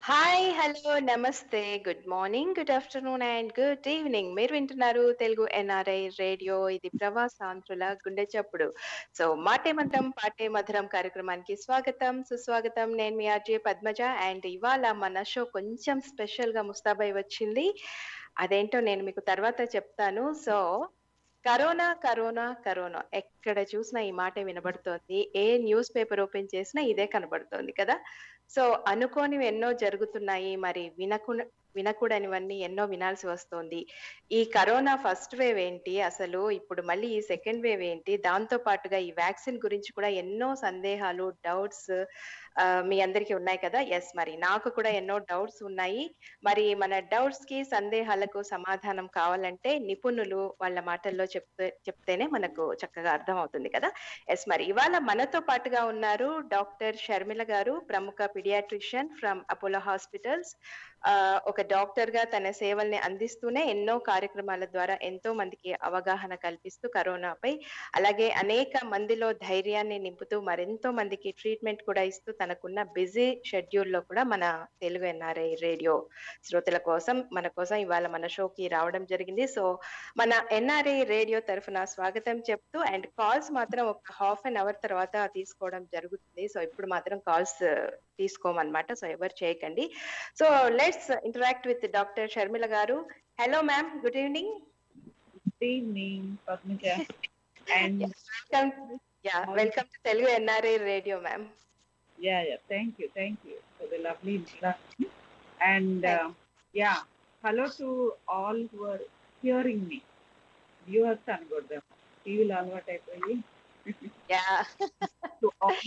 Hi hello నమస్తే good morning good afternoon and good evening మీరు వింటున్నారు తెలుగు ఎన్ఆర్ఐ రేడియో ఇది ప్రవాసాంధ్రుల గుండె చప్పుడు సో మాటే మంత్రం పాటే మధురం కార్యక్రమానికి స్వాగతం సుస్వాగతం నేను మీ ఆర్జే పద్మజ అండ్ ఇవాళ మన షో కొంచెం స్పెషల్ గా ముస్తాబై వచ్చింది అదేంటో నేను మీకు తర్వాత చెప్తాను సో కరోనా కరోనా కరోనా ఎక్కడ చూసినా ఈ మాట వినబడుతోంది ఏ న్యూస్ పేపర్ ఓపెన్ చేసినా ఇదే కనబడుతోంది కదా సో అనుకోనివి ఎన్నో జరుగుతున్నాయి మరి వినకు వినకూడనివన్నీ ఎన్నో వినాల్సి వస్తుంది ఈ కరోనా ఫస్ట్ వేవ్ ఏంటి అసలు ఇప్పుడు మళ్ళీ ఈ సెకండ్ వేవ్ ఏంటి దాంతో పాటుగా ఈ వ్యాక్సిన్ గురించి కూడా ఎన్నో సందేహాలు డౌట్స్ మీ అందరికీ ఉన్నాయి కదా ఎస్ మరి నాకు కూడా ఎన్నో డౌట్స్ ఉన్నాయి మరి మన డౌట్స్ కి సందేహాలకు సమాధానం కావాలంటే నిపుణులు వాళ్ళ మాటల్లో చెప్తే చెప్తేనే మనకు చక్కగా అర్థం అవుతుంది కదా ఎస్ మరి ఇవాళ మనతో పాటుగా ఉన్నారు డాక్టర్ షర్మిల గారు ప్రముఖ పిడియాట్రిషియన్ ఫ్రమ్ అపోలో హాస్పిటల్స్ ఒక డాక్టర్ గా తన సేవల్ని అందిస్తూనే ఎన్నో కార్యక్రమాల ద్వారా ఎంతో మందికి అవగాహన కల్పిస్తూ కరోనాపై అలాగే అనేక మందిలో ధైర్యాన్ని నింపుతూ మరెంతో మందికి ట్రీట్మెంట్ కూడా ఇస్తూ తనకున్న బిజీ షెడ్యూల్ లో కూడా మన తెలుగు ఎన్ఆర్ఐ రేడియో శ్రోతల కోసం మన కోసం ఇవాళ మన షోకి రావడం జరిగింది సో మన ఎన్ఆర్ఐ రేడియో తరఫున స్వాగతం చెప్తూ అండ్ కాల్స్ మాత్రం ఒక హాఫ్ అన్ అవర్ తర్వాత తీసుకోవడం జరుగుతుంది సో ఇప్పుడు మాత్రం కాల్స్ తీసుకోమన్నమాట సో ఎవరు చేయకండి so let's interact with doctor Sharmila garu hello ma'am good evening good evening Padmaja and welcome yeah welcome to Telugu NRI radio ma'am yeah yeah thank you thank you for the lovely introduction and yeah hello to all who are hearing me viewers అనకూడదు టీవీలో అలవాటు అయిపోయి yeah to all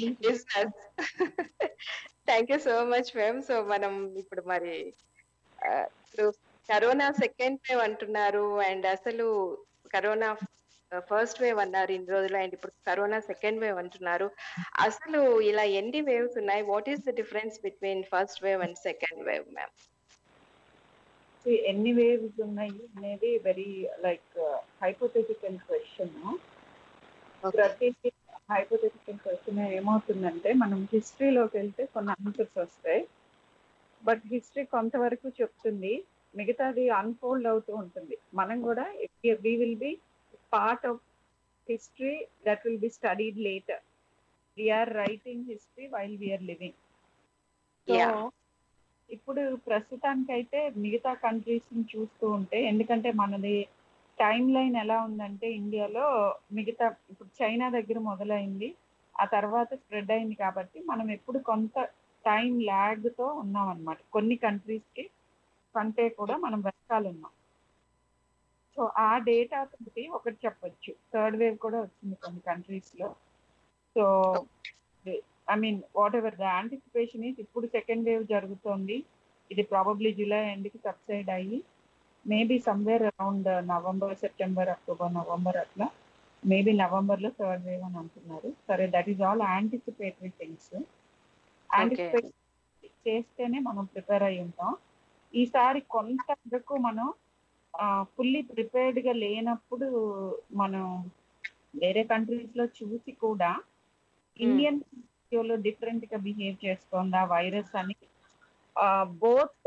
thank you so much ma'am so మనం ఇప్పుడు మరి ఆ, ఇప్పుడు corona second wave అంటున్నారు అండ్ అసలు కరోనా ఫస్ట్ వేవ్ అన్నారు ఇన్ని రోజులు అండ్ ఇప్పుడు కరోనా సెకండ్ వేవ్ అంటున్నారు అసలు ఇలా ఎన్ని వేవ్స్ ఉన్నాయి what is the difference between first wave and second wave ma'am ఎన్ని వేవ్స్ ఉన్నాయి అనేది వెరీ లైక్ హైపోథెటికల్ క్వశ్చన్ ప్రతి హైపోథెటికల్ క్వశ్చన్ ఏమవుతుందంటే మనం హిస్టరీలోకి వెళ్తే కొన్ని ఆన్సర్స్ వస్తాయి బట్ హిస్టరీ కొంతవరకు చెప్తుంది మిగతాది అన్ఫోల్డ్ అవుతూ ఉంటుంది మనం కూడా we will be part of history that will be studied later we are writing history while we are living so Yeah. ఇప్పుడు ప్రస్తుతానికైతే మిగతా కంట్రీస్ ని చూస్తూ ఉంటే ఎందుకంటే మనది టైం లైన్ ఎలా ఉందంటే ఇండియాలో మిగతా ఇప్పుడు చైనా దగ్గర మొదలైంది ఆ తర్వాత స్ప్రెడ్ అయింది కాబట్టి మనం ఎప్పుడు కొంత టైం ల్యాగ్ తో ఉన్నాం అనమాట కొన్ని కంట్రీస్ కి కంటే కూడా మనం వెనకాల ఉన్నాం సో ఆ డేటా తోటి ఒకటి చెప్పొచ్చు థర్డ్ వేవ్ కూడా వచ్చింది కొన్ని కంట్రీస్ లో so I mean whatever the anticipation is ఇప్పుడు సెకండ్ వేవ్ జరుగుతోంది ఇది ప్రాబబ్లీ జూలై ఎండ్కి సబ్సైడ్ అయ్యి maybe somewhere around November September October November అట్లా మేబీ నవంబర్ లో థర్డ్ వేవ్ అని అంటున్నారు సరే that is all anticipatory things anticipate చేస్తేనే మనం ప్రిపేర్ అయి ఉంటాం ఈసారి కొంత వరకు మనం ఫుల్లీ ప్రిపేర్డ్ గా లేనప్పుడు మనం వేరే కంట్రీస్ లో చూసి కూడా ఇండియన్ లో డిఫరెంట్ గా బిహేవ్ చేస్తోందా వైరస్ అని బోత్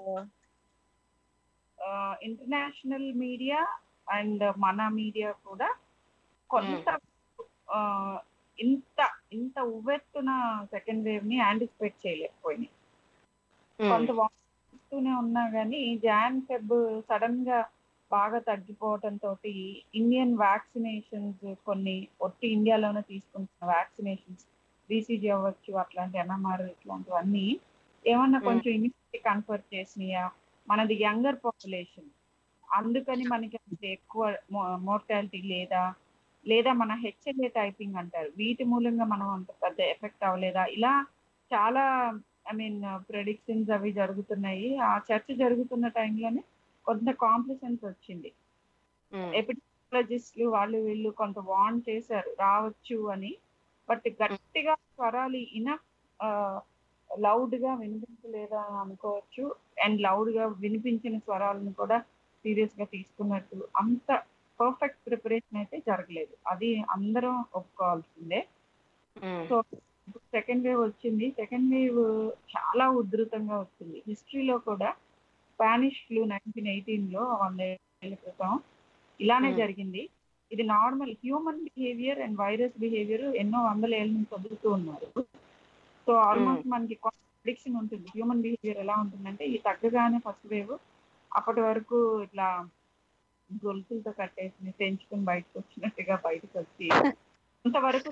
ఇంటర్నేషనల్ మీడియా అండ్ మన మీడియా కూడా కొంత ఆ, ఇంత ఇంత ఉవ్వెత్తున సెకండ్ వేవ్ ని యాంటిసిపేట్ చేయలేకపోయినాయి కొంత వాస్తూనే ఉన్నా కానీ జాన్ ఫెబ్ సడన్ గా బాగా తగ్గిపోవటం తోటి ఇండియన్ వ్యాక్సినేషన్స్ కొన్ని ఒట్టి ఇండియాలోనే తీసుకుంటున్న వ్యాక్సినేషన్స్ బీసీజీ అవ్వచ్చు అట్లాంటి ఎంఎంఆర్ ఇట్లాంటివన్నీ ఏమన్నా Mm. కొంచెం ఇమ్యూనిటీ కన్ఫర్ చేసినాయా మనది యంగర్ పాపులేషన్ అందుకని మనకి అంత ఎక్కువ మోర్టాలిటీ లేదా లేదా మన హెచ్ఎల్ఏ టైపింగ్ అంటారు వీటి మూలంగా మనం అంత పెద్ద ఎఫెక్ట్ అవ్వలేదా ఇలా చాలా ఐ మీన్ ప్రెడిక్షన్స్ అవి జరుగుతున్నాయి ఆ చర్చ జరుగుతున్న టైంలోనే కొంత కాంప్లిసెన్స్ వచ్చింది ఎపిడమియాలజిస్టులు వాళ్ళు వీళ్ళు కొంత వార్న్ చేశారు రావచ్చు అని బట్ గట్టిగా స్వరాలు ఇనఫ్ లౌడ్ గా వినిపించలేదా అని అనుకోవచ్చు అండ్ లౌడ్ గా వినిపించిన స్వరాలను కూడా సీరియస్ గా తీసుకున్నట్టు అంత పర్ఫెక్ట్ ప్రిపరేషన్ అయితే జరగలేదు అది అందరం ఒప్పుకోవాల్సిందే సో ఇప్పుడు సెకండ్ వేవ్ వచ్చింది సెకండ్ వేవ్ చాలా ఉధృతంగా వచ్చింది హిస్టరీలో కూడా స్పానిష్ ఫ్లూ నైన్టీన్ ఎయిటీన్ లో వంద ఏళ్ళ క్రితం ఇలానే Hmm. జరిగింది ఇది normal human behaviour and virus behaviour ఎన్నో వందల ఏళ్ళ నుంచి చదువుతూ ఉన్నారు సో ఆల్మోస్ట్ మనకి ప్రిడిక్షన్ ఉంటుంది హ్యూమన్ బిహేవియర్ ఎలా ఉంటుందంటే ఈ తగ్గగానే ఫస్ట్ వేవ్ అప్పటి వరకు ఇట్లా గొలుసులతో కట్టేసి పెంచుకుని బయటకు వచ్చినట్టుగా బయటకు వచ్చి అంతవరకు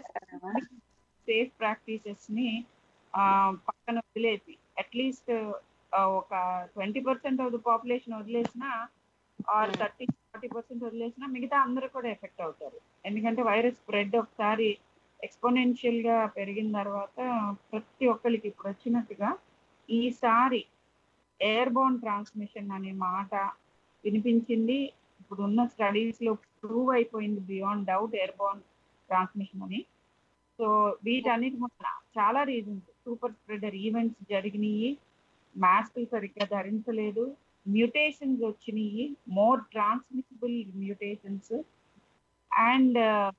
సేఫ్ ప్రాక్టీసెస్ ని ఆ, పక్కన వదిలేసి అట్లీస్ట్ ఒక twenty percent of the population వదిలేసినా or Hmm. Thirty forty percent వదిలేసినా మిగతా అందరూ కూడా ఎఫెక్ట్ అవుతారు ఎందుకంటే వైరస్ స్ప్రెడ్ ఒకసారి ఎక్స్పోనెన్షియల్ గా పెరిగిన తర్వాత ప్రతి ఒక్కరికి ఇప్పుడు వచ్చినట్టుగా ఈసారి ఎయిర్ బోర్న్ ట్రాన్స్మిషన్ అనే మాట వినిపించింది ఇప్పుడు ఉన్న స్టడీస్ లో ప్రూవ్ అయిపోయింది beyond doubt airborne transmission అని సో వీటన్నిటి వల్ల చాలా రీజన్స్ సూపర్ స్ప్రెడర్ ఈవెంట్స్ జరిగినాయి మాస్కులు సరిగ్గా ధరించలేదు మ్యూటేషన్స్ వచ్చినాయి మోర్ ట్రాన్స్మిసిబుల్ మ్యూటేషన్స్ అండ్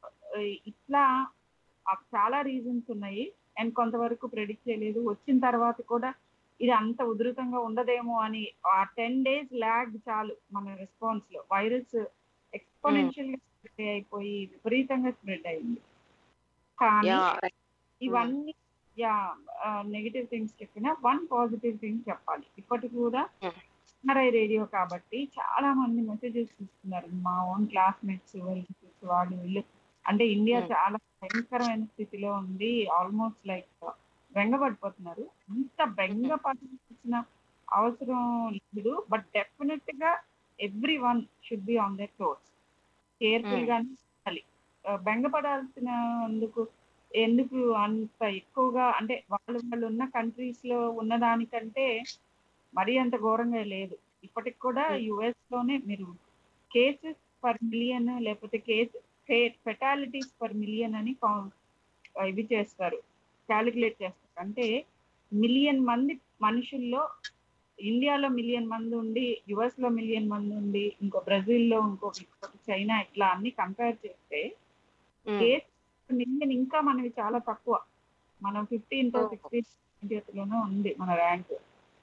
ఇట్లా ఆ చాలా రీజన్స్ ఉన్నాయి అండ్ కొంతవరకు ప్రెడిక్ట్ చేయలేదు వచ్చిన తర్వాత కూడా ఇది అంత ఉధృతంగా ఉండదేమో అని ఆ టెన్ డేస్ ల్యాగ్ చాలు మన రెస్పాన్స్ లో వైరస్ ఎక్స్పోనెన్షియల్ గా స్ప్రెడ్ అయిపోయి విపరీతంగా స్ప్రెడ్ అయింది కానీ యా ఇవన్నీ యా నెగిటివ్ థింగ్స్ చెప్పిన వన్ పాజిటివ్ థింగ్ చెప్పాలి ఇప్పటికి కూడా Hmm. ఎన్ఆర్ఐ రేడియో కాబట్టి చాలా మంది మెసేజెస్ ఇస్తున్నారు మా ఓన్ క్లాస్మేట్స్ వాళ్ళు వీళ్ళు అంటే ఇండియా Hmm. చాలా భయంకరమైన స్థితిలో ఉంది ఆల్మోస్ట్ లైక్ బెంగపడిపోతున్నారు అంత బెంగపడాల్సిన అవసరం లేదు బట్ డెఫినెట్ గా everyone should be on their toes careful Hmm. గానే ఉండాలి ఆ, బెంగపడాల్సిన అందుకు ఎందుకు అంత ఎక్కువగా అంటే వాళ్ళు వాళ్ళు ఉన్న కంట్రీస్ లో ఉన్నదానికంటే మరీ అంత ఘోరంగా లేదు ఇప్పటికి కూడా Hmm. యుఎస్ లోనే మీరు కేసెస్ పర్ మిలియన్ లేకపోతే కేస్ ఫెటాలిటీస్ పర్ మిలియన్ అని కౌ- ఇవి చేస్తారు క్యాలిక్యులేట్ చేస్తారు అంటే మిలియన్ మంది మనుషుల్లో ఇండియాలో మిలియన్ మంది ఉండి యుఎస్ లో మిలియన్ మంది ఉండి ఇంకో బ్రెజిల్ లో ఇంకొక ఇంకొకటి చైనా ఇట్లా అన్ని కంపేర్ చేస్తే కేస్ మిలియన్ ఇంకా మనవి చాలా తక్కువ మనం ఫిఫ్టీన్ తో Oh. సిక్స్టీన్ లోనే ఉంది మన rank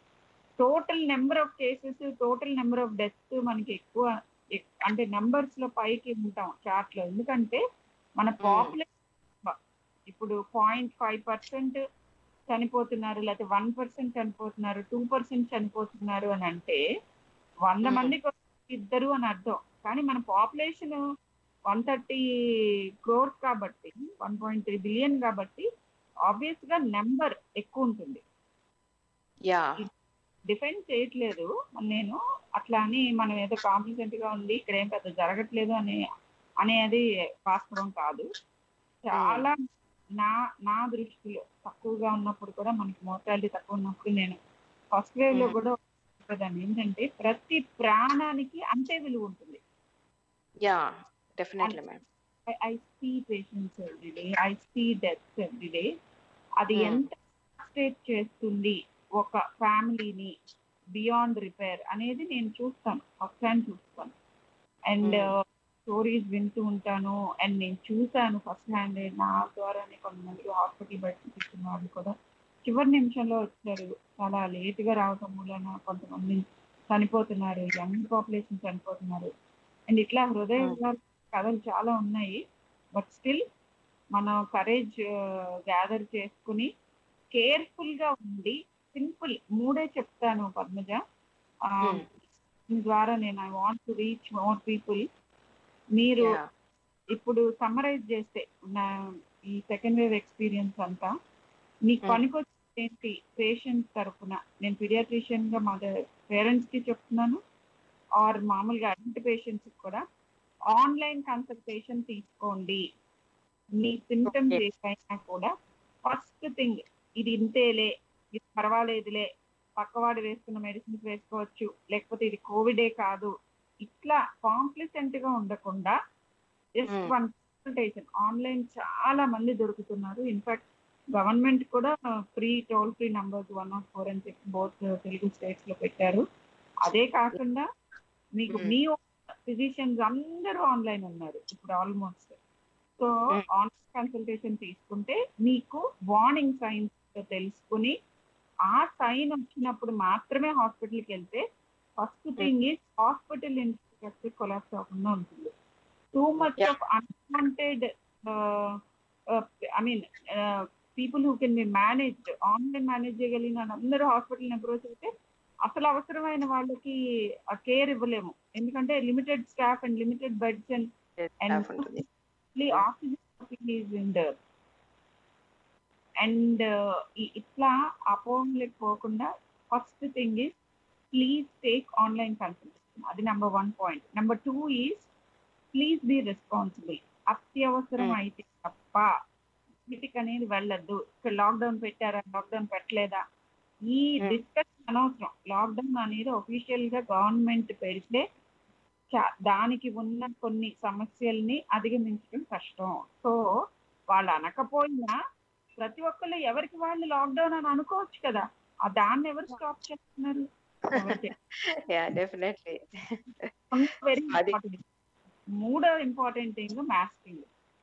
total number of cases total number of deaths మనకి ఎక్కువ ఎక్- అంటే నెంబర్స్ లో పైకి ఉంటాం చార్ట్ లో ఎందుకంటే మన Hmm. పాపులేషన్ ఇప్పుడు పాయింట్ ఫైవ్ పర్సెంట్ చనిపోతున్నారు లేకపోతే వన్ పర్సెంట్ చనిపోతున్నారు టూ పర్సెంట్ చనిపోతున్నారు అని అంటే వంద Hmm. మందికి ఇద్దరు అని అర్థం కానీ మన పాపులేషన్ వన్ థర్టీ క్రోర్స్ కాబట్టి వన్ పాయింట్ త్రీ బిలియన్ కాబట్టి ఆబ్వియస్ గా నెంబర్ ఎక్కువ ఉంటుంది యా డిఫెండ్ చేయట్లేదు నేను అట్లా అని మనం ఏదో కాంప్లిసెంట్ గా ఉంది ఇక్కడ ఏం పెద్ద జరగట్లేదు అని అనేది వాస్తవం కాదు చాలా నా నా దృష్టిలో తక్కువగా ఉన్నప్పుడు కూడా మనకి మోర్టాలిటీ తక్కువ ఉన్నప్పుడు నేను ఫస్ట్ వేవ్ లో Hmm. కూడా చెప్పేదాన్ని ఏంటంటే ప్రతి ప్రాణానికి అంతే విలువ ఉంటుంది yeah definitely ma'am I see patients every day I see deaths every day అది Hmm. ఎంత స్టేట్ చేస్తుంది ఒక ఫ్యామిలీని బియాండ్ రిపేర్ అనేది నేను చూస్తాను ఫస్ట్ హ్యాండ్ చూస్తాను అండ్ Hmm. స్టోరీస్ వింటూ ఉంటాను అండ్ నేను చూసాను ఫస్ట్ హ్యాండ్ నా ద్వారానే కొంతమంది హాస్పిటల్ బయట తీసుకున్న వాళ్ళు కూడా చివరి నిమిషంలో వచ్చారు చాలా లేట్ గా రావటం మూలన కొంతమంది చనిపోతున్నారు యంగ్ పాపులేషన్ చనిపోతున్నారు అండ్ ఇట్లా హృదయ Hmm. విదారక కథలు చాలా ఉన్నాయి బట్ స్టిల్ మనం కరేజ్ గ్యాదర్ చేసుకుని కేర్ఫుల్ గా ఉండి సింపుల్ మూడే చెప్తాను పద్మజ ఆ, Hmm. దీని ద్వారా నేను I want to reach more people మీరు యా ఇప్పుడు సమ్మరైజ్ చేస్తే నా ఈ సెకండ్ వేవ్ ఎక్స్పీరియన్స్ అంతా మీకు Hmm. పనికొచ్చేది ఏంటి పేషెంట్ తరఫున నేను pediatrician గా మా పేరెంట్స్ కి చెప్తున్నాను ఆర్ మామూలుగా అడల్ట్ పేషెంట్స్ కూడా ఆన్లైన్ కన్సల్టేషన్ తీసుకోండి మీ సిమ్టమ్స్ Okay. ఏవైనా కూడా ఫస్ట్ థింగ్ ఇది ఇంతేలే ఇది పర్వాలేదులే పక్కవాడు వేసుకున్న మెడిసిన్స్ వేసుకోవచ్చు లేకపోతే ఇది కోవిడే కాదు ఇట్లా కాంప్లిసెంట్ గా ఉండకుండా just Hmm. One consultation online చాలా మంది దొరుకుతున్నారు ఇన్ఫాక్ట్ గవర్నమెంట్ కూడా free toll free numbers one nought four అని చెప్పి బోత్ తెలుగు స్టేట్స్ లో పెట్టారు అదే కాకుండా మీకు Hmm. మీ ఫిజిషియన్స్ అందరూ ఆన్లైన్ ఉన్నారు ఇప్పుడు almost so Mm. Online consultation తీసుకుంటే మీకు వార్నింగ్ సైన్స్ తెలుసుకుని ఆ సైన్ వచ్చినప్పుడు మాత్రమే హాస్పిటల్కి వెళ్తే first thing is hospital infrastructure collapse అవ్వకుండా ఉంటుంది too much Yeah. Of unwanted I mean people who can be managed online manage చేయగలిగిన అందరూ హాస్పిటల్ అప్రోచ్ అయితే అసలు అవసరమైన వాళ్ళకి ఆ కేర్ ఇవ్వలేము ఎందుకంటే limited staff and limited beds and Staff ఉంటుంది oxygen is in dearth and ఇట్లా అపోహలకు పోకుండా first thing is please take online consultation అది number one point number two is please be responsible అత్యవసరం Hmm. అయితే తప్ప బయటికి అనేది వెళ్ళద్దు ఇక్కడ లాక్డౌన్ పెట్టారా లాక్డౌన్ పెట్టలేదా ఈ Hmm. డిస్కషన్ అనవసరం లాక్డౌన్ అనేది ఒఫీషియల్ గా గవర్నమెంట్ పెడితే చా- దానికి ఉన్న కొన్ని సమస్యల్ని అధిగమించడం కష్టం సో వాళ్ళు అనకపోయినా ప్రతి ఒక్కళ్ళు ఎవరికి వాళ్ళు లాక్డౌన్ అని అనుకోవచ్చు కదా ఆ దాన్ని ఎవరు స్టాప్ చేస్తున్నారు యా డెఫినెట్లీ వెరీ అది- ఇంపార్టెంట్ మూడో ఇంపార్టెంట్ థింగ్ మాస్కింగ్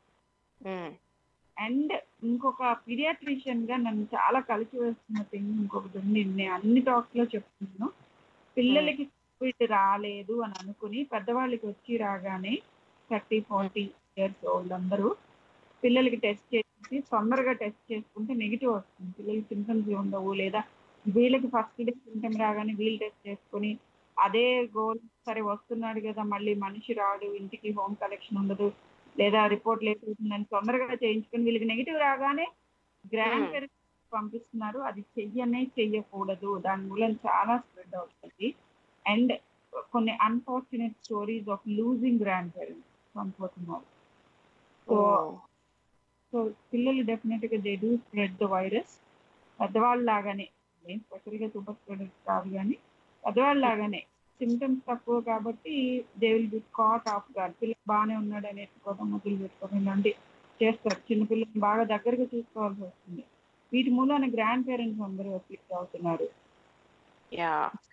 అండ్ ఇంకొక పీడియాట్రిషియన్ గా నన్ను చాలా కలిసి వేస్తున్న థింగ్ ఇంకొకటి ఉంది నేను అన్ని టాక్స్ లో చెప్తున్నాను పిల్లలకి కోవిడ్ రాలేదు అని అనుకుని పెద్దవాళ్ళకి వచ్చి రాగానే థర్టీ ఫార్టీ ఇయర్స్ ఓల్డ్ అందరూ పిల్లలకి టెస్ట్ చేసి తొందరగా టెస్ట్ చేసుకుంటే నెగిటివ్ వస్తుంది పిల్లలకి సింటమ్స్ ఉండవు లేదా వీళ్ళకి ఫస్ట్ డే సింటమ్ రాగానే వీళ్ళు టెస్ట్ చేసుకుని అదే గోల్ సరే వస్తున్నాడు కదా మళ్ళీ మనిషి రాడు ఇంటికి హోమ్ కలెక్షన్ ఉండదు లేదా రిపోర్ట్ లేట్ అవుతుందని తొందరగా చేయించుకుని వీళ్ళకి నెగిటివ్ రాగానే గ్రాండ్ Hmm. పేరెంట్స్ పంపిస్తున్నారు అది చెయ్యనే చెయ్యకూడదు దాని మూలం చాలా స్ప్రెడ్ అవుతుంది అండ్ కొన్ని unfortunate stories of losing grandparents చనిపోతున్నారు సో సో పిల్లలు డెఫినెట్ గా they do spread the virus పెద్దవాళ్ళ లాగానే ఏం స్పెషల్ గా సూపర్ స్ప్రెడర్స్ కాదు కానీ పెద్దవాళ్ళ లాగానే సిమ్టమ్స్ తక్కువ కాబట్టి they will be caught off guard పిల్లలు బాగానే ఉన్నాడని ఎత్తుకోవడం మొదలు పెట్టుకోవడం ఇలాంటి చేస్తారు చిన్నపిల్లల్ని బాగా దగ్గరగా చూసుకోవాల్సి వస్తుంది వీటి మూలాన గ్రాండ్ పేరెంట్స్ అందరూ అఫ్లిక్ట్ అవుతున్నారు యా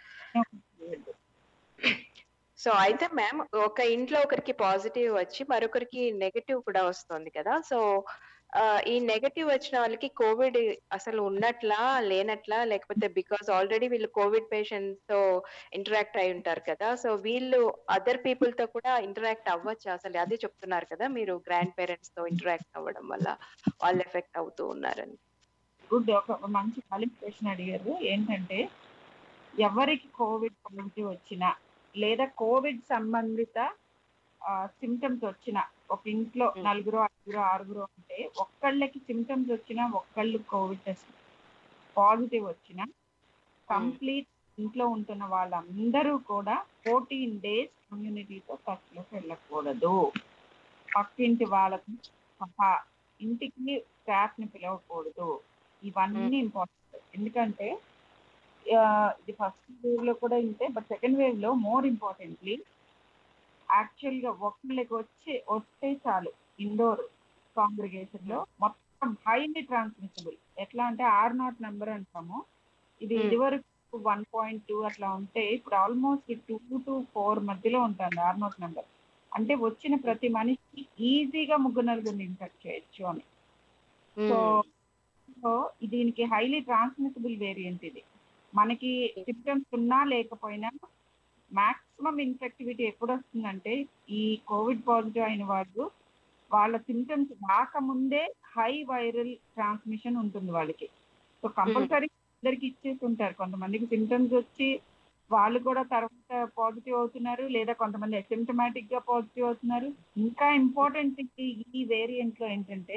సో అయితే మ్యామ్ ఒక ఇంట్లో ఒకరికి పాజిటివ్ వచ్చి మరొకరికి నెగటివ్ కూడా వస్తుంది కదా సో ఆ, ఈ నెగటివ్ వచ్చిన వాళ్ళకి కోవిడ్ అసలు ఉన్నట్లా లేనట్లా లేకపోతే బికాస్ ఆల్రెడీ వీళ్ళు కోవిడ్ పేషెంట్ తో ఇంటరాక్ట్ అయి ఉంటారు కదా సో వీళ్ళు అదర్ పీపుల్ తో కూడా ఇంటరాక్ట్ అవ్వచ్చు అసలు అదే చెప్తున్నారు కదా మీరు గ్రాండ్ పేరెంట్స్ తో ఇంటరాక్ట్ అవ్వడం వల్ల వాళ్ళు ఎఫెక్ట్ అవుతూ ఉన్నారని గుడ్ ఒక మంచి క్వాలిఫికేషన్ అడిగారు ఏంటంటే ఎవరికి కోవిడ్ పాజిటివ్ వచ్చినా లేదా కోవిడ్ సంబంధిత సిమ్టమ్స్ వచ్చిన ఒక ఇంట్లో Hmm. నలుగురు ఐదుగురు ఆరుగురు ఉంటే ఒక్కళ్ళకి సిమ్టమ్స్ వచ్చినా ఒక్కళ్ళు కోవిడ్ టెస్ట్ పాజిటివ్ వచ్చినా కంప్లీట్ ఇంట్లో ఉంటున్న వాళ్ళందరూ కూడా ఫోర్టీన్ డేస్ కమ్యూనిటీతో టచ్లోకి వెళ్ళకూడదు పక్కింటి వాళ్ళకి సహా ఇంటికి స్టాఫ్ ని పిలవకూడదు ఇవన్నీ ఇంపార్టెంట్ ఎందుకంటే ఆ, ఇది ఫస్ట్ వేవ్ లో కూడా ఇంతే బట్ సెకండ్ వేవ్ లో మోర్ ఇంపార్టెంట్లీ యాక్చువల్ గా ఒకళ్ళకి వచ్చి వస్తే చాలు ఇండోర్ కాంగ్రిగేషన్ లో మొత్తం హైలీ ట్రాన్స్మిసిబుల్ ఎట్లా అంటే ఆర్ నాట్ నెంబర్ అంటాము ఇది Hmm. ఇదివరకు వన్ పాయింట్ టూ అట్లా ఉంటే ఇప్పుడు ఆల్మోస్ట్ టూ టు ఫోర్ మధ్యలో ఉంటుంది ఆర్ నాట్ నెంబర్ అంటే వచ్చిన ప్రతి మనిషి ఈజీగా ముగ్గురు నలుగురిని ఇన్ఫెక్ట్ చేయొచ్చు అని సో సో దీనికి హైలీ ట్రాన్స్మిసిబుల్ వేరియంట్ ఇది మనకి సిమ్టమ్స్ ఉన్నా లేకపోయినా మాక్సిమం ఇన్ఫెక్టివిటీ ఎప్పుడు వస్తుందంటే ఈ కోవిడ్ పాజిటివ్ అయిన వాళ్ళు వాళ్ళ సిమ్టమ్స్ రాకముందే హై వైరల్ ట్రాన్స్మిషన్ ఉంటుంది వాళ్ళకి సో కంపల్సరీ అందరికి ఇచ్చేసి ఉంటారు కొంతమందికి సిమ్టమ్స్ వచ్చి వాళ్ళు కూడా తర్వాత పాజిటివ్ అవుతున్నారు లేదా కొంతమంది అసిమ్టమాటిక్ గా పాజిటివ్ అవుతున్నారు ఇంకా ఇంపార్టెంట్ ఈ వేరియంట్ లో ఏంటంటే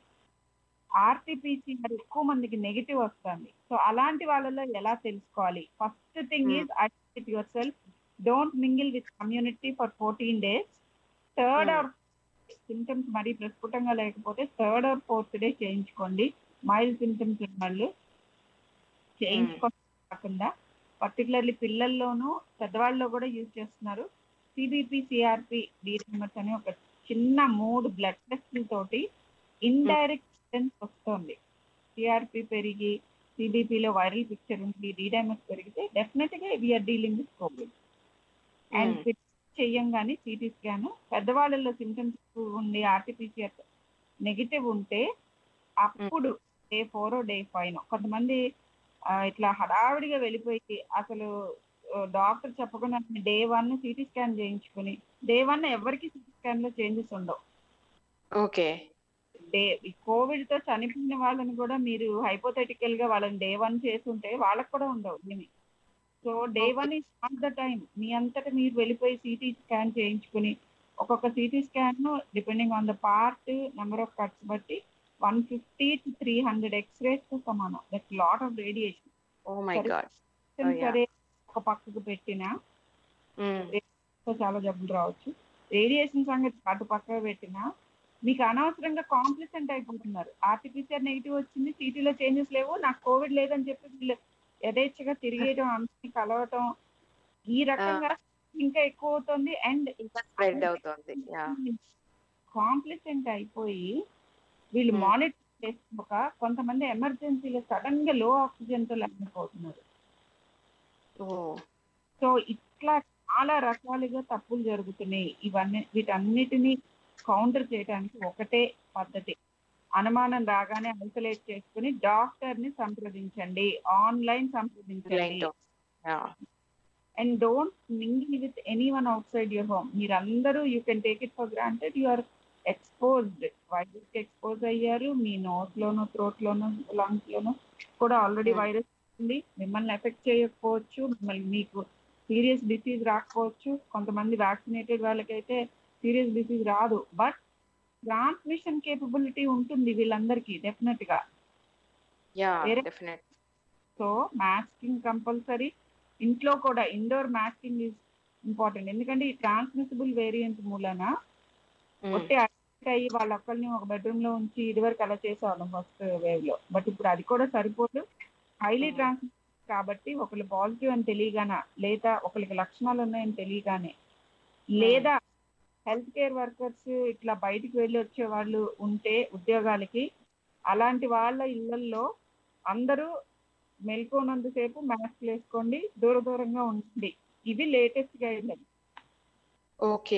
ఆర్టీపీసీఆర్ ఎక్కువ మందికి నెగిటివ్ వస్తుంది సో అలాంటి వాళ్ళలో ఎలా తెలుసుకోవాలి first thing Hmm. Is identify yourself don't mingle with community for fourteen days third Hmm. Or symptoms మరీ ప్రస్ఫుటంగా లేకపోతే థర్డ్ ఆర్ ఫోర్త్ డే చేయించుకోండి మైల్డ్ సిమ్టమ్స్ ఉన్న వాళ్ళు చేయించుకోవడం కాకుండా పర్టికులర్లీ పిల్లల్లోనూ పెద్దవాళ్ళలో కూడా యూజ్ చేస్తున్నారు సిబిపి సిఆర్పి డీరెమర్స్ అని ఒక చిన్న మూడు బ్లడ్ టెస్ట్ల తోటి ఇండైరెక్ట్ ఎవిడెన్స్ వస్తుంది సిఆర్పి పెరిగి సిబిపిలో వైరల్ పిక్చర్ ఉంది డీడైమస్ పెరిగితే డెఫినెట్ గా we are dealing with Covid and చెయ్యం కానీ సిటీ స్కాన్ పెద్దవాళ్ళలో సిమ్టమ్స్ ఉండి ఆర్టీపీసీఆర్ నెగిటివ్ ఉంటే అప్పుడు డే ఫోర్ డే ఫైవ్ కొంతమంది ఆ, ఇట్లా హడావిడిగా వెళ్ళిపోయి అసలు డాక్టర్ చెప్పకుండా డే వన్ సిటీ స్కాన్ చేయించుకుని డే వన్ ఎవరికి సిటీ స్కాన్ లో చేంజెస్ ఉండవు ఓకే డే ఈ కోవిడ్ తో చనిపోయిన వాళ్ళని కూడా మీరు హైపోథెటికల్ గా వాళ్ళని డే వన్ చేస్తుంటే వాళ్ళకి కూడా ఉండవు ఏమి so day one is not the time మీ అంతటా మీరు వెళ్ళిపోయి సిటీ స్కాన్ చేయించుకుని ఒక్కొక్క CT scan depending on the part number of cuts బట్టి one fifty to three hundred X-rays తో సమానం that lot of radiation oh my సరే. God Oh, yeah. సరే ఒక పక్కకు పెట్టినా సో చాలా జబ్బులు రావచ్చు రేడియేషన్ సంగతి అటు పక్కకు పెట్టినా మీకు అనవసరంగా కాంప్లిసెంట్ అయిపోతున్నారు ఆర్టిఫిషియల్ నెగిటివ్ వచ్చింది సిటీలో చేంజెస్ లేవు నాకు కోవిడ్ లేదని చెప్పి వీళ్ళు యథేచ్ఛగా తిరిగేయడం అందరినీ కలవటం ఈ రకంగా ఇంకా ఎక్కువ అవుతుంది అండ్ ఇంకా స్ప్రెడ్ అవుతుంది యా కాంప్లిసెంట్ అయిపోయి వీళ్ళు Hmm. మానిటర్ చేసుకోక కొంతమంది ఎమర్జెన్సీలో సడన్ గా లో ఆక్సిజన్ తో లేకపోతున్నారు ఓ సో ఇట్లా చాలా రకాలుగా తప్పులు జరుగుతున్నాయి ఇవన్నీ వీటన్నిటిని కౌంటర్ చేయడానికి ఒకటే పద్ధతి అనుమానం రాగానే ఐసోలేట్ చేసుకుని డాక్టర్ ని సంప్రదించండి ఆన్లైన్ సంప్రదించండి లైట్ yeah and don't mingle with anyone outside your home మీరందరూ you can take it for granted you are exposed virus కి ఎక్స్పోజ్ అయ్యారు మీ నోస్ లోను థ్రోట్ లోను లంగ్స్ లోను కూడా ఆల్రెడీ Hmm. వైరస్ ఉంది మిమ్మల్ని ఎఫెక్ట్ చేయకపోవచ్చు మిమ్మల్ని మీకు సీరియస్ డిసీజ్ రాకపోవచ్చు కొంతమంది వ్యాక్సినేటెడ్ వాళ్ళకైతే సీరియస్ డిసీజ్ రాదు బట్ ట్రాన్స్మిషన్ కేపబిలిటీ ఉంటుంది వీళ్ళందరికీ డెఫినెట్ గా యా వేరే- డెఫినెట్ సో మాస్కింగ్ కంపల్సరీ ఇంట్లో కూడా ఇండోర్ మాస్కింగ్ ఈజ్ ఇంపార్టెంట్ ఎందుకంటే ఈ ట్రాన్స్మిసిబుల్ వేరియంట్ మూలన ఒట్టి అటాక్ అయ్యి వాళ్ళ ఒక్కరిని ఒక బెడ్రూమ్ లో ఉంచి ఇదివరకు అలా చేసేవాళ్ళం ఫస్ట్ వేవ్ లో బట్ ఇప్పుడు అది కూడా సరిపోదు హైలీ Hmm. ట్రాన్స్మిట్ కాబట్టి ఒకళ్ళు పాజిటివ్ అని తెలియగానే లేదా ఒకరికి లక్షణాలు ఉన్నాయని తెలియగానే లేదా హెల్త్ కేర్ వర్కర్స్ ఇట్లా బయటికి వెళ్ళి వచ్చే వాళ్ళు ఉంటే ఉద్యోగాలకి అలాంటి వాళ్ళ ఇళ్లలో అందరూ మెల్కోనంతసేపు మాస్క్ వేసుకోండి దూర దూరంగా ఉండండి ఇవి latest guideline okay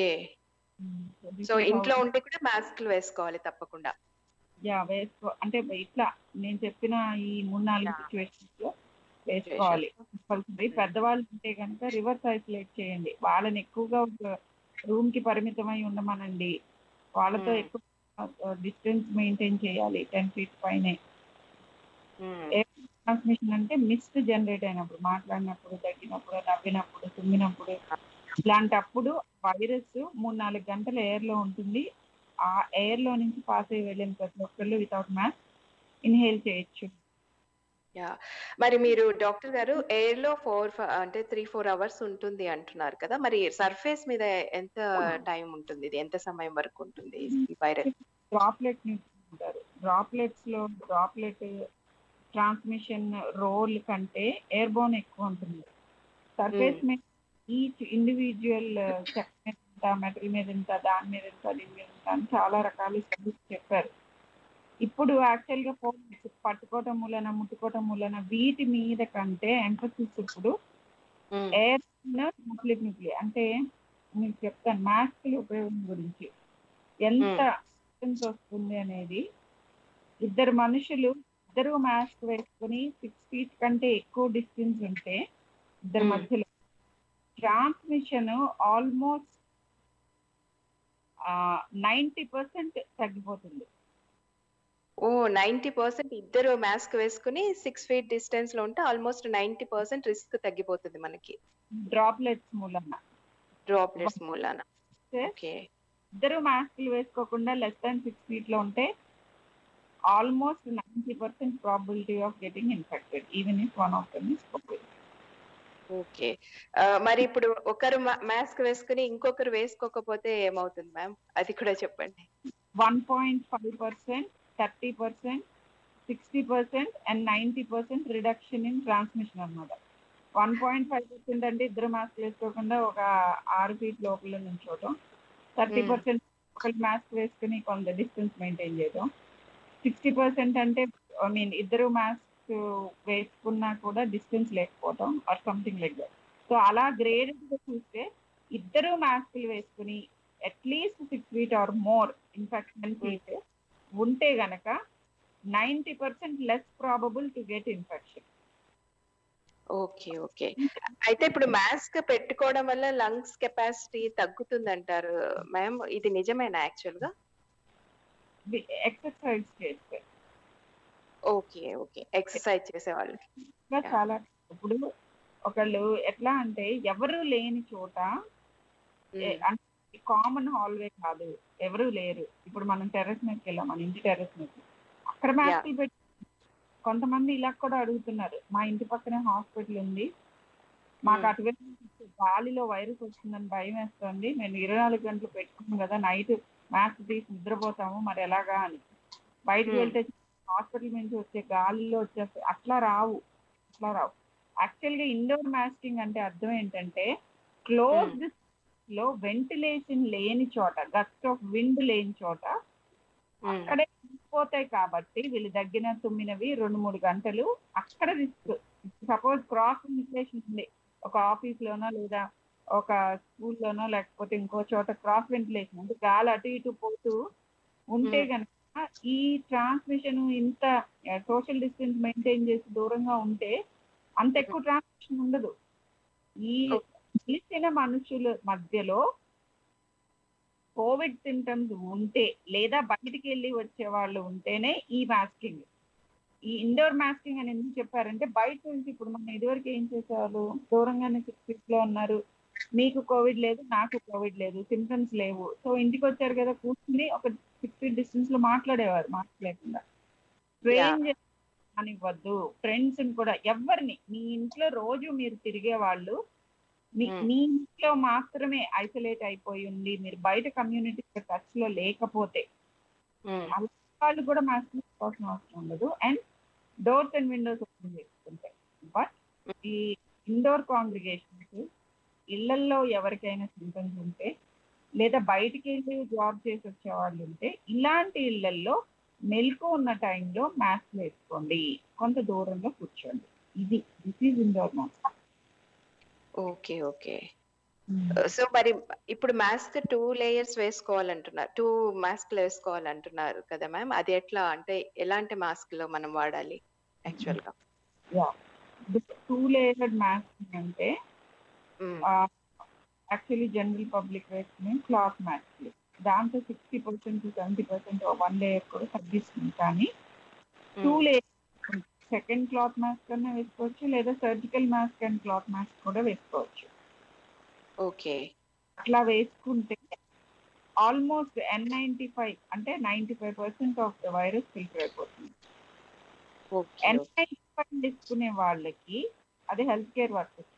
so ఇంట్లో ఉంటే కూడా మాస్క్లు వేసుకోవాలి తప్పకుండా యా వేసుకో అంటే ఇట్లా నేను చెప్పిన ఈ మూడు నాలుగు Yeah. సిచ్యువేషన్స్ లో వేసుకోవాలి కంపల్సరీ పెద్దవాళ్ళు ఉంటే కనుక రివర్స్ ఐసోలేట్ చేయండి వాళ్ళని ఎక్కువగా ఒక రూమ్ కి పరిమితమై ఉండమనండి వాళ్ళతో Hmm. ఎక్కువ డిస్టెన్స్ మెయింటైన్ చేయాలి టెన్ ఫీట్ పైనే మ్మ్. ట్రాన్స్మిషన్ అంటే మిస్ట్ జనరేట్ అయినప్పుడు మాట్లాడినప్పుడు తగ్గినప్పుడు నవ్వినప్పుడు తుమ్మినప్పుడు ఇలాంటప్పుడు వైరస్ మూడు నాలుగు గంటలు ఎయిర్ లో ఉంటుంది ఆ ఎయిర్ లో నుంచి పాస్ అయ్యి వెళ్ళిన ప్రతి ఒక్కళ్ళు వితౌట్ మాస్క్ ఇన్హేల్ చేయొచ్చు యా మరి మీరు డాక్టర్ గారు ఎయిర్ లో ఫోర్ అంటే త్రీ ఫోర్ అవర్స్ ఉంటుంది అంటున్నారు కదా మరి సర్ఫేస్ మీద ఎంత టైం ఉంటుంది ఇది ఎంత సమయం వరకు ఉంటుంది ఈ వైరస్ డ్రాప్లెట్ ఉంటారు డ్రాప్లెట్స్ లో డ్రాప్లెట్ ట్రాన్స్మిషన్ రోల్ కంటే ఎయిర్ బోన్ ఎక్కువ ఉంటుంది సర్ఫేస్ మీద ఈచ్ ఇండివిజువల్ చెక్క మీద ఎంత మెటల్ మీద ఎంత దాని మీద ఎంత దీని మీద ఎంత అని చాలా రకాల స్టడీస్ చెప్పారు ఇప్పుడు యాక్చువల్ గా ఫోన్ పట్టుకోవటం మూలన ముట్టుకోవటం మూలన వీటి మీద కంటే ఎంఫసిస్ ఇప్పుడు ఎయిర్ న్యూక్లిక్ న్యూక్లియర్ అంటే మీకు చెప్తాను మాస్క్ ఉపయోగం గురించి ఎంత డిస్టెన్స్ వస్తుంది అనేది ఇద్దరు మనుషులు ఇద్దరు మాస్క్ వేసుకుని సిక్స్ ఫీట్ కంటే ఎక్కువ డిస్టెన్స్ ఉంటే ఇద్దరి Hmm. మధ్యలో ట్రాన్స్మిషన్ ఆల్మోస్ట్ నైంటీ పర్సెంట్ తగ్గిపోతుంది ఓ నైన్టీ పర్సెంట్ ఇద్దరు మాస్క్ వేసుకుని సిక్స్ ఫీట్ డిస్టెన్స్ లో ఉంటే ఆల్మోస్ట్ నైన్టీ పర్సెంట్ రిస్క్ తగ్గిపోతుంది మనకి డ్రాప్లెట్స్ మూలన డ్రాప్లెట్స్ మూలాన Yes. ఓకే ఇద్దరు మాస్కులు వేసుకోకుండా లెస్ దాన్ సిక్స్ ఫీట్ లో ఉంటే almost ninety percent probability of getting infected even if one of them is Covid okay మరి ఇప్పుడు ఒకరు మాస్క్ వేసుకుని ఇంకొకరు వేసుకోకపోతే ఏమవుతుంది మ్యామ్ అది కూడా చెప్పండి one point five percent thirty percent sixty percent and ninety percent reduction in transmission అన్నమాట వన్ పాయింట్ ఫైవ్ పర్సెంట్ అంటే ఇద్దరు మాస్క్ వేసుకోకుండా ఒక ఆరు ఫీట్ లోపల నుంచోవటం థర్టీ Hmm. పర్సెంట్ ఒకళ్ళు మాస్క్ వేసుకుని కొంత డిస్టెన్స్ మెయింటైన్ చేయడం సిక్స్టీ పర్సెంట్ అంటే ఐ మీన్ ఇద్దరు మాస్క్ వేసుకున్నా కూడా డిస్టెన్స్ లేకపోవటం or something like that so అలా గ్రేడెడ్ గా చూస్తే ఇద్దరు మాస్కులు వేసుకుని at least six feet or more in fact ten feet ఉంటే గనక ninety percent less probable to get infection okay okay అయితే ఇప్పుడు మాస్క్ పెట్టుకోవడం వల్ల లంగ్స్ కెపాసిటీ తగ్గుతుంది అంటారు మ్యామ్ ఇది నిజమేనా యాక్చువల్ గా ఎక్సర్సైజ్ చేస్తే ఓకే ఓకే ఎక్సర్సైజ్ చేసే వాళ్ళకి ఇంకా చాలా ఇప్పుడు ఒకళ్ళు ఎట్లా అంటే ఎవరు లేని చోట ఏ- అంటే కామన్ హాల్వే కాదు ఎవరు లేరు ఇప్పుడు మనం టెర్రస్ మీదకి వెళ్ళాం మన ఇంటి టెర్రస్ మీదకి అక్కడ మాస్కులు పెట్టి కొంతమంది ఇలా కూడా అడుగుతున్నారు మా ఇంటి పక్కనే హాస్పిటల్ ఉంది మాకు Hmm. అటువైపు నుంచి గాలిలో వైరస్ వస్తుందని భయం వేస్తుంది మేము ఇరవై నాలుగు గంటలు పెట్టుకున్నాం కదా నైట్ మాస్క్ తీసి నిద్రపోతాము మరి ఎలాగా అని బయటకు Hmm. వెళ్తే హాస్పిటల్ నుంచి వచ్చే గాలిలో వచ్చేస్తే అట్లా రావు అట్లా రావు యాక్చువల్ గా ఇండోర్ మాస్కింగ్ అంటే అర్థం ఏంటంటే క్లోజ్డ్ లో వెంటిలేషన్ లేని చోట గస్ట్ ఆఫ్ విండ్ లేని చోట అక్కడే పోతాయి కాబట్టి వీళ్ళు దగ్గిన తుమ్మినవి రెండు మూడు గంటలు అక్కడ రిస్క్ సపోజ్ క్రాస్ వెంటిలేషన్ ఉంది ఒక ఆఫీస్ లోనో లేదా ఒక స్కూల్లోనో లేకపోతే ఇంకో చోట క్రాస్ వెంటిలేషన్ అంటే గాలి అటు ఇటు పోతూ ఉంటే Hmm. గనక ఈ ట్రాన్స్మిషన్ ఇంత సోషల్ డిస్టెన్స్ మెయింటైన్ చేసి దూరంగా ఉంటే అంత ఎక్కువ ట్రాన్స్మిషన్ ఉండదు ఈ తెలిసిన మనుషుల మధ్యలో కోవిడ్ సిమ్టమ్స్ ఉంటే లేదా బయటికి వెళ్ళి వచ్చే వాళ్ళు ఉంటేనే ఈ మాస్కింగ్ ఈ ఇండోర్ మాస్కింగ్ అని ఎందుకు చెప్పారంటే బయట నుంచి ఇప్పుడు మనం ఇదివరకు ఏం చేసేవాళ్ళు దూరంగానే సిక్స్ ఫీట్ లో ఉన్నారు మీకు కోవిడ్ లేదు నాకు కోవిడ్ లేదు సిమ్టమ్స్ లేవు సో ఇంటికి వచ్చారు కదా కూర్చుని ఒక సిక్స్ ఫీట్ డిస్టెన్స్ లో మాట్లాడేవారు మాస్క్ లేకుండా ట్రైన్ కానివ్వద్దు ఫ్రెండ్స్ కూడా ఎవరిని మీ ఇంట్లో రోజు మీరు తిరిగే వాళ్ళు మీ Hmm. మీ ఇంట్లో మాత్రమే ఐసోలేట్ అయిపోయి ఉండి మీరు బయట కమ్యూనిటీ టచ్ లో లేకపోతే వాళ్ళు కూడా మాస్క్ తీసుకోవాల్సిన అవసరం ఉండదు and doors and windows open చేసుకుంటాయి బట్ ఈ ఇండోర్ కాంగ్రిగేషన్స్ ఇళ్లల్లో ఎవరికైనా సింటమ్స్ ఉంటే లేదా బయటికి వెళ్ళి జాబ్ చేసి వచ్చే వాళ్ళు ఉంటే ఇలాంటి ఇళ్లల్లో మెలకు ఉన్న టైంలో మాస్క్ వేసుకోండి కొంత దూరంలో కూర్చోండి ఇది this is indoor mask okay okay so మరి ఇప్పుడు మాస్క్ టూ లేయర్స్ వేసుకోవాలంటున్నారు టూ మాస్క్లు వేసుకోవాలంటున్నారు కదా మ్యామ్ అది ఎట్లా అంటే ఎలాంటి మాస్క్ లో మనం వాడాలి యాక్చువల్ గా టూ లేయర్డ్ మాస్క్ అంటే యాక్చువల్లీ జనరల్ పబ్లిక్ వేసుకునే క్లాత్ మాస్క్ దాంతో sixty percent seventy percent one layer కూడా తగ్గిస్తుంది కానీ two layer second cloth mask అన్నా వేసుకోవచ్చు లేదా surgical mask and cloth mask కూడా వేసుకోవచ్చు ఓకే అట్లా వేసుకుంటే ఆల్మోస్ట్ ఎన్ నైన్టీ ఫైవ్ అంటే ninety five percent of the virus filter అయిపోతుంది ఓకే ఎన్ నైన్టీ ఫైవ్ తీసుకునే వాళ్ళకి అదే హెల్త్ కేర్ వర్కర్స్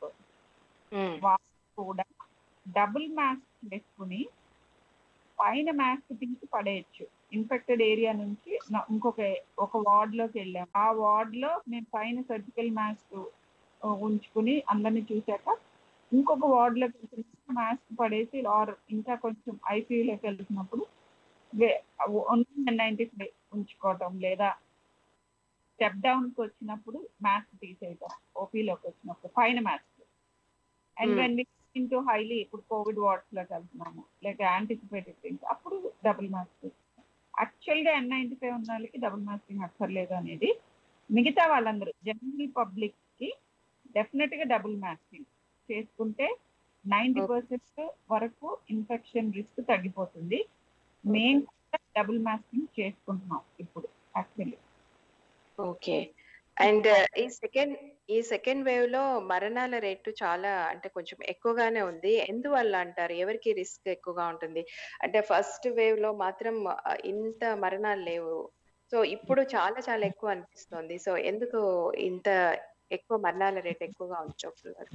కూడా డబుల్ మాస్క్ వేసుకుని పైన మాస్క్ తీసి పడేయచ్చు ఇన్ఫెక్టెడ్ ఏరియా నుంచి నా- ఇంకొక ఒక వార్డ్ లోకి వెళ్ళాం ఆ వార్డ్ లో మేము పైన సర్జికల్ మాస్క్ ఉంచుకుని అందరిని చూశాక ఇంకొక వార్డ్ లోకి వెళ్తున్నప్పుడు మాస్క్ పడేసి ఆర్ ఇంకా కొంచెం ఐసీయూలోకి వెళ్తున్నప్పుడు నైన్టీ ఫైవ్ ఉంచుకోవటం లేదా స్టెప్ డౌన్ కి వచ్చినప్పుడు మాస్క్ తీసేయటం ఓపీలోకి వచ్చినప్పుడు పైన mask and Hmm. When we into highly ఇప్పుడు కోవిడ్ వార్డ్స్ లోకి వెళ్తున్నాము లేక యాంటిసిపేటెడ్ థింగ్స్ అప్పుడు డబుల్ మాస్క్ యాక్చువల్ గా ఎన్ నైన్టీ ఫైవ్ ఉన్న వాళ్ళకి డబుల్ మాస్కింగ్ అక్కర్లేదు అనేది మిగతా వాళ్ళందరూ జనరల్ పబ్లిక్ కి డెఫినెట్ గా డబుల్ మాస్కింగ్ చేసుకుంటే నైన్టీ పర్సెంట్ వరకు ఇన్ఫెక్షన్ రిస్క్ తగ్గిపోతుంది మేము కూడా డబుల్ మాస్కింగ్ చేసుకుంటున్నాం ఇప్పుడు యాక్చువల్లీ ఓకే అండ్ ఈ సెకండ్ ఈ సెకండ్ వేవ్ లో మరణాల రేటు చాలా అంటే కొంచెం ఎక్కువగానే ఉంది ఎందువల్ల అంటారు ఎవరికి రిస్క్ ఎక్కువగా ఉంటుంది అంటే ఫస్ట్ వేవ్ లో మాత్రం ఆ, ఇంత మరణాలు లేవు సో ఇప్పుడు చాలా చాలా ఎక్కువ అనిపిస్తుంది సో ఎందుకు ఇంత ఎక్కువ మరణాల రేట్ ఎక్కువగా ఉంది చెప్తున్నారు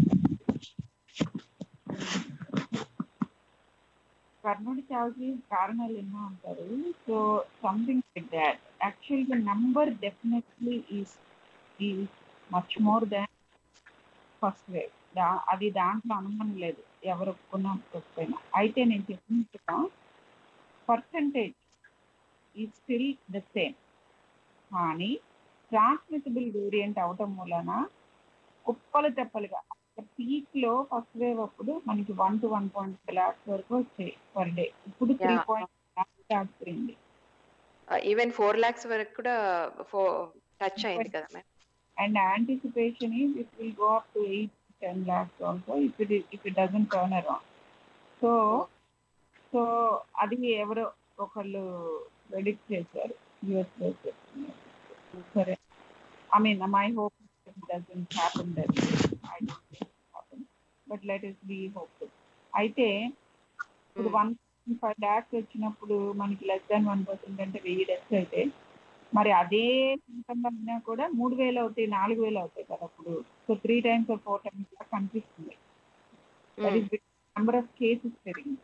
కర్ణుడి చావుకి కారణాలు ఎన్నో అంటారు so something like that actual గా నంబర్ డెఫినెట్లీ ఈస్ ఈ much more than first wave దా అది దాంట్లో అనుమానం లేదు ఎవరు ఒప్పుకున్నా ఒప్పుకోకపోయినా అయితే నేను చెప్పినట్టుగా పర్సంటేజ్ ఈ స్టిల్ ద సేమ్ కానీ ట్రాన్స్మిసిబుల్ వేరియంట్ అవటం వలన కుప్పలు తెప్పలుగా పీక్ లో ఫస్ట్ వేవ్ అప్పుడు మనకి one to one point lakhs వరకు వచ్చాయి పర్ డే ఇప్పుడు త్రీ Yeah. పాయింట్ దాటిపోయింది ఈవెన్ ఫోర్ లాక్స్ వరకు కూడా టచ్ అయింది కదా ma'am and anticipation is it will go up to 8 10 lakhs also if it is, if it doesn't turn around so so అది ఎవరో ఒకళ్ళు ప్రెడిక్ట్ చేశారు యుఎస్ లో సరే I mean my hope doesn't happen that I don't happen but let us be hopeful అయితే ఇప్పుడు one five lakhs వచ్చినప్పుడు మనకి లెస్ దాన్ వన్ పర్సెంట్ అంటే వెయ్యి డెత్స్ అయితే మరి అదే సిస్టమ్ అయినా కూడా మూడు వేలు అవుతాయి నాలుగు వేలు అవుతాయి కదా అప్పుడు so three times four times కనిపిస్తుంది that is number of cases పెరిగింది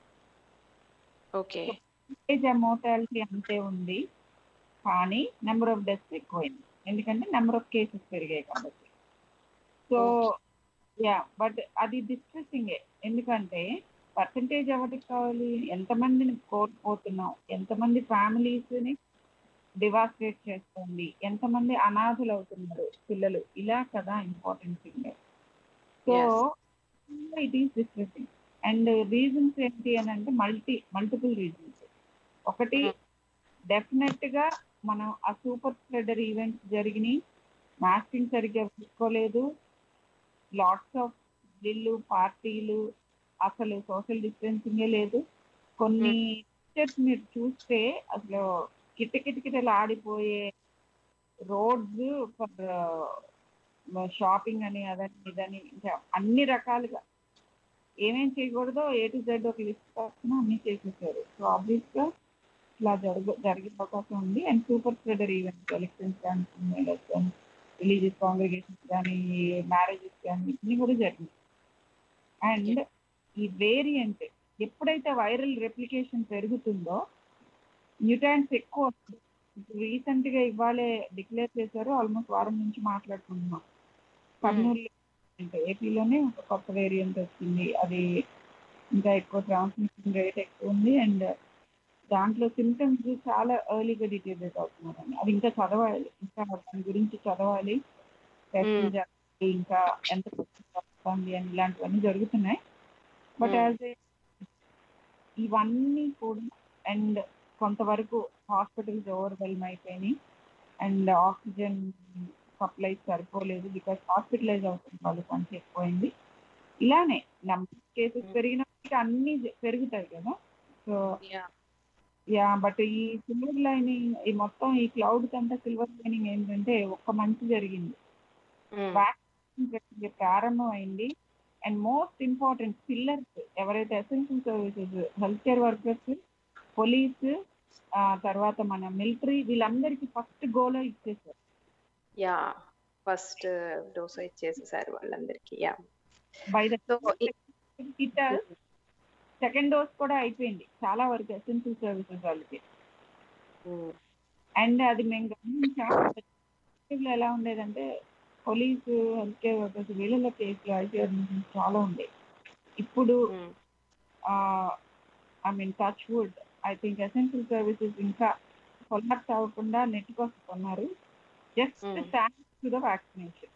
ఓకే ఏజ్ మోటాలిటీ అంతే ఉంది కానీ నెంబర్ ఆఫ్ డెత్స్ ఎక్కువైంది ఎందుకంటే నెంబర్ ఆఫ్ కేసెస్ పెరిగాయి కాబట్టి సో యా బట్ అది డిస్ట్రెసింగే ఎందుకంటే పర్సంటేజ్ ఎవరికి కావాలి ఎంతమందిని కోల్పోతున్నాం ఎంతమంది ఫ్యామిలీస్ని డివాస్టేట్ చేస్తుంది ఎంతమంది అనాథులు అవుతున్నారు పిల్లలు ఇలా కదా important thing so it is distressing and reasons ఏంటి అని అంటే మల్టీ మల్టిపుల్ రీజన్స్ ఒకటి డెఫినెట్ గా మనం ఆ సూపర్ స్ప్రెడర్ ఈవెంట్స్ జరిగినాయి మాస్కింగ్ సరిగ్గా పెట్టుకోలేదు లాట్స్ ఆఫ్ ఇల్లు పార్టీలు అసలు సోషల్ డిస్టెన్సింగే లేదు కొన్ని పిక్చర్స్ మీరు చూస్తే అసలు కిటకిటకిటలు ఆడిపోయే రోడ్స్ ఫర్ షాపింగ్ అని అదని ఇదని ఇంకా అన్ని రకాలుగా ఏమేం చేయకూడదో ఏ టు జెడ్ ఒక లిస్ట్ కాకుండా అన్ని చేసేసారు సో ఆబ్వియస్ గా ఇలా జరుగు జరిగే అవకాశం ఉంది and super spreader events elections కానీ రిలీజియస్ కాంగ్రిగేషన్స్ కానీ మ్యారేజెస్ కానీ ఇన్ని కూడా జరిగింది అండ్ ఈ వేరియంట్ ఎప్పుడైతే వైరల్ రెప్లికేషన్ పెరుగుతుందో న్యూటాన్స్ ఎక్కువ వస్తుంది ఇప్పుడు రీసెంట్ గా ఇవాళే డిక్లేర్ చేశారు ఆల్మోస్ట్ వారం నుంచి మాట్లాడుకుంటున్నాం కర్నూలు అంటే ఏపీలోనే ఒక కొత్త వేరియంట్ వచ్చింది అది ఇంకా ఎక్కువ ట్రాన్స్మిషన్ రేట్ ఎక్కువ ఉంది అండ్ దాంట్లో సిమ్టమ్స్ చాలా ఎర్లీగా డిటేరియట్ అవుతున్నారని అది ఇంకా చదవాలి ఇంకా దాని గురించి చదవాలి టెస్ట్ జరగాలి ఇంకా ఎంత వస్తుంది అని ఇలాంటివన్నీ జరుగుతున్నాయి బట్ యాజ్ ఇవన్నీ కూడా అండ్ కొంతవరకు హాస్పిటల్స్ ఓవర్వెల్మ్ అయిపోయినాయి అండ్ ఆక్సిజన్ సప్లై సరిపోలేదు బికాస్ హాస్పిటలైజ్ అవుతుంది వాళ్ళు కొంచెం ఎక్కువైంది ఇలానే నెంబర్ కేసెస్ పెరిగినప్పటికీ అన్ని పెరుగుతాయి కదా సో యా బట్ ఈ సిల్వర్ లైనింగ్ ఈ మొత్తం ఈ క్లౌడ్ కంటే సిల్వర్ లైనింగ్ ఏంటంటే ఒక్క మంచి జరిగింది వ్యాక్సిన్ ప్రారంభం అయింది అండ్ మోస్ట్ ఇంపార్టెంట్ పిల్లర్స్ ఎవరైతే essential services health care workers police తర్వాత మన మిలిటరీ వీళ్ళందరికీ ఫస్ట్ గోలో ఇచ్చేసారు యా ఫస్ట్ డోస్ ఇచ్చేసేసారు వాళ్ళందరికీ yeah by the second dose కూడా అయిపోయింది చాలా వరకు ఎసెన్షియల్ సర్వీసెస్ వాళ్ళకి అండ్ అది మేము గమనించాం ఎలా ఉండేదంటే పోలీసు హెల్త్ కేర్ వర్కర్స్ వీళ్ళ కేసులు ఐపీఆర్ చాలా ఉండేవి ఇప్పుడు I mean touch wood I think essential services ఇంకా కొలాప్స్ అవ్వకుండా నెట్టుకొస్తున్నారు just thanks to the vaccination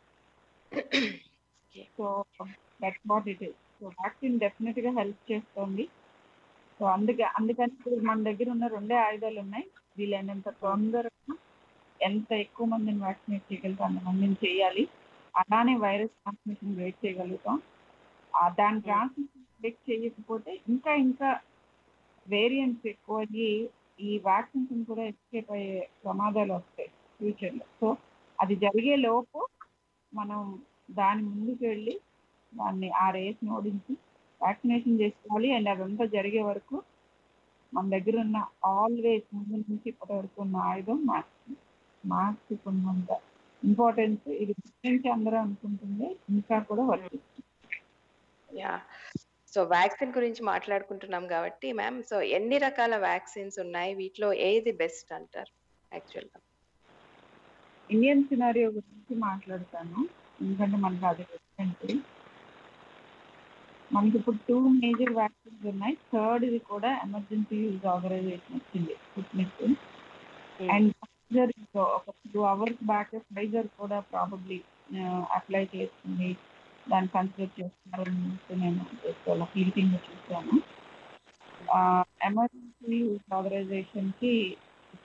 so that's what it is so vaccine definite గా హెల్ప్ చేస్తుంది సో అందుకే అందుకని ఇప్పుడు మన దగ్గర ఉన్న రెండే ఆయుధాలు ఉన్నాయి వీలైనంత తొందరగా ఎంత ఎక్కువ మందిని వ్యాక్సినేట్ చేయగలుగుతాం అంతమందిని చేయాలి అలానే వైరస్ ట్రాన్స్మిషన్ బ్రేక్ చేయగలుగుతాం దాని ట్రాన్స్మిషన్ బ్రేక్ చేయకపోతే ఇంకా ఇంకా వేరియంట్స్ ఎక్కువ ఈ వ్యాక్సిన్స్ కూడా ఎస్కేప్ అయ్యే ప్రమాదాలు వస్తాయి ఫ్యూచర్లో సో అది జరిగే లోపు మనం దాని ముందుకు వెళ్ళి దాన్ని ఆ రేస్ని ఓడించి వ్యాక్సినేషన్ చేసుకోవాలి అండ్ అదంతా జరిగే వరకు మన దగ్గర ఉన్న ఆల్వేస్ ముందు నుంచి ఇప్పటి వరకు ఉన్న ఆయుధం మాస్క్ మాస్క్ ఉన్నంత ఇంపార్టెన్స్ ఇది గురించి అందరూ అనుకుంటుంది ఇంకా కూడా వర్తిస్తుంది యా సో వ్యాక్సిన్ గురించి మాట్లాడుకుంటున్నాం కాబట్టి మ్యామ్ సో ఎన్ని రకాల వ్యాక్సిన్స్ ఉన్నాయి వీటిలో ఏది బెస్ట్ అంటారు యాక్చువల్గా ఇండియన్ సినారియో గురించి మాట్లాడతాను ఎందుకంటే మనకు అది కంట్రీ మనకి ఇప్పుడు టూ మేజర్ వ్యాక్సిన్స్ ఉన్నాయి థర్డ్ ఇది కూడా ఎమర్జెన్సీ యూజ్ ఆర్గనైజేషన్ వచ్చింది స్పుట్నిక్ అండ్ ఫైజర్ ఒక టూ అవర్స్ బ్యాక్ ఫైజర్ కూడా ప్రాబబ్లీ అప్లై చేస్తుంది దాన్ని కన్సిడర్ చేస్తున్నారని నేను వాళ్ళ ఫీల్డింగ్ చూసాను ఎమర్జెన్సీ యూజ్ ఆర్గనైజేషన్ కి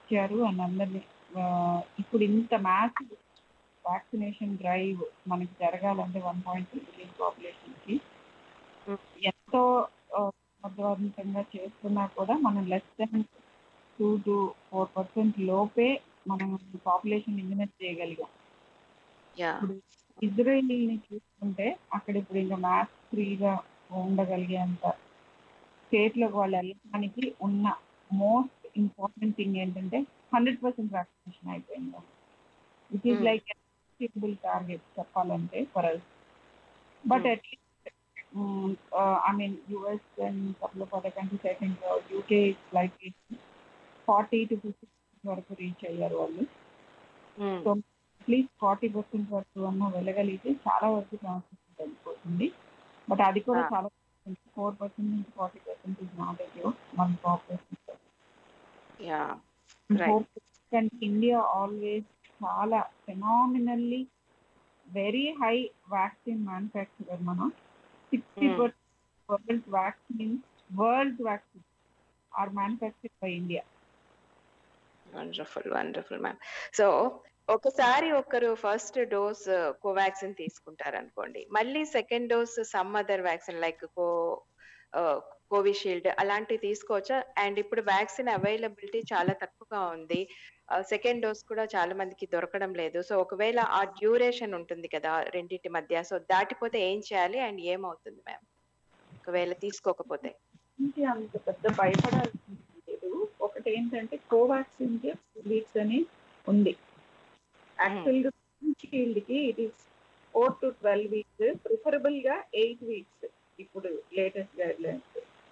ఇచ్చారు అండ్ అందరినీ ఇప్పుడు ఇంత మ్యాథ్ వ్యాక్సినేషన్ డ్రైవ్ మనకి జరగాలంటే వన్ పాయింట్ త్రీ బిలియన్ పాపులేషన్కి Mm. ఎంతో సమర్థవంతంగా చేస్తున్నా కూడా మనం less than two to four percent లోపే మనం పాపులేషన్ ఇమ్యునైజ్ చేయగలిగాం యా ఇప్పుడు ఇజ్రాయిల్ని చూసుకుంటే అక్కడ ఇప్పుడు ఇంకా మ్యాథ్స్ ఫ్రీగా ఉండగలిగేంత స్టేట్లోకి వాళ్ళు వెళ్ళడానికి ఉన్న మోస్ట్ ఇంపార్టెంట్ థింగ్ ఏంటంటే హండ్రెడ్ పర్సెంట్ వ్యాక్సినేషన్ అయిపోయింది it is Hmm. Like achievable target చెప్పాలంటే for us but Hmm. At least I mean US and couple of other countries I think UK like forty to fifty వరకు reach అయ్యారు వాళ్ళు so at least forty percent వరకు అన్న వెళ్ళగలిగితే చాలా వరకు transmission తగ్గిపోతుంది బట్ అది కూడా Ah. చాలా ఫోర్ పర్సెంట్ నుంచి forty percent is not ague మన population yeah Right. Four percent India always చాలా phenomenally very high vaccine manufacturer మనం sixty Hmm. Percent world vaccine world vaccine are manufactured by India wonderful wonderful ma'am so ఒకసారి ఒకరు first dose Covaxin తీసుకుంటారు అనుకోండి మళ్ళీ second dose some other vaccine like co Covishield అలాంటివి తీసుకోవచ్చా and ఇప్పుడు వ్యాక్సిన్ అవైలబిలిటీ చాలా తక్కువగా ఉంది సెకండ్ డోస్ కూడా చాలా మందికి దొరకడం లేదు సో ఒకవేళ ఆ డ్యూరేషన్ ఉంటుంది కదా రెండింటి మధ్య సో దాటిపోతే ఏం చేయాలి అండ్ ఏమవుతుంది మ్యామ్ ఒకవేళ తీసుకోకపోతే ఇంకే అంత పెద్ద భయపడాల్సింది లేదు ఒకటి ఏంటంటే కోవాక్సిన్ కి వీక్స్ అని ఉంది యాక్చువల్ గా షీల్డ్ కి it is four to twelve weeks preferable గా ఎయిట్ వీక్స్ ఇప్పుడు latest guidelines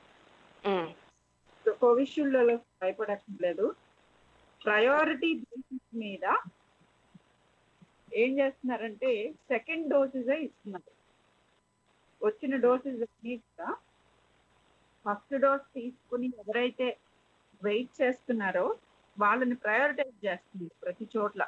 so Covishield లో భయపడక్కర్లేదు ప్రయారిటీ బేసిస్ మీద ఏం చేస్తున్నారంటే సెకండ్ డోసెస్ ఇస్తున్నారు వచ్చిన డోసెస్ అన్ని కూడా ఫస్ట్ డోస్ తీసుకుని ఎవరైతే వెయిట్ చేస్తున్నారో వాళ్ళని ప్రయారిటైజ్ చేస్తుంది ప్రతి చోట్ల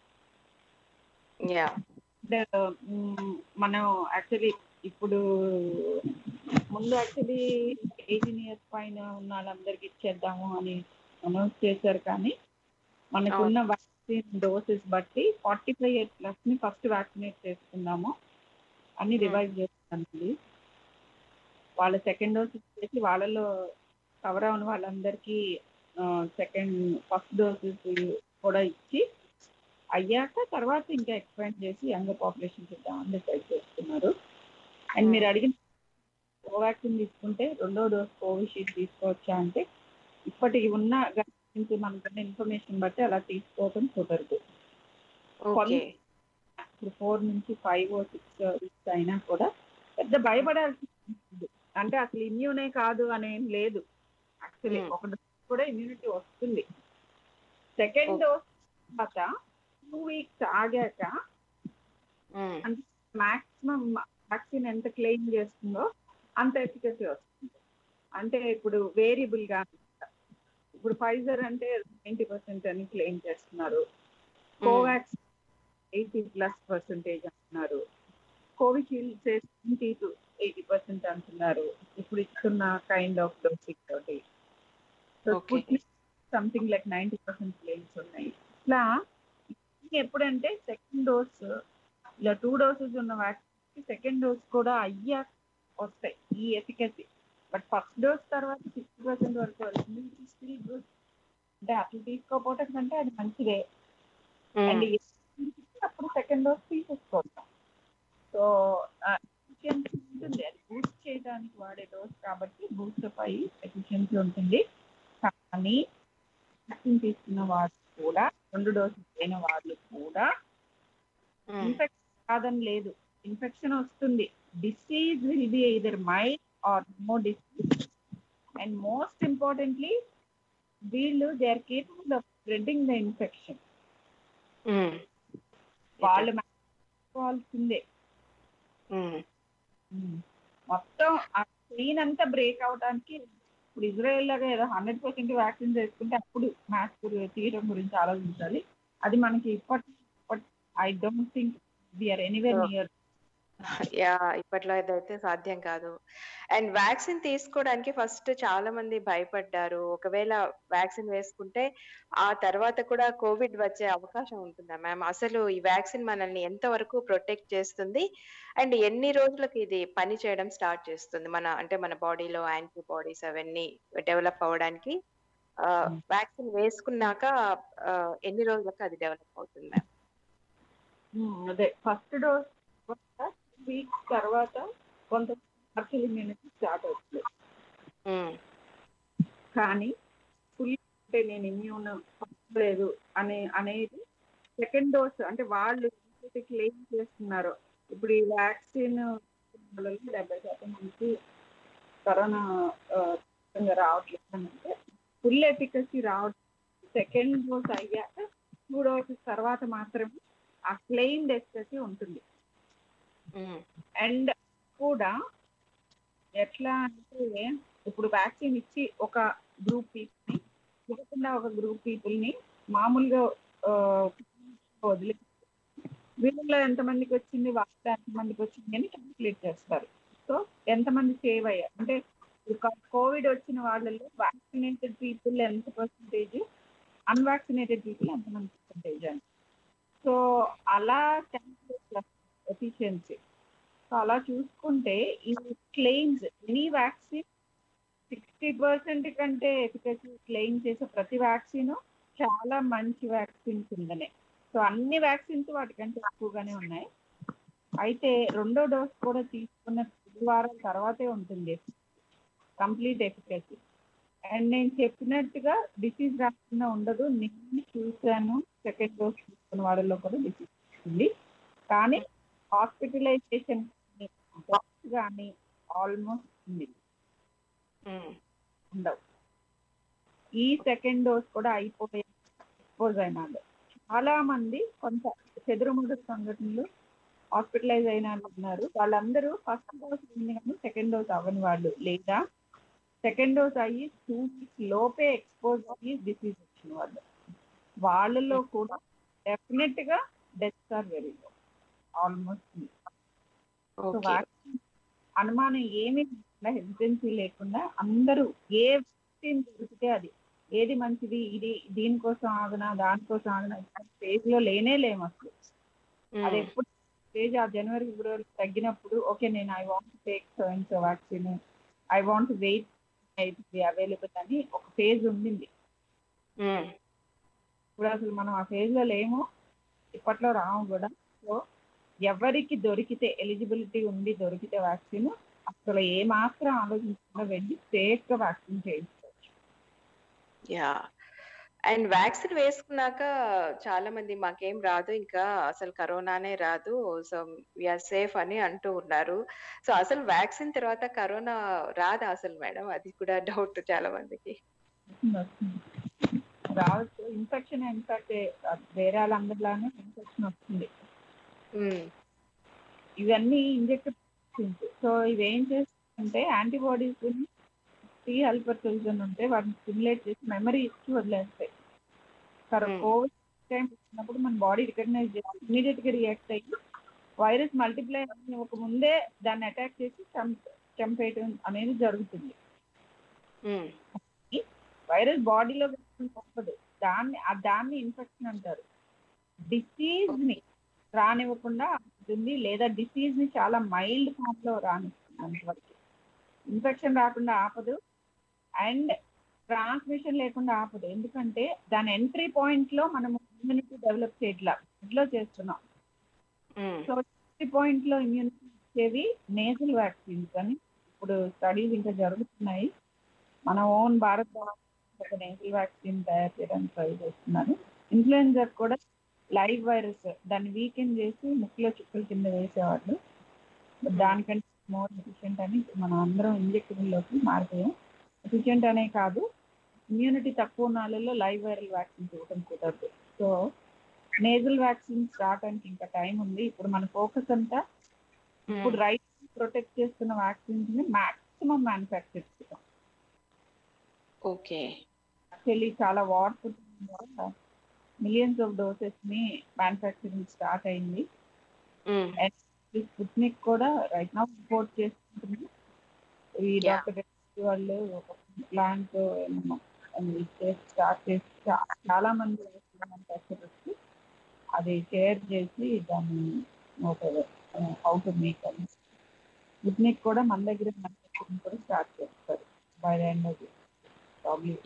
యా అంటే మ్, మనం యాక్చువల్లీ ఇప్పుడు ముందు యాక్చువల్లీ ఎయిటీన్ ఇయర్స్ పైన ఉన్న వాళ్ళందరికీ ఇచ్చేద్దాము అని అనౌన్స్ చేశారు కానీ మనకున్న వ్యాక్సిన్ డోసెస్ బట్టి ఫార్టీ ఫైవ్ ఇయర్స్ ప్లస్ ని ఫస్ట్ వ్యాక్సినేట్ చేసుకుందాము అని రివైజ్ చేస్తానండి వాళ్ళ సెకండ్ డోస్ ఇచ్చేసి వాళ్ళలో కవర్ అవని వాళ్ళందరికీ సెకండ్ ఫస్ట్ డోసెస్ కూడా ఇచ్చి అయ్యాక తర్వాత ఇంకా ఎక్స్పాండ్ చేసి యంగ్ పాపులేషన్ ఇద్దామని డిసైడ్ చేస్తున్నారు అండ్ మీరు అడిగిన కోవాక్సిన్ తీసుకుంటే రెండో డోస్ కోవిషీల్డ్ తీసుకోవచ్చా అంటే ఇప్పటికి ఉన్న గురించి మనకున్న ఇన్ఫర్మేషన్ బట్టి అలా తీసుకోవడం కుదరదు ఓకే ఇప్పుడు ఫోర్ నుంచి ఫైవ్ సిక్స్ వీక్స్ అయినా కూడా పెద్ద భయపడాల్సి ఉంటుంది. అంటే అసలు ఇమ్యూనే కాదు అనేం లేదు యాక్చువల్లీ Hmm. ఒక డోస్ కూడా ఇమ్యూనిటీ వస్తుంది సెకండ్ Okay. డోస్ తర్వాత టూ వీక్స్ ఆగాక మాక్సిమం వ్యాక్సిన్ ఎంత క్లెయిమ్ చేస్తుందో అంత ఎఫికసీ వస్తుంది అంటే ఇప్పుడు వేరియబుల్ గా ఇప్పుడు ఫైజర్ అంటే నైంటీ పర్సెంట్ అని క్లెయిమ్ చేస్తున్నారు కోవాక్స్ ఎయిటీ ప్లస్ పర్సెంటేజ్ అంటున్నారు Covishield seventy to eighty percent అంటున్నారు ఇప్పుడు ఇస్తున్న కైండ్ ఆఫ్ డోసింగ్ తోటి Okay. Something like ninety percent claims ఉన్నాయి ఇట్లా ఇది ఎప్పుడంటే సెకండ్ డోస్ ఇలా టూ డోసెస్ ఉన్న వ్యాక్సిన్ సెకండ్ డోస్ కూడా అయ్యా వస్తాయి ఈ ఎఫికసీ బట్ ఫస్ట్ డోస్ తర్వాత సిక్స్టీ పర్సెంట్ వరకు వెళ్తుంది స్టిల్ గుడ్ అంటే అట్లా తీసుకోకపోవటం కంటే అది మంచిదే అండ్ అప్పుడు సెకండ్ డోస్ తీసేసుకోవడం సో ఎఫిషియన్సీ ఉంటుంది అది బూస్ట్ చేయడానికి వాడే డోస్ కాబట్టి బూస్ట్ అప్ అయ్యి ఎఫిషియన్సీ ఉంటుంది కానీ వ్యాక్సిన్ తీసుకున్న వాళ్ళు కూడా రెండు డోసెస్ అయిన వాళ్ళు కూడా ఇన్ఫెక్షన్ కాదని లేదు ఇన్ఫెక్షన్ వస్తుంది disease will be either mild or no disease and most importantly వీళ్ళు they are capable of spreading the infection వాళ్ళు కావాల్సిందే మొత్తం ఆ చైన్ అంతా బ్రేక్ అవడానికి ఇప్పుడు ఇజ్రాయెల్ లాగా ఏదో హండ్రెడ్ పర్సెంట్ వ్యాక్సిన్ చేసుకుంటే అప్పుడు మ్యాథ్స్ తీయడం గురించి ఆలోచించాలి అది మనకి ఇప్పటి I don't think we are anywhere Yeah. Near yeah! ఇప్పట్లో ఇదైతే సాధ్యం కాదు. అండ్ వ్యాక్సిన్ తీసుకోవడానికి ఫస్ట్ చాలా మంది భయపడ్డారు. ఒకవేళ వ్యాక్సిన్ వేసుకుంటే ఆ తర్వాత కూడా కోవిడ్ వచ్చే అవకాశం ఉంటుందా మ్యామ్? అసలు ఈ వ్యాక్సిన్ మనల్ని ఎంత వరకు ప్రొటెక్ట్ చేస్తుంది? అండ్ ఎన్ని రోజులకి ఇది పని చేయడం స్టార్ట్ చేస్తుంది? మన అంటే మన బాడీలో యాంటీబాడీస్ అవన్నీ డెవలప్ అవ్వడానికి ఆహ్, హ్మ్. వ్యాక్సిన్ వేసుకున్నాక ఆహ్, ఎన్ని రోజులకు అది డెవలప్ అవుతుంది మ్యామ్? హ్మ్. అదే ఫస్ట్ డోస్ తర్వాత వీక్స్ తర్వాత కొంత పార్షియల్ ఇమ్యూనిటీ స్టార్ట్ అవుతుంది. హ్మ్. కానీ ఫుల్ అంటే నేను ఇమ్యూన్ లేదు అనే అనేది సెకండ్ డోస్ అంటే వాళ్ళు ఏదైతే క్లెయిమ్ చేస్తున్నారో ఇప్పుడు ఈ వ్యాక్సిన్ వాళ్ళలో డెబ్బై శాతం మందికి కరోనా ఆ, ఖచ్చితంగా రావట్లేదు అని అంటే ఫుల్ ఎఫికసీ రావట్లేదు సెకండ్ డోస్ అయ్యాక టూ డోసెస్ తర్వాత మాత్రమే ఆ క్లెయిమ్ ఎఫికసీ ఉంటుంది హ్మ్. అండ్ కూడా ఎట్లా అంటే ఇప్పుడు వ్యాక్సిన్ ఇచ్చి ఒక గ్రూప్ పీపుల్ని ఇవ్వకుండా ఒక గ్రూప్ పీపుల్ని మామూలుగా ఆ, వదిలే వీళ్ళలో ఎంతమందికి వచ్చింది వాళ్ళలో ఎంతమందికి వచ్చింది అని క్యాల్కులేట్ చేస్తారు సో ఎంతమంది సేవ్ అయ్యారు అంటే కోవిడ్ వచ్చిన వాళ్ళలో వ్యాక్సినేటెడ్ పీపుల్ ఎంత పర్సంటేజ్ అన్వాక్సినేటెడ్ పీపుల్ ఎంతమంది పర్సంటేజ్ అని సో అలా క్యాల్కులేట్ ఎఫిషియన్సీ సో అలా చూసుకుంటే ఈ claims any vaccine sixty percent కంటే ఎఫికసీ క్లెయిమ్ చేసే ప్రతి వ్యాక్సిన్ చాలా మంచి వ్యాక్సిన్ కిందనే సో అన్ని వ్యాక్సిన్స్ వాటికంటే ఎక్కువగానే ఉన్నాయి అయితే రెండో డోస్ కూడా తీసుకున్న పది వారాల తర్వాతే ఉంటుంది కంప్లీట్ ఎఫికసీ అండ్ నేను చెప్పినట్టుగా డిసీజ్ రాకుండా ఉండదు నేను చూశాను సెకండ్ డోస్ తీసుకున్న వాళ్ళలో కూడా డిసీజ్ వస్తుంది కానీ హాస్పిటలైజేషన్ కానీ ఆల్మోస్ట్ ఉంది హ్మ్. ఉండవు ఈ సెకండ్ డోస్ కూడా అయిపోయే ఎక్స్పోజ్ అయినాడు చాలా మంది కొంత చెదురుముడు సంఘటనలు హాస్పిటలైజ్ అయిన వాళ్ళు ఉన్నారు వాళ్ళందరూ ఫస్ట్ డోస్ ఉంది కానీ సెకండ్ డోస్ అవ్వని వాళ్ళు లేదా సెకండ్ డోస్ అయ్యి టూ వీక్స్ లోపే ఎక్స్పోజ్ అయ్యి డిసీజ్ వచ్చిన వాళ్ళు వాళ్ళలో కూడా డెఫినెట్ గా deaths are very low almost so okay. Vaccine అనుమానం ఏమీ లేకుండా హెసిటెన్సీ లేకుండా అందరూ ఏ వ్యాక్సిన్ దొరికితే అది ఏది మంచిది ఇది దీనికోసం ఆగనా దానికోసం ఆగనా స్టేజ్ లో లేనే లేము అసలు అది హ్మ్. ఎప్పుడు స్టేజ్ ఆ జనవరి ఫిబ్రవరి తగ్గినప్పుడు ఓకే నేను I want take so and so vaccine I want wait available అని ఒక ఫేజ్ ఉండింది హ్మ్. ఇప్పుడు అసలు మనం ఆ ఫేజ్ లో లేము ఇప్పట్లో రాము కూడా సో ఎవరికి దొరికితే ఎలిజిబిలిటీ ఉండి దొరికితే వ్యాక్సిన్ అసలు ఏ మాత్రం ఆలోచించకుండా వెళ్ళి సేఫ్ గా వ్యాక్సిన్ చేయించుకోవచ్చు యాహ్! అండ్ వ్యాక్సిన్ వేసుకున్నాక చాలా మంది మాకేం రాదు ఇంకా అసలు కరోనానే రాదు. సో వి ఆర్ సేఫ్ అని అంటూ ఉన్నారు. సో అసలు వ్యాక్సిన్ తర్వాత కరోనా రాదా అసలు మేడం? అది కూడా డౌట్ చాలా మందికి. వస్తుంది, వస్తుంది. రావచ్చు ఇన్ఫెక్షన్ ఇన్ఫాక్ట్ వేరే వాళ్ళందరిలానే ఇన్ఫెక్షన్ వస్తుంది హ్మ్. ఇవన్నీ ఇంజెక్టెడ్ సో ఇవేం చేస్తుంటే యాంటీబాడీస్ టీ హెల్పర్ సెల్స్ అని ఉంటే వాటిని స్టిమ్యులేట్ చేసి మెమరీ ఇచ్చి వదిలేస్తాయి సరే Hmm. కోవిడ్ టైం వచ్చినప్పుడు మన బాడీ రికగ్నైజ్ చేసి ఇమీడియట్ గా రియాక్ట్ అయ్యి వైరస్ మల్టిప్లై ఒక ముందే దాన్ని అటాక్ చేసి చంప చంపేయటం అనేది జరుగుతుంది హ్మ్. వైరస్ బాడీలో తప్పదు దాన్ని ఆ దాన్ని ఇన్ఫెక్షన్ అంటారు డిసీజ్ ని రానివ్వకుండా ఉంటుంది లేదా డిసీజ్ ని చాలా మైల్డ్ ఫామ్ లో రానిస్తుంది అంతవరకు ఇన్ఫెక్షన్ రాకుండా ఆపదు అండ్ ట్రాన్స్మిషన్ లేకుండా ఆపదు ఎందుకంటే దాని ఎంట్రీ పాయింట్ లో మనం ఇమ్యూనిటీ డెవలప్ చేయట్లా లో చేస్తున్నాం హ్మ్. సో ఎంట్రీ పాయింట్ లో ఇమ్యూనిటీ ఇచ్చేవి నేజల్ వ్యాక్సిన్స్ అని ఇప్పుడు స్టడీస్ ఇంకా జరుగుతున్నాయి మన ఓన్ భారత్ ఒక నేజల్ వ్యాక్సిన్ తయారు చేయడానికి ట్రై చేస్తున్నారు ఇన్ఫ్లుయెన్జర్ కూడా లైవ్ వైరస్ దాన్ని వీకెండ్ చేసి ముక్కులో చుక్కల కింద వేసేవాళ్ళు But దానికంటే మోర్ ఎఫిషియెంట్ అని మనం అందరం ఇంజెక్టబుల్ లోకి మారిపోయాం ఎఫిషియెంట్ అనే కాదు ఇమ్యూనిటీ తక్కువ ఉన్న వాళ్ళలో లైవ్ వైరల్ వ్యాక్సిన్స్ ఇవ్వడం కుదరదు సో నేజల్ వ్యాక్సిన్స్ రావడానికి ఇంకా టైం ఉంది ఇప్పుడు మన ఫోకస్ అంతా ఇప్పుడు హ్మ్. రైట్ ప్రొటెక్ట్ చేస్తున్న వ్యాక్సిన్స్ ని మాక్సిమం మ్యానుఫ్యాక్చర్ చేయడం ఓకే. యాక్చువల్లీ చాలా వార్ మిలియన్స్ ఆఫ్ డోసెస్ ని మ్యానుఫ్యాక్చరింగ్ స్టార్ట్ అయింది హ్మ్. స్పుత్నిక్ కూడా రైట్ నా సపోర్ట్ చేస్తుంది ఈ Yeah. డాక్టర్ వాళ్ళు ఒక ప్లాంట్ స్టార్ట్ చేసి చా- చాలా మంది కష్టపడి అది షేర్ చేసి దాన్ని ఒక హౌ టు మేక్ అని స్పుత్నిక్ కూడా మన దగ్గర manufacturing కూడా స్టార్ట్ చేస్తారు by the end of probably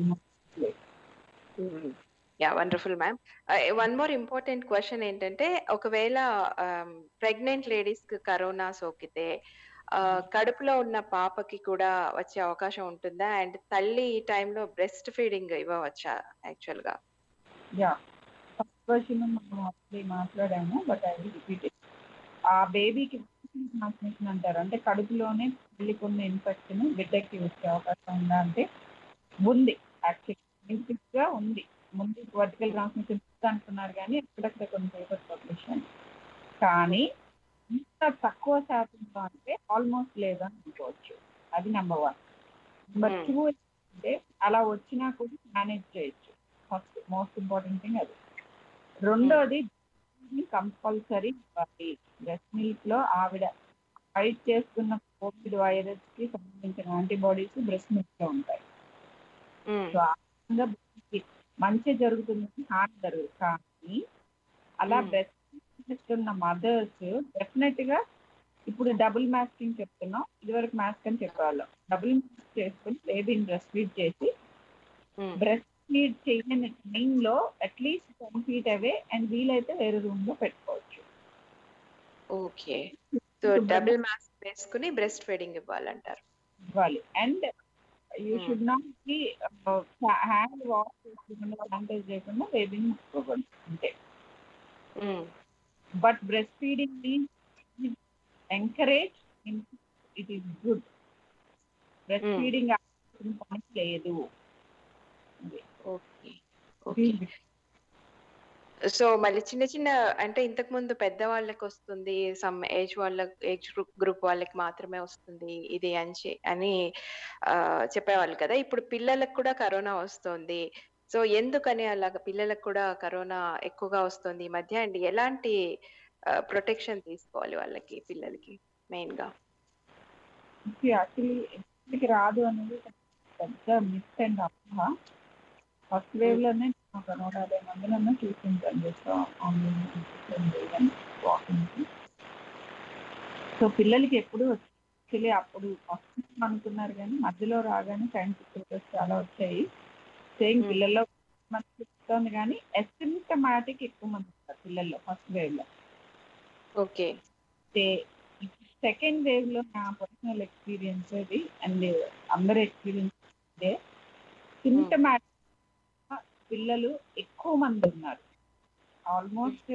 yeah wonderful ma'am one more important question ఏంటంటే ఒకవేళ ప్రెగ్నెంట్ లేడీస్ కి కరోనా సోకితే ఆ, కడుపులో ఉన్న పాపకి కూడా వచ్చే అవకాశం ఉంటుందా అండ్ తల్లి ఈ టైంలో బ్రెస్ట్ ఫీడింగ్ ఇవ్వవచ్చా యాక్చువల్ గా యా ఫస్ట్ క్వశ్చన్ మనం ఆల్రెడీ మాట్లాడాము బట్ ఐ రిపీట్ ఆ బేబీకి ట్రాన్స్మిషన్ అంటారు అంటే కడుపులోనే తల్లికి ఉన్న ఇన్ఫెక్షన్ బిడ్డకి వచ్చే అవకాశం ఉందా అంటే ఉంది యాక్చువల్లీ గా ఉంది ముందు వర్టికల్ ట్రాన్స్మిషన్ అంటున్నారు కానీ ఎక్కడెక్కడ కొన్ని పేపర్ పబ్లిష్ కానీ ఇంత తక్కువ శాతంలో అంటే ఆల్మోస్ట్ లేదని అనుకోవచ్చు అది number one number Hmm. Two అంటే అలా వచ్చినా కూడా మేనేజ్ చేయొచ్చు ఫస్ట్ మోస్ట్ ఇంపార్టెంట్ థింగ్ అది రెండోది కంపల్సరీ ఇవ్వాలి బ్రెస్ట్ మిల్క్ లో ఆవిడ ఫైట్ చేస్తున్న కోవిడ్ వైరస్ కి సంబంధించిన యాంటీబాడీస్ బ్రెస్ట్ మిల్క్ లో ఉంటాయి మ్మ్. సో ఆ విధంగా బాడీకి మంచి జరుగుతుంది హార్ట్ జరగదు కానీ అలా Hmm. బ్రెస్ట్ ఉన్న మదర్స్ డెఫినెట్ గా ఇప్పుడు డబుల్ మాస్కింగ్ చెప్తున్నాం ఇదివరకు మాస్క్ అని చెప్పేవాళ్ళం డబుల్ మాస్క్ చేసుకుని బేబీని బ్రెస్ట్ ఫీడ్ చేసి మ్మ్. బ్రెస్ట్ ఫీడ్ చేయని టైం లో at least ten feet away and వీలైతే వేరే రూమ్ లో పెట్టుకోవచ్చు ఓకే సో డబుల్ మాస్క్ వేసుకుని బ్రెస్ట్ ఫీడింగ్ ఇవ్వాలంటారు ఇవ్వాలి and you Hmm. Should not be hand wash చేసుకుండా శానిటైజ్ చేయకుండా బేబీని ముట్టుకోకూడదు అంతే మ్మ్. But breast feeding means encourage it is good breast Hmm. Feeding పని లేదు ఓకే ఓకే సో మళ్ళీ చిన్న చిన్న అంటే ఇంతకు ముందు పెద్దవాళ్ళకి వస్తుంది సమ్ ఏజ్ వాళ్ళ ఏజ్ గ్రూప్ వాళ్ళకి మాత్రమే వస్తుంది ఇది అని చె- అని ఆ, చెప్పేవాళ్ళు కదా ఇప్పుడు పిల్లలకు కూడా కరోనా వస్తుంది సో ఎందుకని అలాగ పిల్లలకు కూడా కరోనా ఎక్కువగా వస్తుంది ఈ మధ్య అండ్ ఎలాంటి ప్రొటెక్షన్ తీసుకోవాలి వాళ్ళకి పిల్లలకి మెయిన్ గా యాక్చువల్లీ ఇంటికి రాదు అనేది పెద్ద మిస్ అండ్ అప్ప ఫస్ట్ వేవ్ లోనే ఒక నూట యాభై మందినన్నా చూసుకుంటాను జస్ట్ ఆన్లైన్ వాకింగ్ సో పిల్లలకి ఎప్పుడు యాక్చువల్లీ అప్పుడు ఫస్ట్ అనుకున్నారు కానీ మధ్యలో రాగానే సైంటిఫిక్ పేపర్స్ చాలా వచ్చాయి సేమ్ Hmm. పిల్లల్లో మనకి చెప్తోంది కానీ ఎసిమ్టమాటిక్ ఎక్కువ మంది ఉన్నారు పిల్లల్లో ఫస్ట్ వేవ్ లో ఓకే సెకండ్ వేవ్ లో నా పర్సనల్ ఎక్స్పీరియన్స్ అది అండ్ అందరి ఎక్స్పీరియన్స్ ఇదే సింటమాటిక్ పిల్లలు ఎక్కువ మంది ఉన్నారు ఆల్మోస్ట్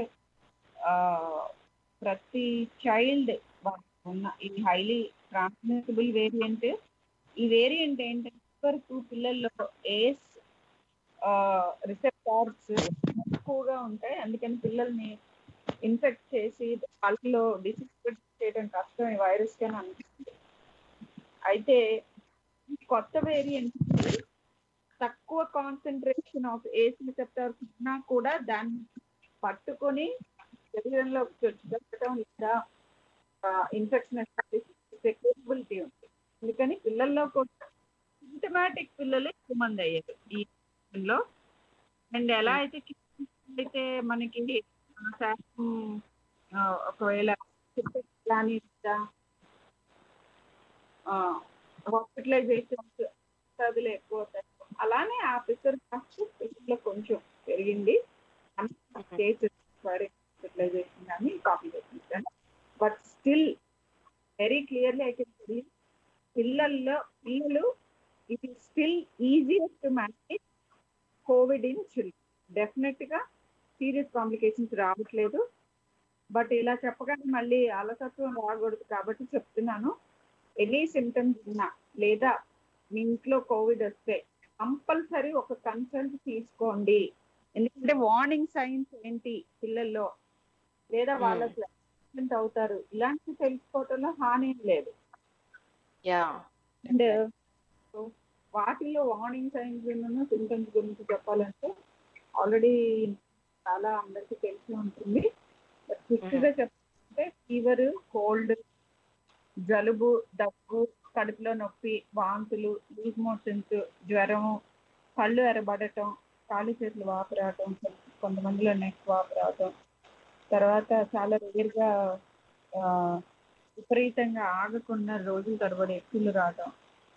ప్రతి చైల్డ్ ఉన్న ఈ హైలీ ట్రాన్స్మిటబుల్ వేరియంట్ ఈ వేరియంట్ ఏంటంటే వరకు పిల్లల్లో ఏస్ రిసెప్టార్స్ ఎక్కువగా ఉంటాయి అందుకని పిల్లల్ని ఇన్ఫెక్ట్ చేసి వాళ్ళలో డిసీజ్ చేయడం కష్టం ఈ వైరస్ కానీ అనిపిస్తుంది అయితే ఈ కొత్త వేరియంట్ తక్కువ కాన్సన్ట్రేషన్ ఆఫ్ ఏస్ రిసెప్టార్స్ ఉన్నా కూడా దాన్ని పట్టుకొని శరీరంలో చొచ్చడం లేదా ఇన్ఫెక్షన్ కేపబిలిటీ ఉంది అందుకని పిల్లల్లో కూడా సింటమాటిక్ పిల్లలు ఎక్కువ మంది అయ్యారు ఈ లో అండ్ ఎలా అయితే kids అయితే మనకి ఆ, శాతం ఆ, ఒకవేళ కానీ హాస్పిటలైజేషన్స్ చదువులు ఎక్కువ అవుతాయి అలానే ఆ ప్రిసర్ కాస్ట్ పిల్లల్లో కొంచెం పెరిగింది కేసెస్ హాస్పిటలైజేషన్ కానీ కాంప్లికేషన్స్ కానీ but still very clearly I can పిల్లల్లో పిల్లలు it is still easier to manage covid in children definite గా సీరియస్ కాంప్లికేషన్స్ రావట్లేదు బట్ ఇలా చెప్పగానే మళ్ళీ అలసత్వం రాకూడదు కాబట్టి చెప్తున్నాను ఎనీ సిమ్టమ్స్ ఉన్నా లేదా మీ ఇంట్లో కోవిడ్ వస్తే కంపల్సరీ ఒక కన్సల్ట్ తీసుకోండి ఎందుకంటే వార్నింగ్ సైన్స్ ఏంటి పిల్లల్లో లేదా వాళ్ళకి accident అవుతారు ఇలాంటివి తెలుసుకోవటంలో హాని ఏం లేదు యా అండ్ వాటిల్లో వార్నింగ్ సైన్స్ సింటమ్స్ గురించి చెప్పాలంటే ఆల్రెడీ చాలా అందరికీ తెలిసి ఉంటుంది బట్ క్విక్గా చెప్పాలంటే ఏంటంటే ఫీవర్ కోల్డ్ జలుబు దగ్గు కడుపులో నొప్పి వాంతులు లూజ్ మోషన్స్ జ్వరం కళ్ళు ఎరబడటం కాళ్ళు చేతులు వాపు రావటం కొంతమందిలో నెక్ వాపు రావటం తర్వాత చాలా రేర్గా విపరీతంగా ఆగకుండా రోజుల తరబడి ఎక్కువలు రావటం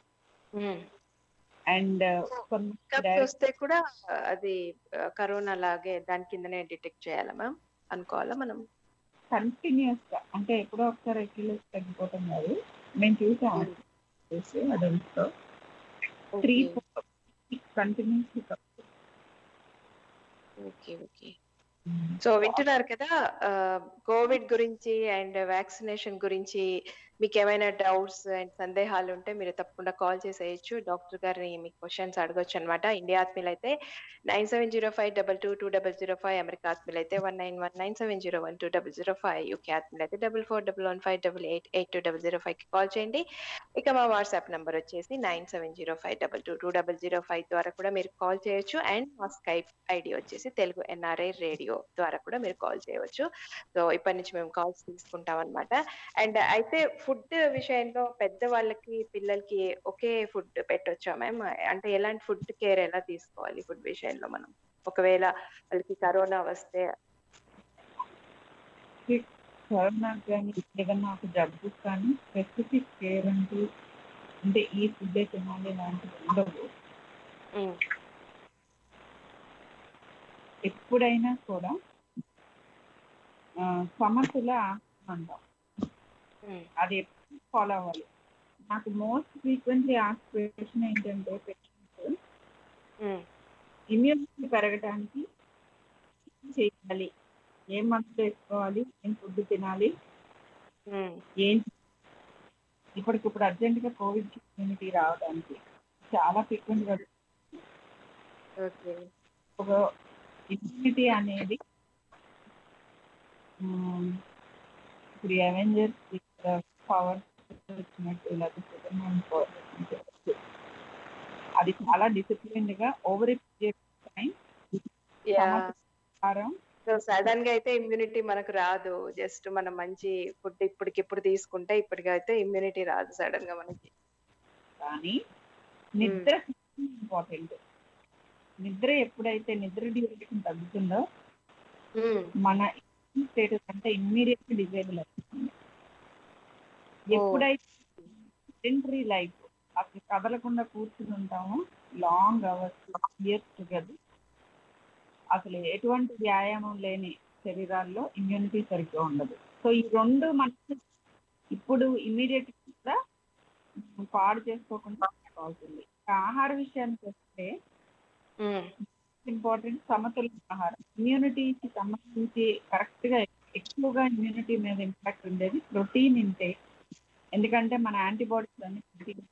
అండ్ కప్స్ వస్తే కూడా అది కరోనా లాగే దాని కిందనే డిటెక్ట్ చేయాలా మ్యామ్ అనుకోవాలా మనం కంటిన్యూస్ గా అంటే ఎప్పుడో ఒకసారి కిలోస్ తగ్గిపోవటం కాదు మేము చూసాం చూసి అడల్ట్స్ లో three four continues okay okay so వింటున్నారు కదా కోవిడ్ గురించి అండ్ వ్యాక్సినేషన్ గురించి మీకు ఏమైనా డౌట్స్ అండ్ సందేహాలు ఉంటే మీరు తప్పకుండా కాల్ చేసేయచ్చు డాక్టర్ గారిని మీకు క్వశ్చన్స్ అడగొచ్చు అనమాట ఇండియా ఆత్మీయులు అయితే nine seven zero five double two two double zero five America ఆత్మీయులు అయితే one nine one nine seven zero one two double zero five UK ఆత్మీయులు అయితే double four double one five double eight eight two double zero ఫైవ్కి call చేయండి ఇక మా WhatsApp number వచ్చేసి nine seven zero five double two two double zero five ద్వారా కూడా మీరు కాల్ చేయొచ్చు అండ్ మా స్కైప్ ఐడి వచ్చేసి తెలుగు ఎన్ఆర్ఐ రేడియో ద్వారా కూడా మీరు కాల్ చేయవచ్చు సో ఇప్పటి నుంచి మేము కాల్స్ తీసుకుంటాం అనమాట అండ్ అయితే ఫుడ్ విషయంలో పెద్ద వాళ్ళకి పిల్లలకి ఒకే ఫుడ్ పెట్టొచ్చా మ్యామ్ అంటే ఎలాంటి ఫుడ్ కేర్ ఎలా తీసుకోవాలి ఫుడ్ విషయంలో మనం ఒకవేళ వాళ్ళకి కరోనా వస్తే కరోనా కానీ ఏదన్నా ఒక జబ్బు కానీ స్పెసిఫిక్ కేర్ అంటూ అంటే ఈ ఫుడ్ తినాలి లాంటివి ఉండవు ఎప్పుడైనా కూడా సమతుల అంటాం అది ఎప్పుడు ఫాలో అవ్వాలి నాకు మోస్ట్ ఫ్రీక్వెంట్లీ ఆస్క్ క్వశ్చన్ ఏంటంటే పేషెంట్స్ ఇమ్యూనిటీ పెరగడానికి చేయాలి ఏం మందులు వేసుకోవాలి ఏం ఫుడ్ తినాలి ఏం ఇప్పటికిప్పుడు అర్జెంట్ గా కోవిడ్ ఇమ్యూనిటీ రావడానికి చాలా ఫ్రీక్వెంట్ గా ఒక ఇమ్యూనిటీ అనేది ఇప్పుడు అవెంజర్స్ పవర్ వచ్చినట్టు లేకపోతే అది చాలా డిసిప్లిన్ గా over period time so sudden గా అయితే ఇమ్యూనిటీ మనకు రాదు జస్ట్ మనం మంచి ఫుడ్ ఇప్పటికిప్పుడు తీసుకుంటే ఇప్పటికైతే ఇమ్యూనిటీ రాదు సడన్ గా మనకి కానీ నిద్ర ఇంపార్టెంట్ నిద్ర ఎప్పుడైతే నిద్ర డ్యూరేషన్ తగ్గుతుందో మన స్టేటస్ అంటే ఇమ్మీడియట్ డిజేబుల్ అవుతుంది ఎప్పుడైతే సెంటరీ లైఫ్ అసలు కదలకుండా కూర్చుని ఉంటామో లాంగ్ అవర్స్ ఇయర్స్ టుగెదర్ అసలు ఎటువంటి వ్యాయామం లేని శరీరాల్లో ఇమ్యూనిటీ సరిగ్గా ఉండదు సో ఈ రెండు మనకి ఇప్పుడు ఇమ్మీడియట్ కూడా పాడు చేసుకోకుండా అవుతుంది ఆహార విషయానికి వస్తే ఇంపార్టెంట్ సమతుల్య ఆహారం ఇమ్యూనిటీకి సంబంధించి కరెక్ట్ గా ఎక్కువగా ఇమ్యూనిటీ మీద ఇంపాక్ట్ ఉండేది ప్రోటీన్ ఇంటేక్ ఎందుకంటే మన యాంటీబాడీస్ అన్ని ప్రోటీన్స్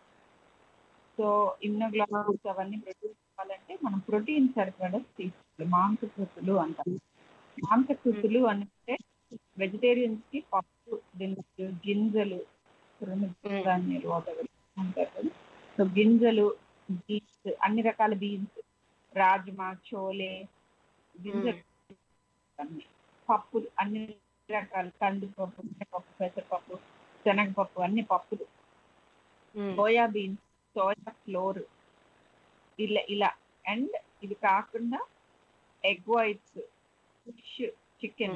సో ఇమ్యూనోగ్లోబుల్స్ అవన్నీ ప్రొడ్యూస్ కావాలంటే మనం ప్రోటీన్ సరిపడా తీసుకోవాలి మాంసకృతులు అంటారు మాంసకృతులు అంటే వెజిటేరియన్స్ కి పప్పు దినుసులు గింజలు ధాన్యాలు వాటర్ అంటారు కదా సో గింజలు బీన్స్ అన్ని రకాల బీన్స్ రాజ్మా చోలే గింజలు అన్ని పప్పులు అన్ని రకాల కందిపప్పు పప్పు పెసరపప్పు శనగపప్పు అన్ని పప్పులు సోయా బీన్స్ సోయా ఫ్లోర్ ఇలా ఇలా అండ్ ఇది కాకుండా egg whites fish chicken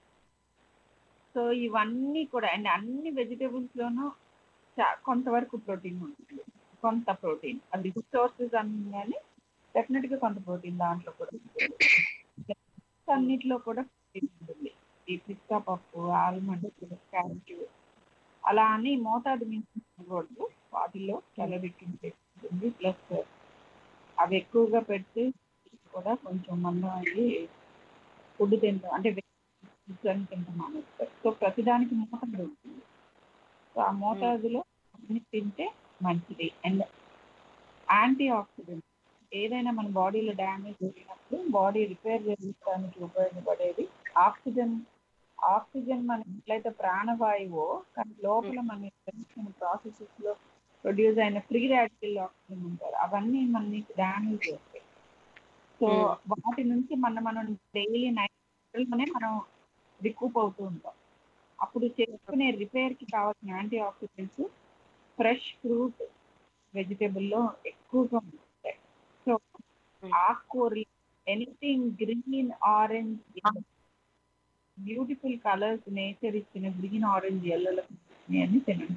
so ఇవన్నీ కూడా అండ్ అన్ని వెజిటేబుల్స్ లోనూ కొంతవరకు ప్రోటీన్ ఉంటుంది కొంత ప్రోటీన్ అది సోర్సెస్ కానీ డెఫినెట్ గా కొంత ప్రోటీన్ దాంట్లో కూడా అన్నిట్లో కూడా ప్రోటీన్ ఉంటుంది ఈ పిస్తా పప్పు ఆల్మండ్ క్యారెట్ అలా అని మోతాదు మించకూడదు వాటిలో క్యాలరిక్ ఉంటుంది ప్లస్ అవి ఎక్కువగా పెడితే కూడా కొంచెం మందం అయ్యి ఫుడ్ తింటాం అంటే అని తింటాం మానేస్తారు సో ప్రతిదానికి మోతాదు ఉంటుంది సో ఆ మోతాదులో అన్ని తింటే మంచిది అండ్ యాంటీ ఆక్సిడెంట్ ఏదైనా మన బాడీలో డ్యామేజ్ జరిగినప్పుడు బాడీ రిపేర్ చేయడానికి ఉపయోగపడేది ఆక్సిజన్ ఆక్సిజన్ మన ఎట్లయితే ప్రాణవాయువో కానీ లోపల మన ప్రాసెసెస్ లో ప్రొడ్యూస్ అయిన ఫ్రీ రాడికల్ ఆక్సిజన్ ఉంటారు అవన్నీ మనని డ్యామేజ్ చేస్తాయి సో వాటి నుంచి మన మనం డైలీ నైట్ లోనే మనం రికూప్ అవుతూ ఉంటాం అప్పుడు చేసుకునే రిపేర్ కి కావాల్సిన antioxidants fresh fruit vegetable లో ఎక్కువగా ఉంటాయి సో ఆకుకూరలు anything green orange beautiful colours nature ఇచ్చిన గ్రీన్ ఆరెంజ్ ఎల్లలో అన్ని తినండి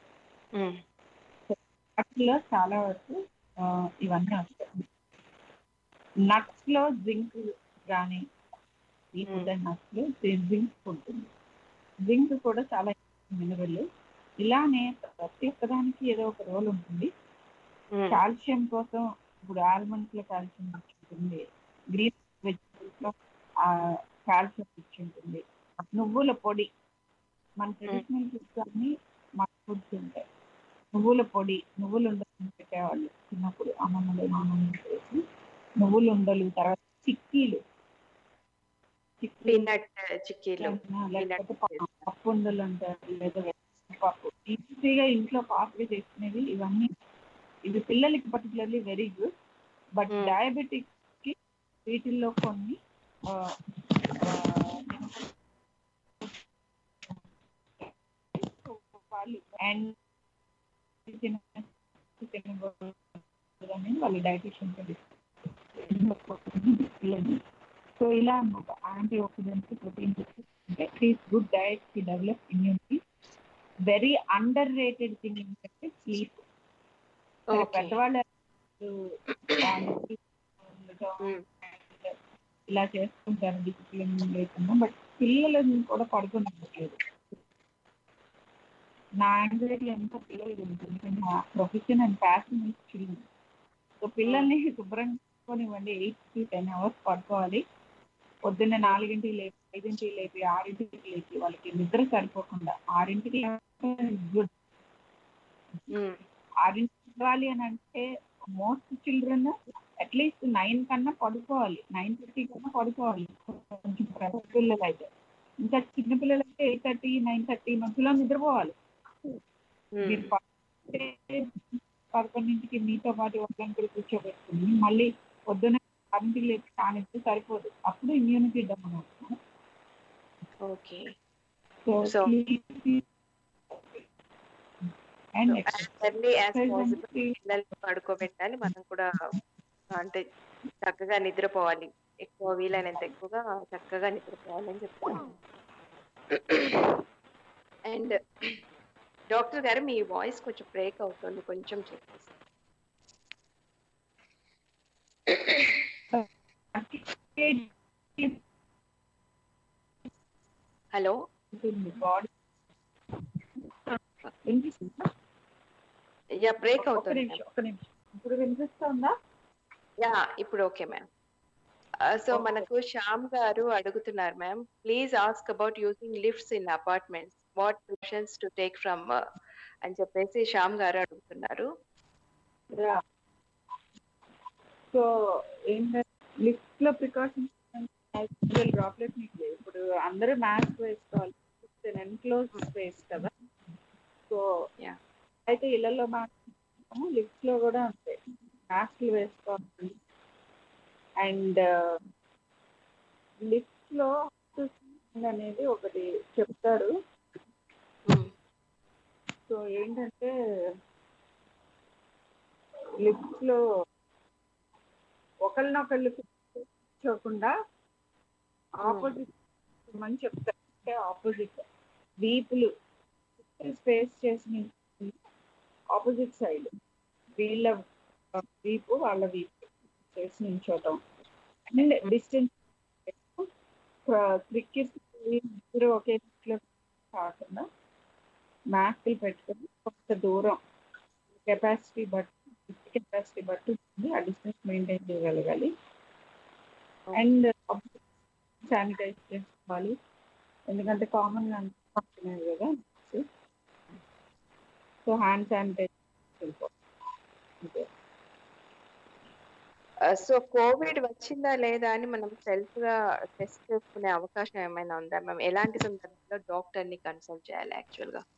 వాటిలో చాలా వరకు ఆ, ఇవన్నీ వస్తాయి నట్స్ లో జింక్ కానీ ఈ ఫుడ్ అండ్ నట్స్ లో జింక్ ఉంటుంది జింక్ కూడా చాలా మినరల్ ఇలానే ప్రతి ఒక్కదానికి ఏదో ఒక రోల్ ఉంటుంది కాల్షియం కోసం ఇప్పుడు ఆల్మండ్స్ లో కాల్షియం ఇచ్చి ఉంటుంది గ్రీన్ వెజిటబుల్స్ లో కాల్షియం ఇచ్చి ఉంటుంది నువ్వుల పొడి మన ట్రెడిషనల్ ఫుడ్స్ అన్ని మన ఫుడ్స్ ఉంటాయి నువ్వుల పొడి నువ్వులు ఉండలు పెట్టేవాళ్ళు చిన్నప్పుడు అమ్మమ్మలు నాన్నమ్మలు చేసి నువ్వులు ఉండలు తర్వాత చిక్కీలు చిక్కీలు పీనట్ చిక్కీలు లేకపోతే పప్పు- పప్పు ఉండలు అంటారు లేదా పప్పు ఈజీగా ఇంట్లో ఫాస్ట్ గా చేసుకునేవి ఇవన్నీ ఇది పిల్లలకి particularly very good but Hmm. Diabetic కి వీటిల్లో కొన్ని ఆ, ఆ, వాళ్ళు అండ్ వాళ్ళు డైటిషియన్ సో ఇలా అన్నమాట antioxidants protein please good diet కి develop immunity very underrated thing ఏంటంటే స్లీప్ Okay. పెద్దవాళ్ళు దానికి ఉండటం Mm. and ఇలా చేసుకుంటారు డిసిప్లిన్ లేకుండా బట్ పిల్లలను కూడా పడుకోనివ్వట్లేదు నా యాంగ్జైటీ ఎంత పిల్లలు ఉంటుంది నా profession and passion is children so పిల్లల్ని శుభ్రంగా పడుకోనివ్వండి ఎయిట్ కి టెన్ అవర్స్ పడుకోవాలి పొద్దున్న నాలుగింటికి లేపి ఐదింటికి లేపి ఆరింటికి లేపి వాళ్ళకి నిద్ర సరిపోకుండా ఆరింటికి గుడ్ Mm. ఆరింటికి ఇవ్వాలి అని అంటే మోస్ట్ చిల్డ్రన్ అట్లీస్ట్ నైన్ కన్నా పడుకోవాలి నైన్ థర్టీ కన్నా పడుకోవాలి కొంచెం పెద్ద పిల్లలు అయితే ఇంకా చిన్న పిల్లలు అయితే ఎయిట్ థర్టీ నైన్ థర్టీ మధ్యలో నిద్రపోవాలి Mm. మీరు పడుకుంటే పదకొండింటికి మీతో పాటు వాళ్ళని కూడా కూర్చోబెట్టుకుని మళ్ళీ పొద్దున ఆరింటికి లేపి కానిస్తే సరిపోదు అప్పుడు ఇమ్యూనిటీ డౌన్ అవుతుంది Okay. So So- and as early as possible పిల్లల్ని పడుకోబెట్టాలి మనం కూడా అంటే చక్కగా నిద్రపోవాలి ఎక్కువ వీలైనంత ఎక్కువగా చక్కగా నిద్రపోవాలని చెప్తాను అండ్ డాక్టర్ గారు మీ వాయిస్ కొంచెం బ్రేక్ అవుతుంది కొంచెం చెప్పేసి హలో బాడీ వినిపిస్తుందా యా బ్రేక్ ఒక్క అవుతుంది నిమిషం ఒక్క నిమిషం ఇప్పుడు వినిపిస్తుందా యా ఇప్పుడు ఓకే మ్యామ్ సో Okay. మనకు శ్యామ్ గారు అడుగుతున్నారు ma'am please ask about using lifts in apartments what precautions to take from అని చెప్పేసి శ్యామ్ గారు అడుగుతున్నారు సో ఏంటంటే లిఫ్ట్ లో ప్రికాషన్స్ డ్రాప్లెట్ మీకు లేవు ఇప్పుడు అందరూ మాస్క్ వేసుకోవాలి ఎన్క్లోజ్ స్పేస్ కదా సో Yeah. అయితే ఇళ్లలో మాస్క్ లిఫ్ట్ లో కూడా ఉంటాయి మాస్క్లు వేసుకోవాలి అండ్ లిఫ్ట్ లో అనేది ఒకటి చెప్తారు సో ఏంటంటే లిఫ్ట్ లో ఒకరినొకళ్ళు కూర్చోకుండా ఆపోజిట్ అని చెప్తారు అంటే ఆపోజిట్ వీపులు స్పేస్ చేసి ఆపోజిట్ సైడ్ వీళ్ళ వీపు వాళ్ళ వీపు చేసి నించోటం అండ్ డిస్టెన్స్ క్రికెట్ ఇద్దరు ఒకే లో కాకుండా మాస్కులు పెట్టుకొని కొంత దూరం కెపాసిటీ బట్టి కెపాసిటీ బట్టి ఉంటుంది ఆ డిస్టెన్స్ మెయింటైన్ చేయగలగాలి అండ్ శానిటైజ్ చేసుకోవాలి ఎందుకంటే కామన్ గా అంటున్నారు కదా సో హ్యాండ్ శానిటైజ్ చేసుకోవాలి సో కోవిడ్ వచ్చిందా లేదా అని మనం సెల్ఫ్ గా టెస్ట్ చేసుకునే అవకాశం ఏమైనా ఉందా మ్యామ్ ఎలాంటి సందర్భంలో డాక్టర్ ని కన్సల్ట్ చేయాలి యాక్చువల్ గా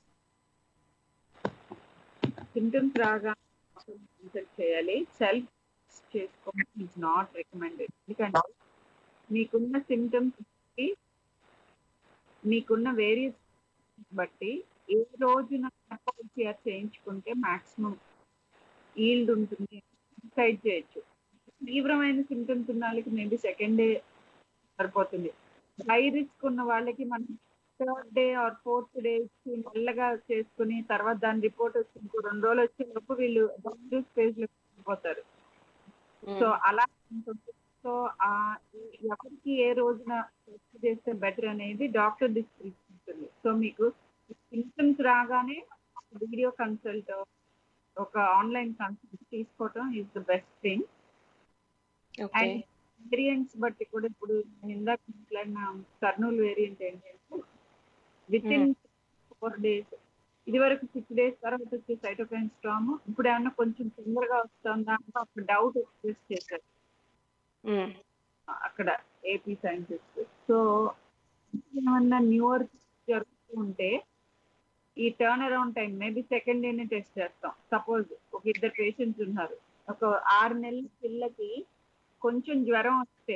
సిమ్టమ్స్ రాగా కన్సల్ట్ చేయాలి సెల్ఫ్ చేసుకోవడం ఇస్ నాట్ రికమెండెడ్ ఎందుకంటే మీకున్న సిమ్టమ్స్ మీకున్న వేరియస్ బట్టి ఏ రోజున పీసీఆర్ చేయించుకుంటే మాక్సిమం ఈల్డ్ ఉంటుంది డిసైడ్ చేయొచ్చు తీవ్రమైన సిమ్టమ్స్ ఉన్న వాళ్ళకి మేబీ సెకండ్ డే సరిపోతుంది హై రిస్క్ ఉన్న వాళ్ళకి మనం third day or fourth day ఇచ్చి మెల్లగా చేసుకుని తర్వాత దాని రిపోర్ట్ వచ్చి ఇంకో రెండు రోజులు వచ్చే లోపు వీళ్ళు స్టేజ్ లో వెళ్ళిపోతారు సో అలా ఉంటుంది సో ఆ ఎవరికి ఏ రోజున టెస్ట్ చేస్తే బెటర్ అనేది డాక్టర్ డిస్క్రిప్షన్ ఉంటుంది సో మీకు సిమ్టమ్స్ రాగానే వీడియో కన్సల్ట్ ఒక ఆన్లైన్ కన్సల్ట్ తీసుకోవటం is the best thing okay and variants బట్టి కూడా ఇప్పుడు నేను ఇందాక మాట్లాడిన కర్నూలు వేరియంట్ ఏంటంటే విత్ ఇన్ ఫోర్ డేస్ ఇది వరకు సిక్స్ డేస్ తర్వాత వచ్చే సైటోకైన్ స్టామ్ ఇప్పుడు ఏమన్నా కొంచెం తొందరగా వస్తుందా అంటే ఒక డౌట్ ఎక్స్ప్రెస్ చేశారు అక్కడ ఏపీ సైంటిస్ట్ సో ఏమన్నా న్యూయర్ జరుగుతూ ఉంటే ఈ turn around time maybe second డేనే టెస్ట్ చేస్తాం సపోజ్ ఒక ఇద్దరు పేషెంట్స్ ఉన్నారు ఒక ఆరు నెలల పిల్లకి కొంచెం జ్వరం వస్తే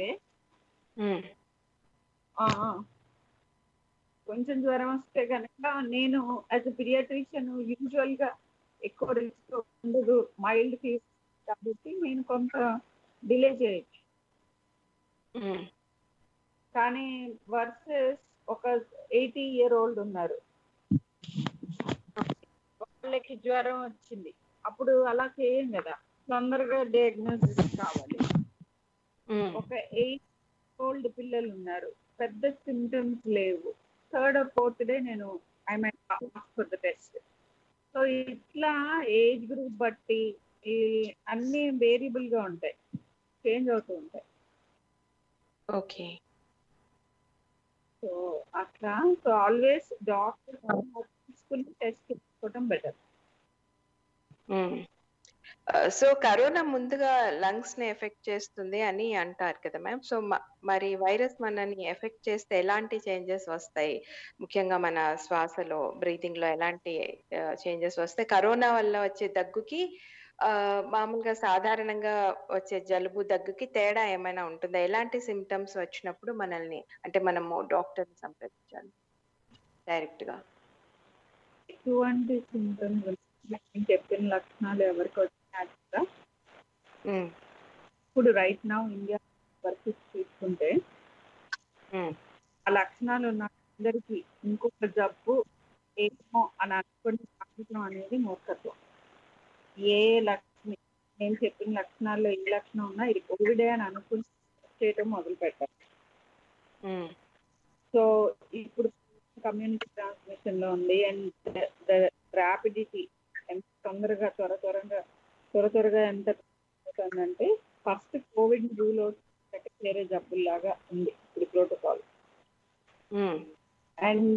ఆ, ఆ, కొంచెం జ్వరం వస్తే కనుక నేను యాజ్ అ పిరియాట్రిషియన్ యూజువల్ గా ఎక్కువ రిస్క్ ఉండదు మైల్డ్ ఫీవర్ కాబట్టి నేను కొంత డిలే చేయొచ్చు కానీ వర్సెస్ ఒక ఎయిటీ ఇయర్ ఓల్డ్ ఉన్నారు వాళ్ళకి జ్వరం వచ్చింది అప్పుడు అలా చేయం కదా తొందరగా డయాగ్నోసిస్ కావాలి ఒక ఎయిట్ ఓల్డ్ పిల్లలు ఉన్నారు పెద్ద సిమ్టమ్స్ లేవు థర్డ్ ఆర్ ఫోర్త్ డే నేను I my for the test so ఇట్లా ఏజ్ గ్రూప్ బట్టి ఈ అన్ని వేరియబుల్ గా ఉంటాయి చేంజ్ అవుతూ ఉంటాయి ఓకే సో అట్లా సో ఆల్వేస్ డాక్టర్ తీసుకుని టెస్ట్ చేసుకోవడం బెటర్ సో కరోనా ముందుగా లంగ్స్ ని ఎఫెక్ట్ చేస్తుంది అని అంటారు కదా మ్యామ్ సో మరి వైరస్ మనని ఎఫెక్ట్ చేస్తే ఎలాంటి చేంజెస్ వస్తాయి ముఖ్యంగా మన శ్వాసలో బ్రీతింగ్ లో ఎలాంటి చేంజెస్ వస్తాయి కరోనా వల్ల వచ్చే దగ్గుకి ఆ, మామూలుగా సాధారణంగా వచ్చే జలుబు దగ్గుకి తేడా ఏమైనా ఉంటుందా ఎలాంటి సిమ్టమ్స్ వచ్చినప్పుడు మనల్ని అంటే మనము డాక్టర్ సంప్రదించాలి డైరెక్ట్ గా ఎటువంటి సిమ్టమ్స్ నేను చెప్పిన లక్షణాలు ఎవరికి వచ్చినా కూడా ఉమ్, ఇప్పుడు రైట్ నౌ ఇండియా వరకు తీసుకుంటే ఉమ్, ఆ లక్షణాలు ఉన్న అందరికి ఇంకొక జబ్బు ఏమో అని అనుకుని సాధించడం అనేది మూర్ఖత్వం ఏ లక్షణం నేను చెప్పిన లక్షణాల్లో ఏ లక్షణం ఉన్నా ఇది కోవిడే అని అనుకుని చేయటం మొదలు పెట్టాలి ఉమ్, సో ఇప్పుడు కమ్యూనిటీ ట్రాన్స్మిషన్ లో ఉంది అండ్ ర్యాపిడిటీ ఎంత తొందరగా త్వర త్వరగా త్వర త్వరగా ఎంత అవుతుందంటే ఫస్ట్ కోవిడ్ రూల్ అవుట్ వేరే జబ్బుల్లాగా ఉంది ఇప్పుడు ప్రోటోకాల్ ఉమ్, అండ్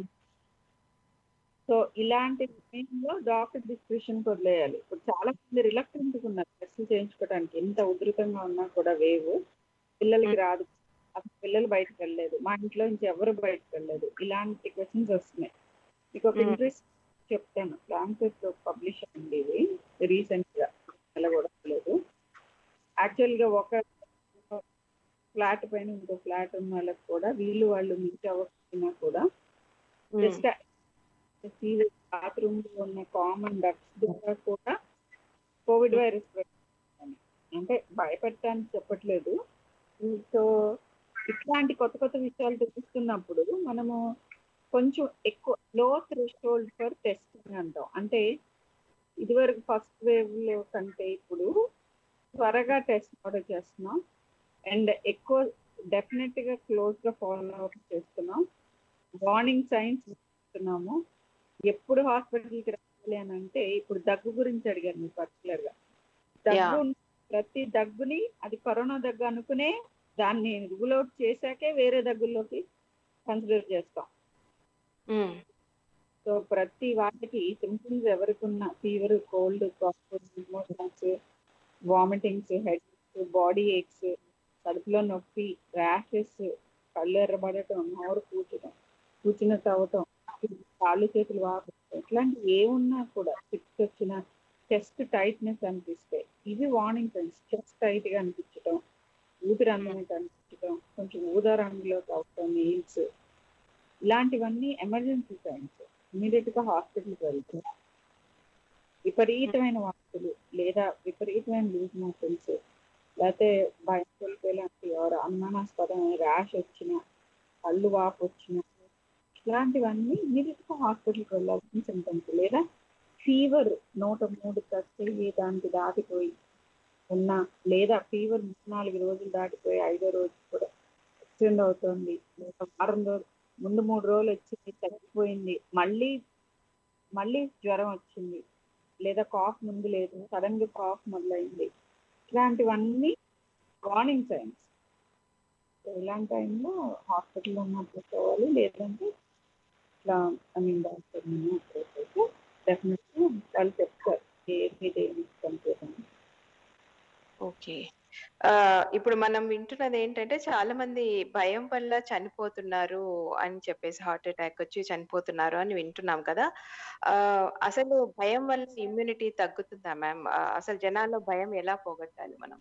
సో ఇలాంటి సమయంలో డాక్టర్ డిస్క్రిప్షన్ వదిలేయాలి ఇప్పుడు చాలా మంది రిలక్టెంట్ ఉన్నారు టెస్టులు చేయించుకోవడానికి ఎంత ఉధృతంగా ఉన్నా కూడా వేవ్ పిల్లలకి రాదు అసలు పిల్లలు బయటకు వెళ్ళలేదు మా ఇంట్లో నుంచి ఎవరు బయటకు వెళ్ళలేదు ఇలాంటి క్వశ్చన్స్ వస్తున్నాయి మీకు ఒక Hmm. ఇంట్రెస్ట్ చెప్తాను లాంచెట్ లో పబ్లిష్ అయింది ఇది రీసెంట్ గా నెల కూడా లేదు యాక్చువల్ గా ఒక ఫ్లాట్ పైన ఇంకో ఫ్లాట్ ఉన్న వాళ్ళకి కూడా వీళ్ళు వాళ్ళు మీట్ అవ్వకపోయినా కూడా ఉమ్, జస్ట్ బాత్రూమ్ లో ఉన్న కామన్ డక్స్ ద్వారా కూడా కోవిడ్ వైరస్ అంటే భయపెట్టడానికి చెప్పట్లేదు సో ఇట్లాంటి కొత్త కొత్త విషయాలు తెలుస్తున్నప్పుడు మనము కొంచెం ఎక్కువ లో థ్రెషోల్డ్ ఫర్ టెస్టింగ్ అంటాం అంటే ఇదివరకు ఫస్ట్ వేవ్ లో కంటే ఇప్పుడు త్వరగా టెస్ట్ ఆర్డర్ చేస్తున్నాం అండ్ ఎక్కువ డెఫినెట్ గా క్లోజ్ గా ఫాలో అప్ చేస్తున్నాం వార్నింగ్ సైన్స్ ఇస్తున్నాము ఎప్పుడు హాస్పిటల్కి రావాలి అని అంటే ఇప్పుడు దగ్గు గురించి అడిగారు మీరు పర్టికులర్ గా దగ్గు Yeah. ఉన్న ప్రతి దగ్గుని అది కరోనా దగ్గు అనుకునే దాన్ని రూల్ అవుట్ చేశాకే వేరే దగ్గుల్లోకి కన్సిడర్ చేస్తాం ఉమ్, సో ప్రతి వాటికి సిమ్టమ్స్ ఎవరికి ఉన్న fever cold cough emotions vomitings head body aches కడుపులో నొప్పి ర్యాషెస్ కళ్ళు ఎర్రబడటం నోరు కూర్చడం కూర్చున్నట్టు అవటం కాళ్ళు చేతులు వాపడం ఇట్లాంటి ఏ ఉన్నా కూడా ఫిక్స్ వచ్చిన చెస్ట్ టైట్నెస్ అనిపిస్తే ఇవి వార్నింగ్ సైన్స్ చెస్ట్ టైట్ గా అనిపించడం ఊపిరి అందనట్టు అనిపించడం కొంచెం ఊదా రంగులో అవటం నీల్స్ ఇలాంటివన్నీ ఎమర్జెన్సీ టైమ్స్ ఇమీడియట్ గా హాస్పిటల్కి వెళ్తే విపరీతమైన వాంతులు లేదా విపరీతమైన లూజ్ మోషన్స్ లేకపోతే భయం కోల్పోయేలాంటి ఎవరు అనుమానాస్పదమైన ర్యాష్ వచ్చిన కళ్ళు వాపు వచ్చిన ఇలాంటివన్నీ ఇమీడియట్ గా హాస్పిటల్కి వెళ్ళాల్సిన సిమ్టమ్స్ లేదా ఫీవర్ నూట మూడు టచ్ అయ్యి దానికి దాటిపోయి ఉన్న లేదా ఫీవర్ నాలుగు రోజులు దాటిపోయి ఐదో రోజు కూడా ఎక్స్టెండ్ అవుతుంది లేదా వారం రోజులు ముందు మూడు రోజులు వచ్చింది తగ్గిపోయింది మళ్ళీ మళ్ళీ జ్వరం వచ్చింది లేదా కాఫ్ ముందు లేదు సడన్ గా కాఫ్ మొదలైంది ఇలాంటివన్నీ వార్నింగ్ సైన్స్ ఇలాంటి టైంలో హాస్పిటల్లో ఉన్నప్పుడు పోవాలి లేదంటే ఇట్లా ఐ మీన్ డాక్టర్ అయితే డెఫినెట్గా వాళ్ళు చెప్తారు ఏది దేని కంప్లీట్ ఓకే ఆ, ఇప్పుడు మనం వింటున్నది ఏంటంటే చాలా మంది భయం వల్ల చనిపోతున్నారు అని చెప్పేసి హార్ట్ అటాక్ వచ్చి చనిపోతున్నారు అని వింటున్నాం కదా ఆ, అసలు భయం వల్ల ఇమ్యూనిటీ తగ్గుతుందా మ్యామ్ అసలు జనాల్లో భయం ఎలా పోగొట్టాలి మనం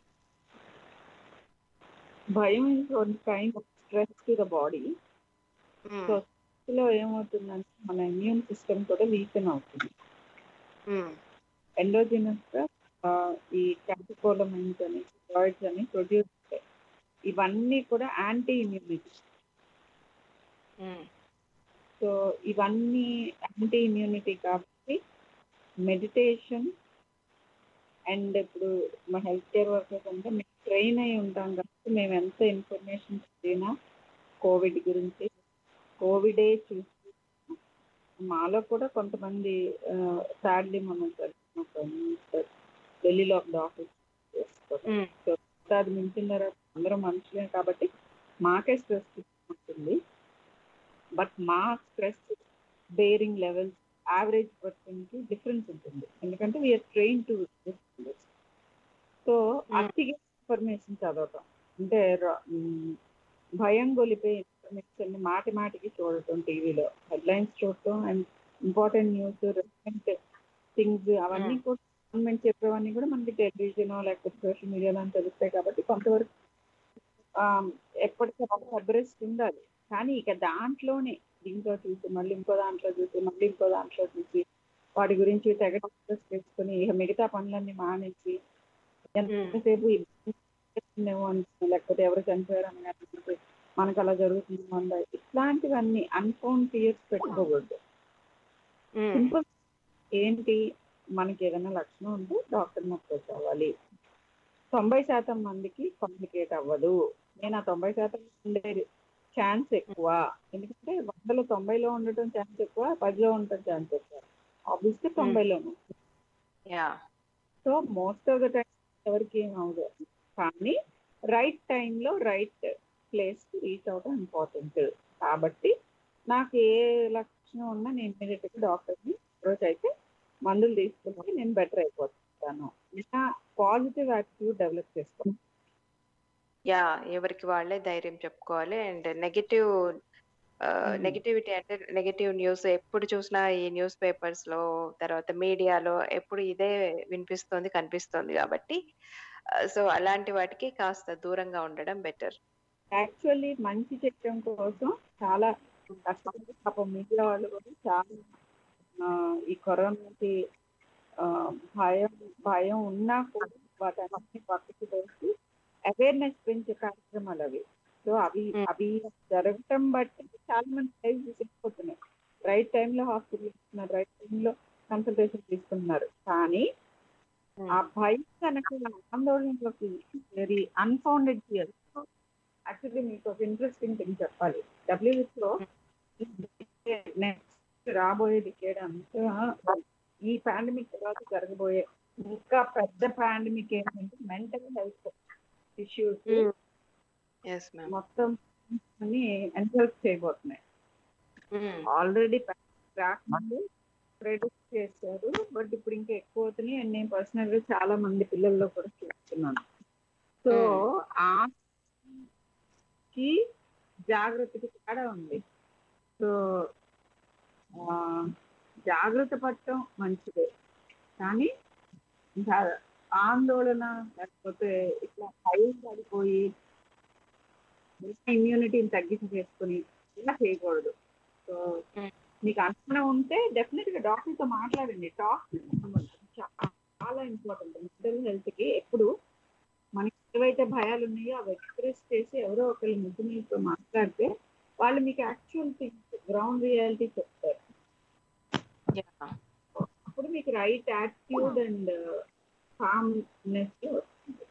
భయం is one kind of stress to the body hmm. So లో ఏమవుతుందంటే మన ఇమ్యూన్ సిస్టమ్ కూడా వీకెన్ అవుతుంది మ్మ్. ఎండోజినస్ గా ఆ, ఈ క్యాటికోలమైన్స్ అని స్టెరాయిడ్స్ అని ప్రొడ్యూస్ అవుతాయి ఇవన్నీ కూడా యాంటీ ఇమ్యూనిటీ మ్మ్. సో ఇవన్నీ యాంటీ ఇమ్యూనిటీ కాబట్టి మెడిటేషన్ అండ్ ఇప్పుడు మా హెల్త్ కేర్ వర్కర్స్ అంటే మేము ట్రైన్ అయి ఉంటాం కాబట్టి మేము ఎంత ఇన్ఫర్మేషన్ చదివినా కోవిడ్ గురించి కోవిడే చూసి మాలో కూడా కొంతమంది సాడ్లీ మనం చదివిన ఢిల్లీలో ఒక డాక్టర్ మ్మ్. అది మించిన తర్వాత అందరం మనుషులే కాబట్టి మాకే స్ట్రెస్ ఉంటుంది బట్ మా స్ట్రెస్ బేరింగ్ లెవెల్స్ యావరేజ్ పర్సన్కి డిఫరెన్స్ ఉంటుంది ఎందుకంటే వీఆర్ ట్రైన్ టు సో అతిగా ఇన్ఫర్మేషన్ చదవటం అంటే ర- మ్, భయం గొలిపే ఇన్ఫర్మేషన్ మాటి మాటికి చూడటం టీవీలో హెడ్లైన్స్ చూడటం and important news relevant things అవన్నీ కూడా గవర్నమెంట్ చెప్పేవన్నీ కూడా మనకి టెలివిజన్ లేకపోతే సోషల్ మీడియాలో తెలుస్తాయి కాబట్టి కొంతవరకు ఆమ్, ఎప్పటికప్పుడు అడ్రెస్ ఉండాలి కానీ ఇక దాంట్లోనే దీంట్లో చూసి మళ్ళీ ఇంకో దాంట్లో చూసి మళ్ళీ ఇంకో దాంట్లో చూసి వాటి గురించి తెగ డిస్కస్ చేసుకుని ఇక మిగతా పనులన్నీ మానేసి ఎంతసేపు ఇబ్బందినేమో అనుకున్నా లేకపోతే ఎవరు చనిపోయారు అనగా మనకు అలా జరుగుతుంది మన ఇట్లాంటివన్నీ అన్ఫోన్ ఫియర్స్ పెట్టుకోకూడదు మ్మ్. సింపుల్ ఏంటి మనకి ఏదైనా లక్షణం ఉంటే డాక్టర్ని అప్రోచ్ అవ్వాలి తొంభై శాతం మందికి కమ్యూనికేట్ అవ్వదు నేను ఆ తొంభై శాతం ఉండే ఛాన్స్ ఎక్కువ ఎందుకంటే వందలో తొంభైలో ఉండటం ఛాన్స్ ఎక్కువ పదిలో ఉండటం ఛాన్స్ ఎక్కువ ఆబ్వియస్లీ తొంభైలోను yeah so most of the time ఎవరికి ఏం అవ్వదు కానీ రైట్ టైంలో రైట్ ప్లేస్ రీచ్ అవడం ఇంపార్టెంట్ కాబట్టి నాకు ఏ లక్షణం ఉన్నా నేను ఇమీడియట్గా డాక్టర్ని అప్రోచ్ అయితే మందులు తీసుకుంటే నేను బెటర్ అయిపోతాను ఇలా పాజిటివ్ యాటిట్యూడ్ డెవలప్ చేసుకోవాలి యా ఎవరికి వాళ్ళే ధైర్యం చెప్పుకోవాలి అండ్ నెగటివ్ Hmm. నెగటివిటీ అంటే నెగటివ్ న్యూస్ ఎప్పుడు చూసినా ఈ న్యూస్ పేపర్స్ లో తర్వాత మీడియాలో ఎప్పుడు ఇదే వినిపిస్తోంది కనిపిస్తోంది కాబట్టి సో అలాంటి వాటికి కాస్త దూరంగా ఉండడం బెటర్ యాక్చువల్లీ మంచి చేయడం కోసం చాలా కష్టపడి పాపం మీడియా వాళ్ళు కూడా చాలా ఆ, ఈ కరోనాకి ఆ, భయం భయం ఉన్నా కూడా వాటన్నిటిని పక్కకి వేసి అవేర్నెస్ పెంచే కార్యక్రమాలు అవి సో అవి Hmm. అవి జరగటం బట్టి చాలా మంది లైఫ్ తీసుకుపోతున్నాయి రైట్ టైంలో హాస్పిటల్ ఇస్తున్నారు రైట్ టైంలో కన్సల్టేషన్ తీసుకుంటున్నారు కానీ ఆ భయం కనుక ఆందోళనలోకి వెరీ అన్ఫౌండెడ్ ఫియర్ యాక్చువల్లీ మీకు ఒక ఇంట్రెస్టింగ్ థింగ్ చెప్పాలి డబ్ల్యూహెచ్ఓ నెక్స్ట్ రాబోయే డికేడ్ అంతా ఈ పాండమిక్ తర్వాత జరగబోయే ఇంకా పెద్ద పాండమిక్ ఏంటంటే mental health issues yes ma'am మొత్తం అన్ని ఎన్హెల్ప్ చేయబోతున్నాయి ఆల్రెడీ రాకముందు ప్రెడిక్ట్ చేశారు బట్ ఇప్పుడు ఇంకా ఎక్కువ అవుతున్నాయి అండ్ నేను పర్సనల్ గా చాలా మంది పిల్లల్లో కూడా చూస్తున్నాను సో ఆ కి జాగ్రత్తకి తేడా ఉంది సో ఆ, జాగ్రత్త పడటం మంచిదే కానీ ఇంకా ఆందోళన లేకపోతే ఇట్లా భయం పడిపోయి ఇమ్యూనిటీని తగ్గించి చేసుకుని ఇలా చేయకూడదు సో Mm. మీకు అనుమానం ఉంటే డెఫినెట్ గా డాక్టర్ తో మాట్లాడండి టాక్ చాలా ఇంపార్టెంట్ మెంటల్ హెల్త్ కి ఎప్పుడు మనకి ఏవైతే భయాలు ఉన్నాయో అవి ఎక్స్ప్రెస్ చేసి ఎవరో ఒకళ్ళు ముద్దు మీతో మాట్లాడితే వాళ్ళు మీకు యాక్చువల్ థింగ్స్ గ్రౌండ్ రియాలిటీ చెప్తారు Yeah. అప్పుడు మీకు రైట్ యాటిట్యూడ్ అండ్ కామ్నెస్ వస్తుంది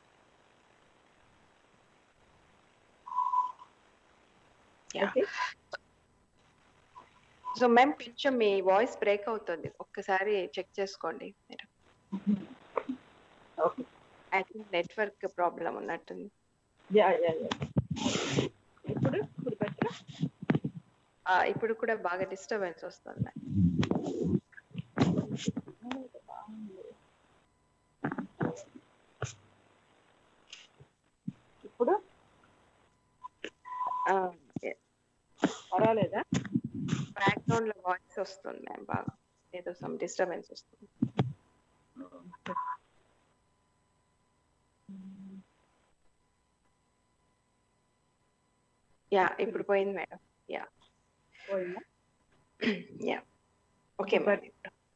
Yeah. ఓకే సో మ్యామ్ కొంచెం మీ వాయిస్ బ్రేక్ అవుతుంది ఒక్కసారి చెక్ చేసుకోండి మీరు okay I think network problem ఉన్నట్టుంది యా యా యా ఇప్పుడు ఇప్పుడు బెటర్ ఆ, ఇప్పుడు కూడా బాగా డిస్టర్బెన్స్ వస్తుంది ఇప్పుడు పర్వాలేదా బ్యాక్గ్రౌండ్ లో వాయిస్ వస్తుంది మ్యామ్ బాగా ఏదో సమ్ డిస్టర్బెన్స్ వస్తుంది యా ఇప్పుడు పోయింది మేడం పోయిందా యా ఓకే మేడం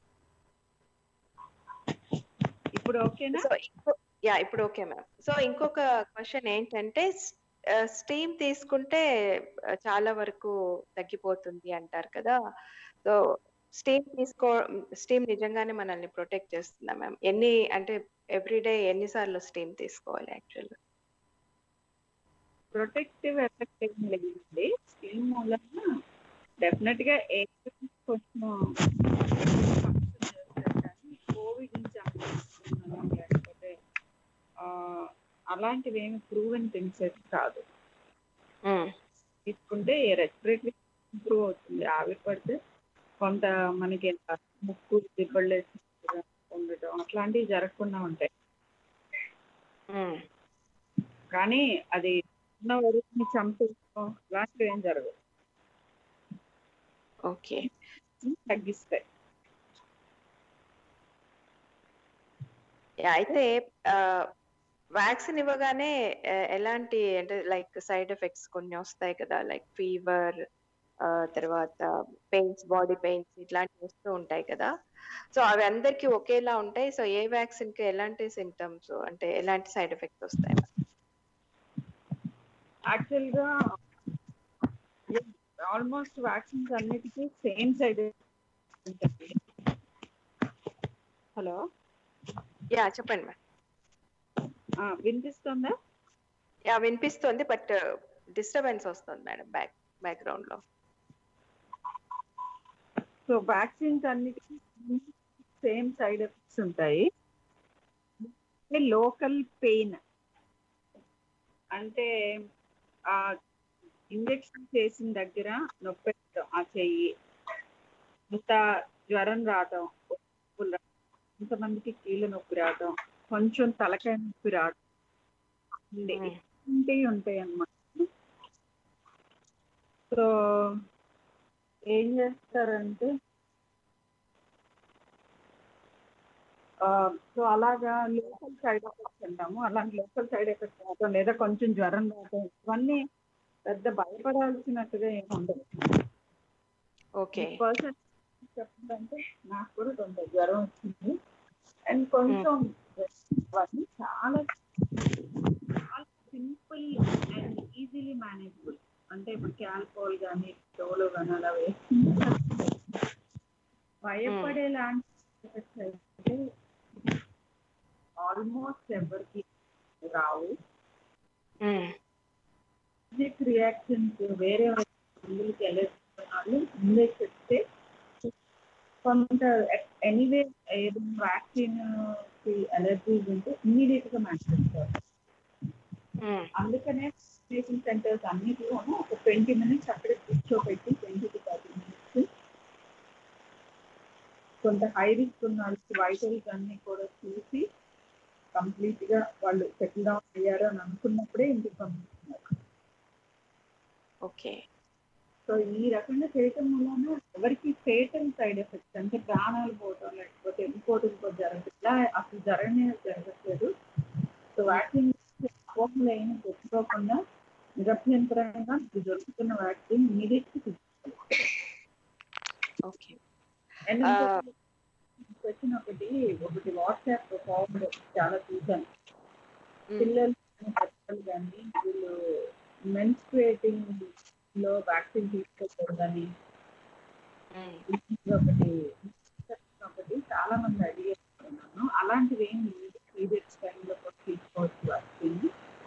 ఇప్పుడు ఓకేనా సో ఇంకో యా ఇప్పుడు ఓకే మ్యామ్ సో ఇంకొక క్వశ్చన్ ఏంటంటే స్టీమ్ తీసుకుంటే ఆ, చాలా వరకు తగ్గిపోతుంది అంటారు కదా సో స్టీమ్ తీసుకో స్టీమ్ నిజంగానే మనల్ని ప్రొటెక్ట్ చేస్తుందా మ్యామ్ ఎన్ని అంటే ఎవ్రీడే ఎన్నిసార్లు స్టీమ్ తీసుకోవాలి యాక్చువల్గా ప్రొటెక్టివ్ ఎఫెక్ట్ ఏం లేదండి స్కిన్ మూలన డెఫినెట్ గా ఏ కొంచెం function చేస్తారు కానీ కోవిడ్ నుంచి అనుకుంటున్నాను లేకపోతే ఆ, అలాంటివి ఏమి ప్రూవెన్ థింగ్స్ అయితే కాదు తీసుకుంటే రెస్పిరేటరీ ఇంప్రూవ్ అవుతుంది ఆవిరి పడితే కొంత మనకి ఎంత ముక్కు దిబ్బళ్ళు ఉండటం అట్లాంటివి జరగకుండా ఉంటాయి కానీ అది ఉన్న వరకు చంపేయడం అలాంటివి ఏం జరగదు ఓకే తగ్గిస్తాయి అయితే వ్యాక్సిన్ ఇవ్వగానే ఆ, ఎలాంటి అంటే లైక్ సైడ్ ఎఫెక్ట్స్ కొన్ని వస్తాయి కదా లైక్ ఫీవర్ తర్వాత పెయిన్స్ బాడీ పెయిన్స్ ఇట్లాంటివి వస్తూ ఉంటాయి కదా సో అవి అందరికీ ఒకేలా ఉంటాయి సో ఏ వ్యాక్సిన్ కి ఎలాంటి సింటమ్స్ అంటే ఎలాంటి సైడ్ ఎఫెక్ట్స్ వస్తాయి యాక్చువల్ గా ఆల్మోస్ట్ వ్యాక్సిన్స్ అన్నిటికీ సేమ్ సైడ్ ఉంటుంది హలో యా చెప్పండి మ్యామ్ వినిపిస్తుందా యా వినిపిస్తుంది బట్ డిస్టర్బెన్స్ వస్తుంది మేడం బ్యాక్ బ్యాక్గ్రౌండ్ లో సో వ్యాక్సిన్స్ అన్నిటికీ సేమ్ సైడ్ ఎఫెక్ట్స్ ఉంటాయి లోకల్ పెయిన్ అంటే ఆ ఇంజెక్షన్ చేసిన దగ్గర నొప్పి పెట్టడం ఆ చెయ్యి ఇంత జ్వరం రావటం నొప్పులు రావటం, కొంతమందికి కీళ్ళ నొప్పి రావటం కొంచెం తలకాయ నొప్పి రావటం ఉంది. Mm. ఇలాంటివి ఉంటాయి అన్నమాట సో ఏం చేస్తారంటే సో అలాగా లోకల్ సైడ్ ఎఫెక్ట్స్ అంటాము అలాంటి లోకల్ సైడ్ ఎఫెక్ట్స్ రావటం లేదా కొంచెం జ్వరం రావటం ఇవన్నీ పెద్ద భయపడాల్సినట్టుగా ఏమి ఉండదు ఓకే పర్సన్ చెప్పాలంటే నాకు కూడా కొంత జ్వరం వచ్చింది అండ్ కొంచెం అవన్నీ చాలా చాలా సింపుల్ అండ్ ఈజీలీ మేనేజబుల్ అంటే ఇప్పుడు క్యాల్కోల్ కానీ డోలో కానీ అలా వేసుకుంటే భయపడేలాంటి ఎఫెక్ట్స్ అయితే ఆల్మోస్ట్ ఎవరికి రావు ఫిజిక్ రియాక్షన్స్ వేరే మందులకి ఎలర్జీ వాళ్ళు ముందే చెప్తే కొంత ఎనీవే ఏదైనా వ్యాక్సిన్ కి ఎలర్జీస్ ఉంటే ఇమీడియట్ గా మాట్లాడతారు అందుకనే వ్యాక్సినేషన్ సెంటర్స్ అన్నిటిలోనూ ఒక ట్వంటీ మినిట్స్ అక్కడే కూర్చోబెట్టి ట్వంటీ టు థర్టీ మినిట్స్ కొంత హై రిస్క్ ఉన్న వాళ్ళకి వైటల్స్ అన్ని కూడా చూసి కంప్లీట్ గా వాళ్ళు సెటిల్ డౌన్ అయ్యారు అని అనుకున్నప్పుడే ఇంటికి పంపిస్తున్నారు ఓకే సో ఈ రకంగా చేయటం వలన ఎవరికి ఫేటల్ సైడ్ ఎఫెక్ట్స్ అంటే ప్రాణాలు పోవటం లేకపోతే ఇంకోటి ఇంకోటి జరగదు ఇలా అసలు జరగనే జరగట్లేదు సో వ్యాక్సిన్ కోపంలో ఏమి తెచ్చుకోకుండా నిరభ్యంతరంగా ఇది దొరుకుతున్న వ్యాక్సిన్ ఇమీడియట్ ఓకే అండ్ ఆ, ఇంకొకటి క్వశ్చన్ ఒకటి ఒకటి వాట్సాప్ ఫార్వర్డ్ చాలా చూసాను ఉమ్, పిల్లలు పెద్దలు కానీ వీళ్ళు మెన్స్ట్రేటింగ్ లో వ్యాక్సిన్ తీసుకోకూడదని ఉమ్. ఇది ఒకటి ఒకటి చాలా మంది అడిగేస్తున్నాను అలాంటివి ఏం లేదు పీరియడ్స్ టైంలో కూడా తీసుకోవచ్చు వ్యాక్సిన్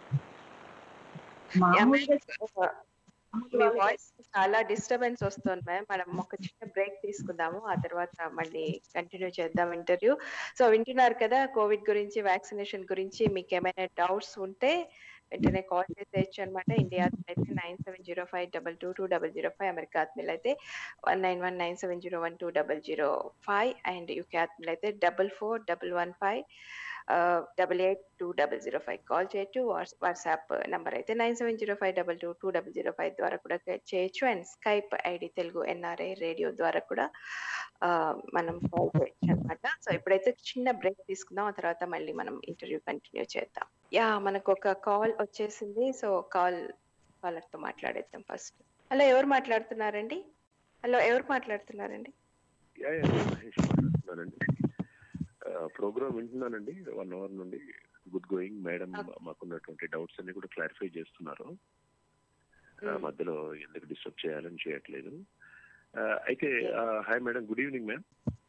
యా, మామూలుగా మ్యామ్, మామూలు మీ వాళ్ళకి వాయిస్ చాలా డిస్టర్బెన్స్ వస్తుంది మ్యామ్ మనం ఒక చిన్న బ్రేక్ తీసుకుందాము ఆ తర్వాత మళ్ళీ కంటిన్యూ చేద్దాం ఇంటర్వ్యూ సో వింటున్నారు కదా కోవిడ్ గురించి వ్యాక్సినేషన్ గురించి మీకు ఏమైనా డౌట్స్ ఉంటే వెంటనే కాల్ చేసేయచ్చు అనమాట ఇండియా అయితే nine seven zero five double two two double zero five America ఆత్మీయులు అయితే one nine one nine seven zero one two double zero five and UK ఆత్మీయులు అయితే double four double one five double eight two double zero five call చేయొచ్చు what's WhatsApp number అయితే nine seven zero five double two two double zero five ద్వారా కూడా చేయొచ్చు and Skype ID Telugu NRI radio ద్వారా కూడా ఆ, మనం కాల్ చేయొచ్చు అనమాట సో ఇప్పుడైతే చిన్న బ్రేక్ తీసుకుందాం ఆ తర్వాత మళ్ళీ మనం ఇంటర్వ్యూ కంటిన్యూ చేద్దాం యా మనకు ఒక కాల్ వచ్చేసింది సో కాల్ తో మాట్లాడేద్దాం ఫస్ట్ హలో ఎవరు మాట్లాడుతున్నారండి హలో ఎవరు మాట్లాడుతున్నారండి యా, యా, నేను మహేష్ మాట్లాడుతున్నానండి ప్రోగ్రామ్ వింటున్నానండి వన్ అవర్ నుండి గుడ్ గోయింగ్ మేడం Okay. మాకున్నటువంటి డౌట్స్ అన్ని కూడా క్లారిఫై చేస్తున్నారు ఆ, మ్మ్. మధ్యలో ఎందుకు డిస్టర్బ్ చేయాలని చేయట్లేదు ఆ, అయితే Okay. Hi madam good evening ma'am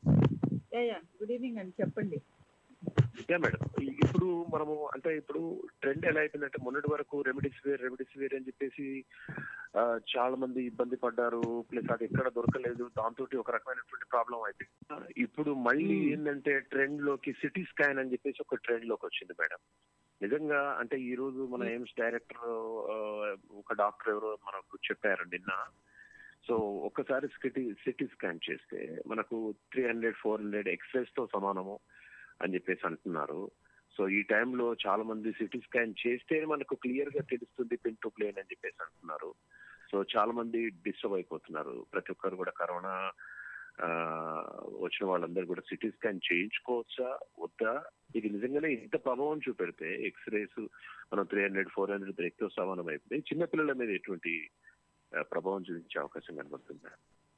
good evening అండి చెప్పండి యా మేడం ఇప్పుడు మనము అంటే ఇప్పుడు ట్రెండ్ ఎలా అయిపోయిందంటే మొన్నటి వరకు రెమెడీస్ వేర్ రెమెడీస్ వేర్ అని చెప్పేసి ఆ, చాలా మంది ఇబ్బంది పడ్డారు ప్లస్ అది ఎక్కడ దొరకలేదు దాంతో ఒక రకమైనటువంటి ప్రాబ్లం అయిపోయింది ఇప్పుడు మళ్ళీ Hmm. ఏంటంటే ట్రెండ్ లోకి సిటీ స్కాన్ అని చెప్పేసి ఒక ట్రెండ్ లోకి వచ్చింది మేడం నిజంగా అంటే ఈ రోజు మన Hmm. ఎయిమ్స్ డైరెక్టర్ ఒక డాక్టర్ ఎవరో మనకు చెప్పారు నిన్న సో ఒక్కసారి సిటీ సిటీ స్కాన్ చేస్తే మనకు three hundred four hundred X-rays తో సమానము అని చెప్పేసి అంటున్నారు సో ఈ టైంలో చాలా మంది సిటీ స్కాన్ చేస్తే మనకు క్లియర్ గా తెలుస్తుంది పిన్ టు ప్లేన్ అని చెప్పేసి అంటున్నారు సో చాలా మంది డిస్టర్బ్ అయిపోతున్నారు ప్రతి ఒక్కరు కూడా కరోనా ఆ, వచ్చిన వాళ్ళందరూ కూడా సిటీ స్కాన్ చేయించుకోవచ్చా వద్దా ఇది నిజంగానే ఇంత ప్రభావం చూపెడితే ఎక్స్రేస్ మనం త్రీ హండ్రెడ్ ఫోర్ హండ్రెడ్ బ్రేక్తో సమానం అయిపోతే చిన్నపిల్లల మీద ఎటువంటి ఆ, ప్రభావం చూపించే అవకాశం కనబడుతుంది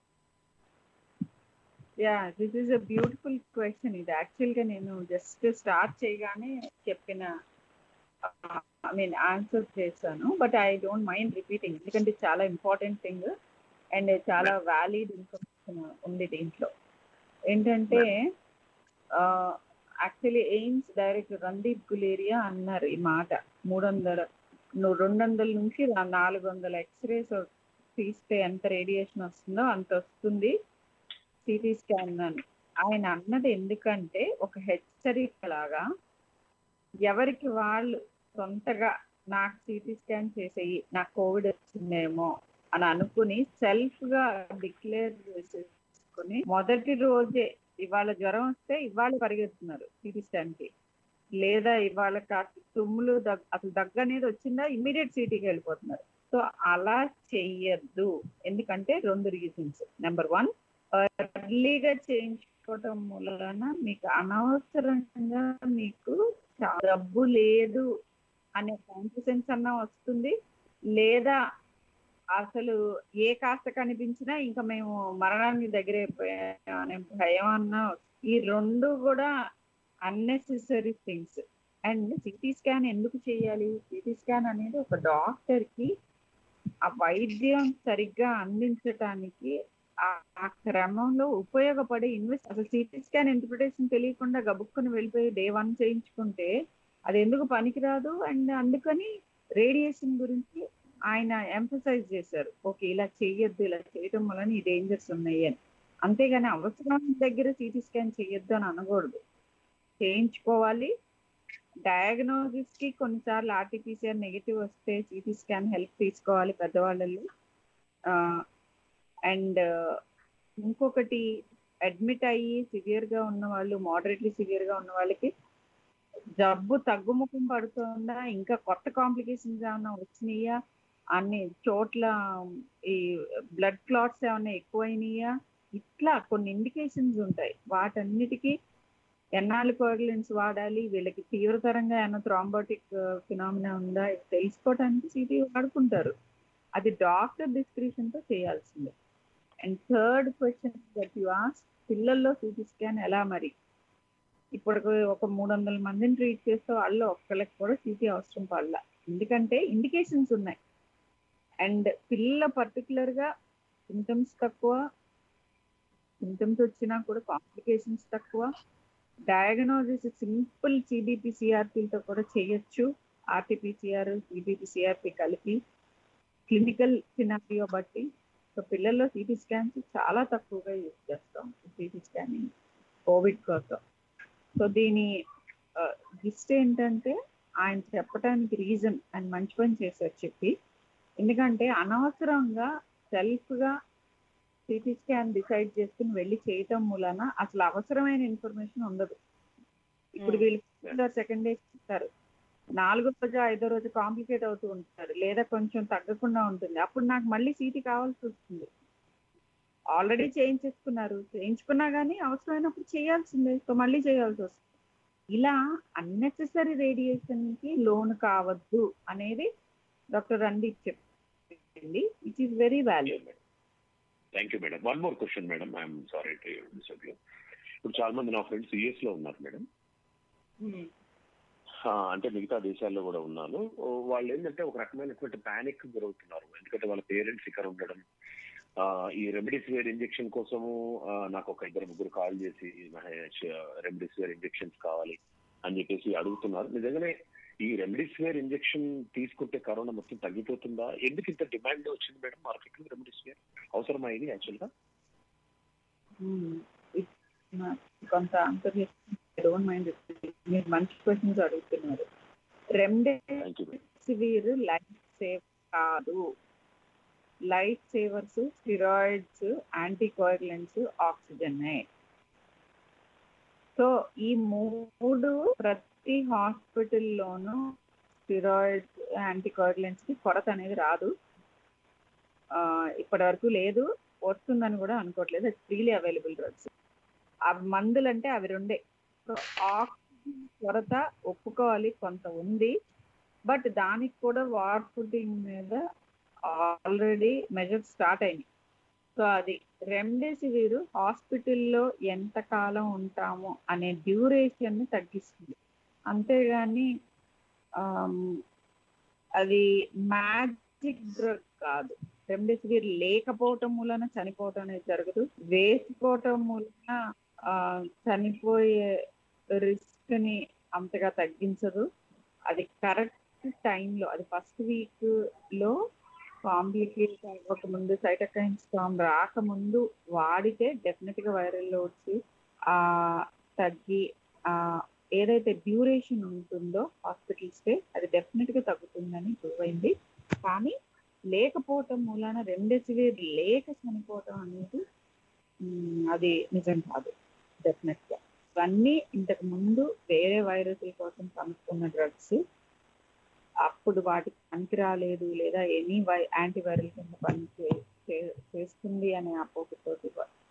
yeah this is a beautiful question ఇది యాక్చువల్ గా నేను జస్ట్ స్టార్ట్ చేయగానే చెప్పిన ఐ మీన్ ఆన్సర్ చేశాను but I don't mind repeating ఎందుకంటే చాలా ఇంపార్టెంట్ థింగ్ అండ్ చాలా వ్యాలిడ్ ఇన్ఫర్మేషన్ ఉంది దీంట్లో ఏంటంటే actually AIIMS director Randeep Guleria అన్నారు ఈ మాట మూడు వందల ను- రెండు వందల నుంచి రా- నాలుగు వందల ఎక్స్రేస్ తీస్తే ఎంత రేడియేషన్ వస్తుందో అంత వస్తుంది సిటీ స్కాన్ అని ఆయన అన్నది ఎందుకంటే ఒక హెచ్చరిక లాగా ఎవరికి వాళ్ళు సొంతగా నాకు సిటీ స్కాన్ చేసేయి నాకు కోవిడ్ వచ్చిందేమో అని అనుకుని సెల్ఫ్ గా డిక్లేర్ చేసుకుని మొదటి రోజే ఇవాళ జ్వరం వస్తే ఇవాళ పరిగెత్తున్నారు సిటీ స్కాన్ కి లేదా ఇవాళ కాస్త తుమ్ములు దగ్గ అసలు దగ్గు అనేది వచ్చిందా ఇమ్మీడియట్ సిటీకి వెళ్ళిపోతున్నారు సో అలా చెయ్యొద్దు ఎందుకంటే రెండు రీజన్స్ నెంబర్ వన్ ఎర్లీగా చేయించుకోవటం మూలన మీకు అనవసరంగా మీకు చా- డబ్బు లేదు అనే కాన్ఫిడెన్స్ అన్నా వస్తుంది లేదా అసలు ఏ కాస్త కనిపించినా ఇంకా మేము మరణానికి దగ్గర అయిపోయాం అనే భయం అన్నా ఈ రెండు కూడా unnecessary things and CT scan ఎందుకు చేయాలి సిటీ స్కాన్ అనేది ఒక డాక్టర్ కి ఆ వైద్యం సరిగ్గా అందించటానికి ఆ- ఆ క్రమంలో ఉపయోగపడే ఇన్వెస్ట్ అసలు సిటీ స్కాన్ ఇంటర్ప్రిటేషన్ తెలియకుండా గబుక్కుని వెళ్ళిపోయి డే వన్ చేయించుకుంటే అది ఎందుకు పనికిరాదు అండ్ అందుకని రేడియేషన్ గురించి ఆయన ఎంఫసైజ్ చేశారు ఓకే ఇలా చేయొద్దు ఇలా చేయటం వలన ఈ డేంజర్స్ ఉన్నాయి అని అంతేగాని అవసరం దగ్గర సిటీ స్కాన్ చేయొద్దు అని అనకూడదు చేయించుకోవాలి డయాగ్నోసిస్ కి కొన్నిసార్లు ఆర్టీపీసీఆర్ నెగిటివ్ వస్తే సిటీ స్కాన్ హెల్ప్ తీసుకోవాలి పెద్దవాళ్ళలో అండ్ ఇంకొకటి అడ్మిట్ అయ్యి సివియర్ గా ఉన్న వాళ్ళు మోడరేట్లీ సివియర్ గా ఉన్న వాళ్ళకి జబ్బు తగ్గుముఖం పడుతుందా ఇంకా కొత్త కాంప్లికేషన్స్ ఏమైనా వచ్చినాయా అన్ని చోట్ల ఈ బ్లడ్ క్లాట్స్ ఏమైనా ఎక్కువైనాయా ఇట్లా కొన్ని ఇండికేషన్స్ ఉంటాయి వాటన్నిటికీ ఎన్నాళ్ళు కోగలెన్స్ వాడాలి వీళ్ళకి తీవ్రతరంగా ఏమైనా థ్రాంబోటిక్ ఫినామినా ఉందా ఇది తెలుసుకోవడానికి సిటీ వాడుకుంటారు అది డాక్టర్ డిస్క్రిప్షన్ తో చేయాల్సిందే and third question that you ask పిల్లల్లో సిటీ స్కాన్ ఎలా మరి ఇప్పుడు ఒక మూడు వందల మందిని ట్రీట్ చేస్తే వాళ్ళు ఒక్కళ్ళకి కూడా సిటీ అవసరం పడల ఎందుకంటే ఇండికేషన్స్ ఉన్నాయి అండ్ పిల్లల పర్టికులర్ గా సిమ్టమ్స్ తక్కువ సిమ్టమ్స్ వచ్చినా కూడా కాంప్లికేషన్స్ తక్కువ డయాగ్నోసిస్ సింపుల్ సిబిపి సిఆర్పిలతో కూడా చేయొచ్చు ఆర్టీపీసీఆర్ సిబిపి సిఆర్పి కలిపి క్లినికల్ సినారియో బట్టి సో పిల్లల్లో సిటీ స్కాన్స్ చాలా తక్కువగా యూజ్ చేస్తాం సిటీ స్కానింగ్ కోవిడ్ కోసం సో దీని గిస్ట్ ఏంటంటే ఆయన చెప్పడానికి రీజన్ ఆయన మంచి పని చేశారు చెప్పి ఎందుకంటే అనవసరంగా సెల్ఫ్ గా సిటీ స్కాన్ డిసైడ్ చేసుకుని వెళ్ళి చేయటం మూలన అసలు అవసరమైన ఇన్ఫర్మేషన్ ఉండదు ఇప్పుడు వీళ్ళు సెకండ్ డే ఇస్తారు నాలుగో రోజు ఐదో రోజు కాంప్లికేట్ అవుతూ ఉంటారు లేదా కొంచెం తగ్గకుండా ఉంటుంది అప్పుడు నాకు మళ్ళీ సీటీ కావాల్సి వస్తుంది ఆల్రెడీ చేయించేసుకున్నారు చేయించుకున్నా కానీ అవసరమైనప్పుడు చేయాల్సిందే సో మళ్ళీ చేయాల్సి వస్తుంది ఇలా అన్నెసెసరీ రేడియేషన్ కి లోన్ కావద్దు అనేది డాక్టర్ రందీప్ చెప్పింది it is very value thank you madam one more question madam I'm sorry to disturb you ఇప్పుడు చాలా మంది నా ఫ్రెండ్స్ యుఎస్ లో ఉన్నారు మేడం అంటే మిగతా దేశాల్లో కూడా ఉన్నాను వాళ్ళు ఏంటంటే ఒక రకమైనటువంటి ప్యానిక్ గురవుతున్నారు ఎందుకంటే వాళ్ళ పేరెంట్స్ ఇక్కడ ఉండడం ఈ రెమ్డెసివిర్ ఇంజెక్షన్ కోసము నాకు ఒక ఇద్దరు ముగ్గురు కాల్ చేసి మహేష్ రెమ్డెసివిర్ ఇంజెక్షన్స్ కావాలి అని చెప్పేసి అడుగుతున్నారు నిజంగానే ఈ రెమ్డెసివిర్ ఇంజెక్షన్ తీసుకుంటే కరోనా మొత్తం తగ్గిపోతుందా ఎందుకు ఇంత డిమాండ్ వచ్చింది మేడం మార్కెట్ లో రెమ్డెసివిర్ అవసరమా ఇది యాక్చువల్ గా కొంత ఆన్సర్ డోంట్ మైండ్ మీరు మంచి క్వశ్చన్స్ అడుగుతున్నారు రెమ్డెసివిర్ లైఫ్ సేవ్ కాదు life savers steroids anticoagulants oxygen so ఈ మూడు ప్రతి హాస్పిటల్లోనూ స్టిరాయిడ్స్ యాంటీకోయాగులెంట్స్ కి కొరత అనేది రాదు ఇప్పటి వరకు లేదు వస్తుందని కూడా అనుకోవట్లేదు ఫ్రీలీ అవైలబుల్ డ్రగ్స్ ఆ మందులు అంటే అవి రెండే సో ఆక్సిజన్ కొరత ఒప్పుకోవాలి కొంత ఉంది బట్ దానికి కూడా వార్ ఫుడ్డింగ్ మీద ఆల్రెడీ మెజర్స్ స్టార్ట్ అయినాయి సో అది రెమ్డెసివిర్ హాస్పిటల్లో ఎంత కాలం ఉంటామో అనే డ్యూరేషన్ ని తగ్గిస్తుంది అంతేగాని అది మ్యాజిక్ డ్రగ్ కాదు రెమ్డెసివిర్ లేకపోవటం మూలన చనిపోవటం అనేది జరగదు వేసుకోవటం మూలన చనిపోయే రిస్క్ ని అంతగా తగ్గించదు అది కరెక్ట్ టైంలో అది ఫస్ట్ వీక్ లో కాంప్లికేట్ అవ్వకముందు సైటకైన్ స్టామ్ రాకముందు వాడితే డెఫినెట్ గా వైరల్ లోడ్స్ ఆ తగ్గి ఆ ఏదైతే డ్యూరేషన్ ఉంటుందో హాస్పిటల్ స్టే అది డెఫినెట్ గా తగ్గుతుందని ప్రూవ్ అయింది కానీ లేకపోవటం మూలాన రెమ్డెసివిర్ లేక చనిపోవటం అనేది అది నిజం కాదు డెఫినెట్ గా ఇవన్నీ ఇంతకు ముందు వేరే వైరస్ల కోసం కనుక్కున్న డ్రగ్స్ అప్పుడు వాటికి పనికి రాలేదు లేదా ఎనీ వై యాంటీవైరల్ కింద పని చేస్తుంది అనే అపోహతోటి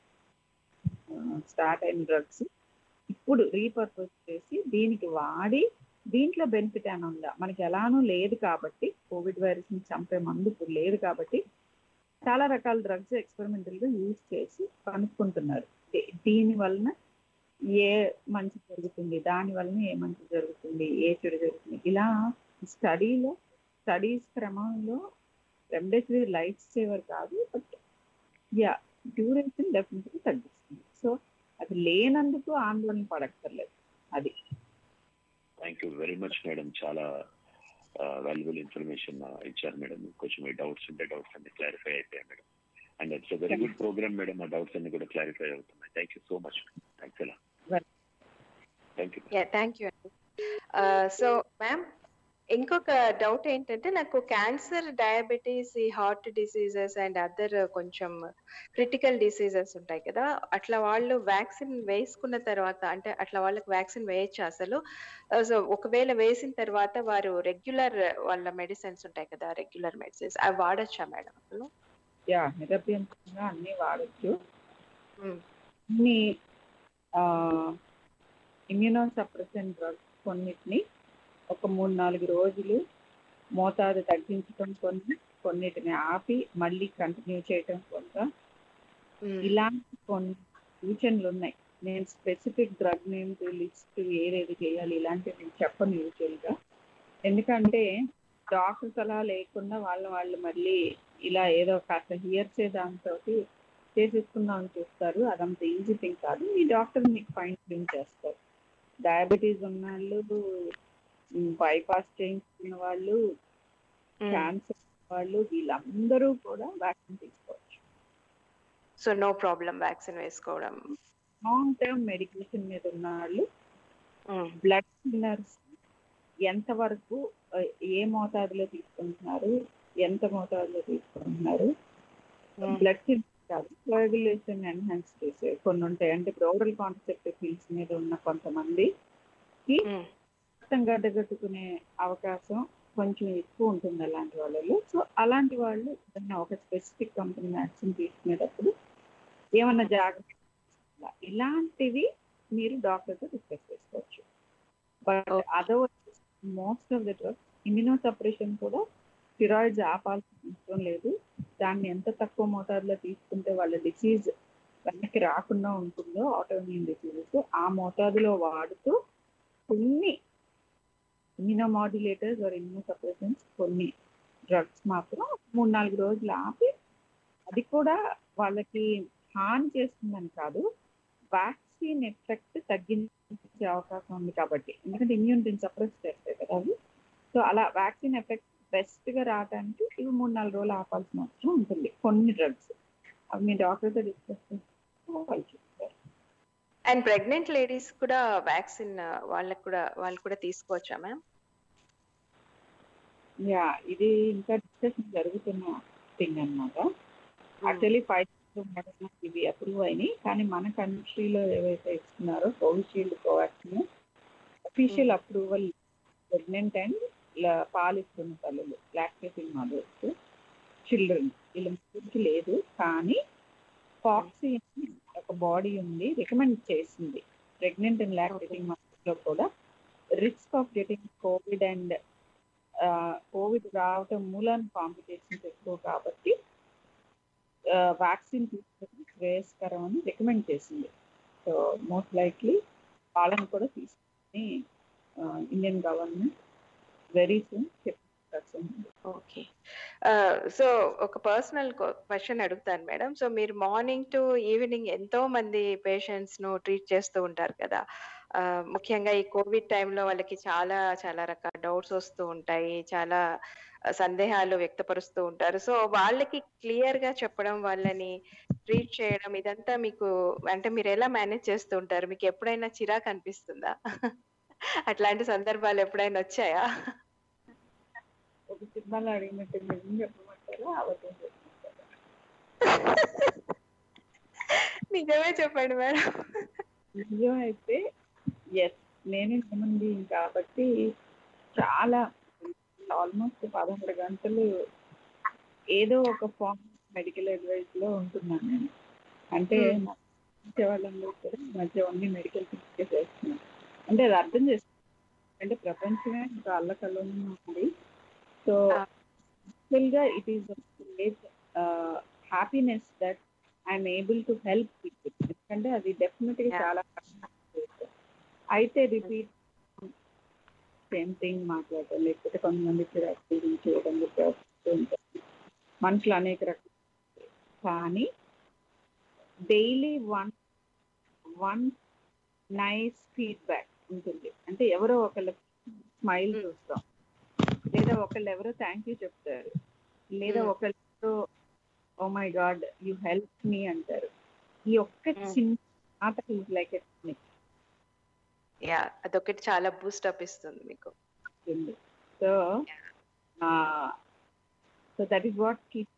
స్టార్ట్ అయిన డ్రగ్స్ ఇప్పుడు రీపర్పస్ చేసి దీనికి వాడి దీంట్లో బెనిఫిట్ అని ఉందా మనకి ఎలానూ లేదు కాబట్టి కోవిడ్ వైరస్ ని చంపే మందు ఇప్పుడు లేదు కాబట్టి చాలా రకాల డ్రగ్స్ ఎక్స్పెరిమెంటల్ గా యూజ్ చేసి కనుక్కుంటున్నారు దీని వలన ఏ మంచి జరుగుతుంది దాని వలన ఏ మంచి జరుగుతుంది ఏ చెడు జరుగుతుంది ఇలా స్టడీలో స్టడీస్ క్రమంలో రెమ్డెసివిర్ లైఫ్ సేవర్ కాదు బట్ యా డ్యూరేషన్ డెఫినెట్గా తగ్గిస్తుంది సో అది లేనందుకు ఆందోళన పడక్కర్లేదు అది thank you very much madam చాలా వాల్యుబుల్ ఇన్ఫర్మేషన్ ఇచ్చారు మేడం కొంచెం మీ డౌట్స్ ఉంటే డౌట్స్ అన్ని క్లారిఫై అయిపోయాయి madam and it's very good program madam ఆ డౌట్స్ అన్ని కూడా క్లారిఫై అవుతున్నాయి thank you so much thanks ఎలా థ్యాంక్ యూ థ్యాంక్ యూ అండి సో మ్యామ్ ఇంకొక డౌట్ ఏంటంటే నాకు క్యాన్సర్ డయాబెటీస్ ఈ హార్ట్ డిసీజెస్ అండ్ అదర్ కొంచెం క్రిటికల్ డిసీజెస్ ఉంటాయి కదా అట్లా వాళ్ళు వ్యాక్సిన్ వేసుకున్న తర్వాత అంటే అట్లా వాళ్ళకి వ్యాక్సిన్ వేయచ్చు అసలు సో ఒకవేళ వేసిన తర్వాత వారు రెగ్యులర్ వాళ్ళ మెడిసిన్స్ ఉంటాయి కదా రెగ్యులర్ మెడిసిన్స్ అవి వాడచ్చా మేడం అసలు యా నిరభ్యంతరంగా అన్ని వాడచ్చు అన్ని ఇమ్యూనో సప్రెసెంట్ డ్రగ్స్ కొన్నిటిని ఒక మూడు నాలుగు రోజులు మోతాదు తగ్గించడం కొన్ని కొన్నిటిని ఆపి మళ్ళీ కంటిన్యూ చేయటం కొంత మ్మ్. ఇలాంటి కొన్ని సూచనలు ఉన్నాయి నేను స్పెసిఫిక్ డ్రగ్ నేమ్స్ లిస్ట్ ఏదేది చేయాలి ఇలాంటివి నేను చెప్పను యూజువల్ గా ఎందుకంటే డాక్టర్ సలహా లేకుండా వాళ్ళు వాళ్ళు మళ్ళీ ఇలా ఏదో కాస్త హియర్సే దాంతో చేసేసుకుందాం అని చూస్తారు అదంత ఈజీ థింగ్ కాదు మీ డాక్టర్ మీకు ఫైన్ ట్యూన్ చేస్తారు డయాబెటీస్ ఉన్న వాళ్ళు బైపాస్ చేయించుకున్న వాళ్ళు మ్మ్. క్యాన్సర్ వాళ్ళు వీళ్ళందరూ కూడా వ్యాక్సిన్ తీసుకోవచ్చు సో నో ప్రాబ్లం వ్యాక్సిన్ వేసుకోవడం లాంగ్ టర్మ్ మెడికేషన్ మీద ఉన్న వాళ్ళు మ్మ్. బ్లడ్ థిన్నర్స్ ఎంతవరకు ఆ, ఏ మోతాదులో తీసుకుంటున్నారు ఎంత మోతాదులో తీసుకుంటున్నారు మ్మ్. బ్లడ్ థిన్నర్ కాదు కోయాగులేషన్ ఎన్హాన్స్ చేసే కొన్ని ఉంటాయి అంటే ఇప్పుడు ఓరల్ కాన్సెప్ట్ ఫీల్స్ మీద ఉన్న కొంతమంది మ్మ్. రక్తం గడ్డగట్టుకునే అవకాశం కొంచెం ఎక్కువ ఉంటుంది అలాంటి వాళ్ళలో సో అలాంటి వాళ్ళు ఏదైనా ఒక స్పెసిఫిక్ కంపెనీ వ్యాక్సిన్ తీసుకునేటప్పుడు ఏమన్నా జాగ్రత్త తీసుకోవాలా? ఇలాంటివి మీరు డాక్టర్తో డిస్కస్ చేసుకోవచ్చు but Okay. Otherwise most of the drugs immuno suppression కూడా స్టిరాయిడ్స్ ఆపాల్సిన అవసరం లేదు దాన్ని ఎంత తక్కువ మోతాదులో తీసుకుంటే వాళ్ళ డిసీజ్ వెనక్కి రాకుండా ఉంటుందో ఆటోఇమ్యూన్ డిసీజెస్ ఆ మోతాదులో వాడుతూ కొన్ని ఇమ్యూనోమాడ్యులేటర్స్ ఆర్ ఇమ్యూనోసప్రెసెంట్స్ కొన్ని డ్రగ్స్ మాత్రం మూడు నాలుగు రోజులు ఆపి అది కూడా వాళ్ళకి హాని చేస్తుందని కాదు వ్యాక్సిన్ ఎఫెక్ట్ తగ్గించే అవకాశం ఉంది కాబట్టి ఎందుకంటే ఇమ్యూనిటీని సప్రెస్ చేస్తాయి కదా అవి సో అలా వ్యాక్సిన్ ఎఫెక్ట్ బెస్ట్ గా రావడానికి ఇవి మూడు నాలుగు రోజులు ఆపాల్సిన అవసరం ఉంటుంది కొన్ని డ్రగ్స్ అవి మీ డాక్టర్తో డిస్కస్ చేస్తే వాళ్ళు చెప్తారు అండ్ ప్రెగ్నెంట్ లేడీస్ కూడా వ్యాక్సిన్ వాళ్ళకి కూడా వాళ్ళు కూడా తీసుకోవచ్చా మ్యామ్ యా ఇది ఇంకా డిస్కషన్ జరుగుతున్న థింగ్ అన్నమాట యాక్చువల్లీ ఫైవ్ మోడల్ ఇవి అప్రూవ్ అయినాయి కానీ మన కంట్రీలో ఏవైతే ఇస్తున్నారో Covishield Covaxin official approval pregnant and పాలిస్తున్న తల్లులు లాక్టేటింగ్ మదర్స్ చిల్డ్రన్ వీళ్ళ ముగ్గురికి లేదు కానీ ఫాక్సీ ఒక బాడీ ఉంది రికమెండ్ చేసింది ప్రెగ్నెంట్ అండ్ లాక్టేటింగ్ మదర్స్ లో కూడా risk of getting COVID and COVID రావటం మూలాన కాంప్లికేషన్స్ ఎక్కువ కాబట్టి వ్యాక్సిన్ తీసుకోవడం శ్రేయస్కరం అని రికమెండ్ చేసింది సో మోస్ట్ లైక్లీ వాళ్ళని కూడా తీసుకుని ఇండియన్ గవర్నమెంట్ వెరీ సూన్ చెప్పి ఓకే సో ఒక పర్సనల్ క్వశ్చన్ అడుగుతాను మేడం సో మీరు మార్నింగ్ టు ఈవినింగ్ ఎంతో మంది పేషెంట్స్ ను ట్రీట్ చేస్తూ ఉంటారు కదా ఆ, ముఖ్యంగా ఈ కోవిడ్ టైంలో వాళ్ళకి చాలా చాలా రకాల డౌట్స్ వస్తూ ఉంటాయి చాలా ఆ, సందేహాలు వ్యక్తపరుస్తూ ఉంటారు సో వాళ్ళకి క్లియర్ గా చెప్పడం వాళ్ళని ట్రీట్ చేయడం ఇదంతా మీకు అంటే మీరు ఎలా మేనేజ్ చేస్తూ ఉంటారు మీకు ఎప్పుడైనా చిరాకు అనిపిస్తుందా అట్లాంటి సందర్భాలు ఎప్పుడైనా వచ్చాయా ఒక సినిమాలో అడిగినట్టు నిజం చెప్పమంటారా అబద్ధం చెప్పమంటారా నిజమే చెప్పండి మేడం నిజం అయితే ఎస్ నేను ఏమంది కాబట్టి చాలా ఆల్మోస్ట్ పదమూడు గంటలు ఏదో ఒక ఫార్మ్ మెడికల్ అడ్వైస్ లో ఉంటున్నాను నేను అంటే Hmm. మా ఇచ్చే వాళ్ళందరూ కూడా ఈ మధ్య ఓన్లీ మెడికల్ థింగ్స్ చేస్తున్నాను అంటే అది అర్థం చేసుకున్నాను అంటే ప్రపంచమే ఇంకా అల్లకల్లోనే ఉంది సో Ah. యాక్చువల్ గా it is great happiness that I'm able to help people ఎందుకంటే అది డెఫినెట్ గా Yeah. చాలా కష్టం. అయితే రిపీట్ సేమ్ థింగ్ మాట్లాడటం లేకపోతే కొంతమంది చిరాకు ఫీలింగ్ చేయడం చేస్తూ ఉంటారు మనుషులు అనేక రకాలు కానీ daily one one nice feedback ఉంటుంది అంటే ఎవరో ఒకళ్ళ స్మైల్ Mm. చూస్తాం లేదా ఒకళ్ళు ఎవరో థ్యాంక్ యూ చెప్తారు లేదా Mm. ఒకళ్ళు oh my god you help me అంటారు ఈ ఒక్క Mm. చిన్న మాట ఈజ్ లైక్ ఎట్ యా అదొకటి చాలా బూస్ట్ అప్ ఇస్తుంది మీకు ఉంది so so that is what keep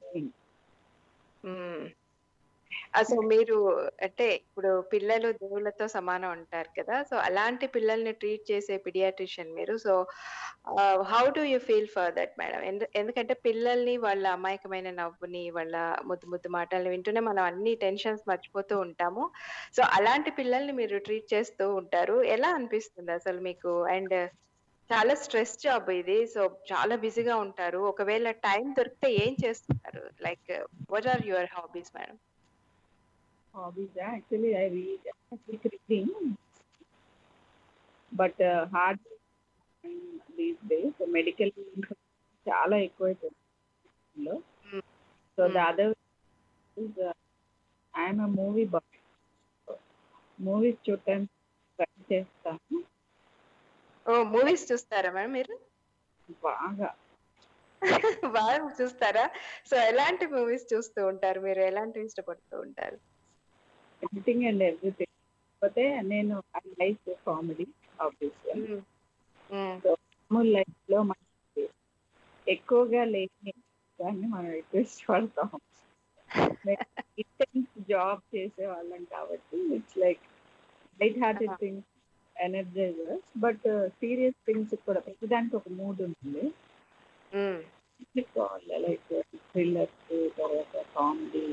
hmm. అసలు మీరు అంటే ఇప్పుడు పిల్లలు దేవుళ్ళతో సమానం అంటారు కదా సో అలాంటి పిల్లల్ని ట్రీట్ చేసే పిడియాట్రిషియన్ మీరు so how do you feel for that madam ఎందుకంటే పిల్లల్ని వాళ్ళ అమాయకమైన నవ్వుని వాళ్ళ ముద్దు ముద్దు మాటల్ని వింటూనే మనం అన్ని టెన్షన్స్ మర్చిపోతూ ఉంటాము సో అలాంటి పిల్లల్ని మీరు ట్రీట్ చేస్తూ ఉంటారు ఎలా అనిపిస్తుంది అసలు మీకు అండ్ చాలా స్ట్రెస్ జాబ్ ఇది సో చాలా బిజీగా ఉంటారు ఒకవేళ టైం దొరికితే ఏం చేస్తుంటారు like what are your hobbies madam hobbies actually I read reading but hard these days medical చాలా ఎక్కువైపోయింది Mm. So the Mm. Other I'm movie boy movies చూడటానికి ట్రై చేస్తాను ఓ మూవీస్ చూస్తారా మేడం మీరు బాగా బాగా చూస్తారా సో ఎలాంటి మూవీస్ చూస్తూ ఉంటారు మీరు ఎలాంటివి ఇష్టపడుతూ ఉంటారు ఎవ్రీథింగ్ అండ్ ఎవ్రీథింగ్ కాకపోతే నేను ఐ లైక్ కామెడీ ఆబ్వియస్గా మ్మ్. మ్మ్. మామూలు లైఫ్ లో మనకి ఎక్కువగా లేని దాన్ని మనం ఎక్కువ ఇష్టపడతాం ఇంటెన్స్ జాబ్ చేసే వాళ్ళం కాబట్టి it's like light hearted Uh-huh. Things energisers but serious things కూడా ప్రతిదానికి ఒక మూడ్ ఉంటుంది మ్మ్. లైక్ థ్రిల్లర్స్ తర్వాత comedy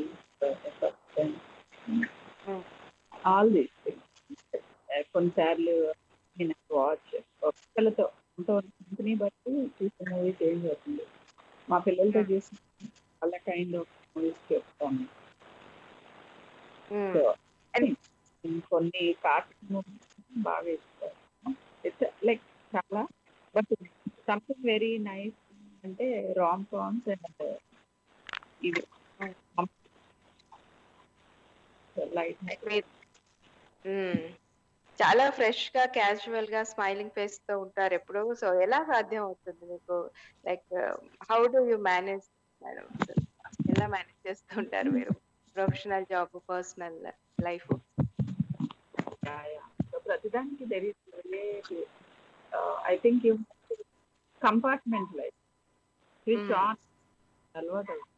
Mm. All these things కొన్నిసార్లు నేను వాచ్ పిల్లలతో కంపెనీ బట్టి చూసే మూవీ చేంజ్ అవుతుంది మా పిల్లలతో Mm. చూసి వాళ్ళ కైండ్ ఆఫ్ మూవీస్ చెప్తాను మ్మ్. సో And- కొన్ని కార్టూన్ మూవీస్ బాగా ఇస్తారు ఇట్స్ లైక్ చాలా బట్ సంథింగ్ వెరీ నైస్ అంటే రామ్ కామ్స్ అండ్ ఇది లైట్ మీరు మ్మ్. చాలా ఫ్రెష్ గా క్యాజువల్ గా స్మైలింగ్ ఫేస్ తో ఉంటారు ఎప్పుడు సో ఎలా సాధ్యం అవుతుంది మీకు like how do you manage madam ఎలా మేనేజ్ చేస్తూ ఉంటారు మీరు professional job personal life so ప్రతిదానికి there is I think you compartment life switch Mm. On అలవాటు అవుతుంది.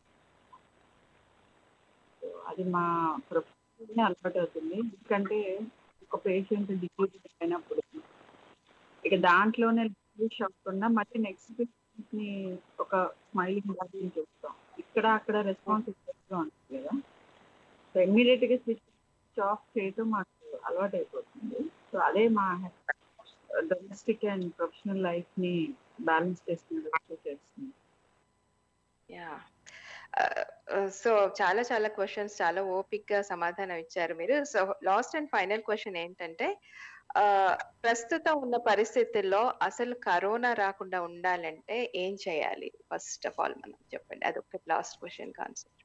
So, అది మా ప్రొఫెషన్ అలవాటు అవుతుంది ఎందుకంటే ఒక పేషెంట్ డిగ్రీ అయినప్పుడు ఇక దాంట్లోనే రిలీజ్ అవ్వకుండా మళ్ళీ నెక్స్ట్ పేషెంట్ ని ఒక స్మైలింగ్ లాగా చూస్తాం ఇక్కడ అక్కడ రెస్పాన్స్ ఇస్తూ ఉంటుంది కదా సో ఇమ్మీడియట్ గా స్విచ్ ఆఫ్ చేయటం మాకు అలవాటు అయిపోతుంది సో అదే మా డొమెస్టిక్ అండ్ ప్రొఫెషనల్ లైఫ్ ని బ్యాలెన్స్ చేస్తున్నట్టు చేస్తుంది యా సో చాలా చాలా క్వశ్చన్స్ చాలా ఓపిక్ గా సమాధానం ఇచ్చారు మీరు so last and final question ఏంటంటే ఆ, ప్రస్తుతం ఉన్న పరిస్థితుల్లో అసలు కరోనా రాకుండా ఉండాలంటే ఏం చేయాలి ఫస్ట్ ఆఫ్ ఆల్ మనం చెప్పండి అది ఒక లాస్ట్ క్వశ్చన్ కాన్సెప్ట్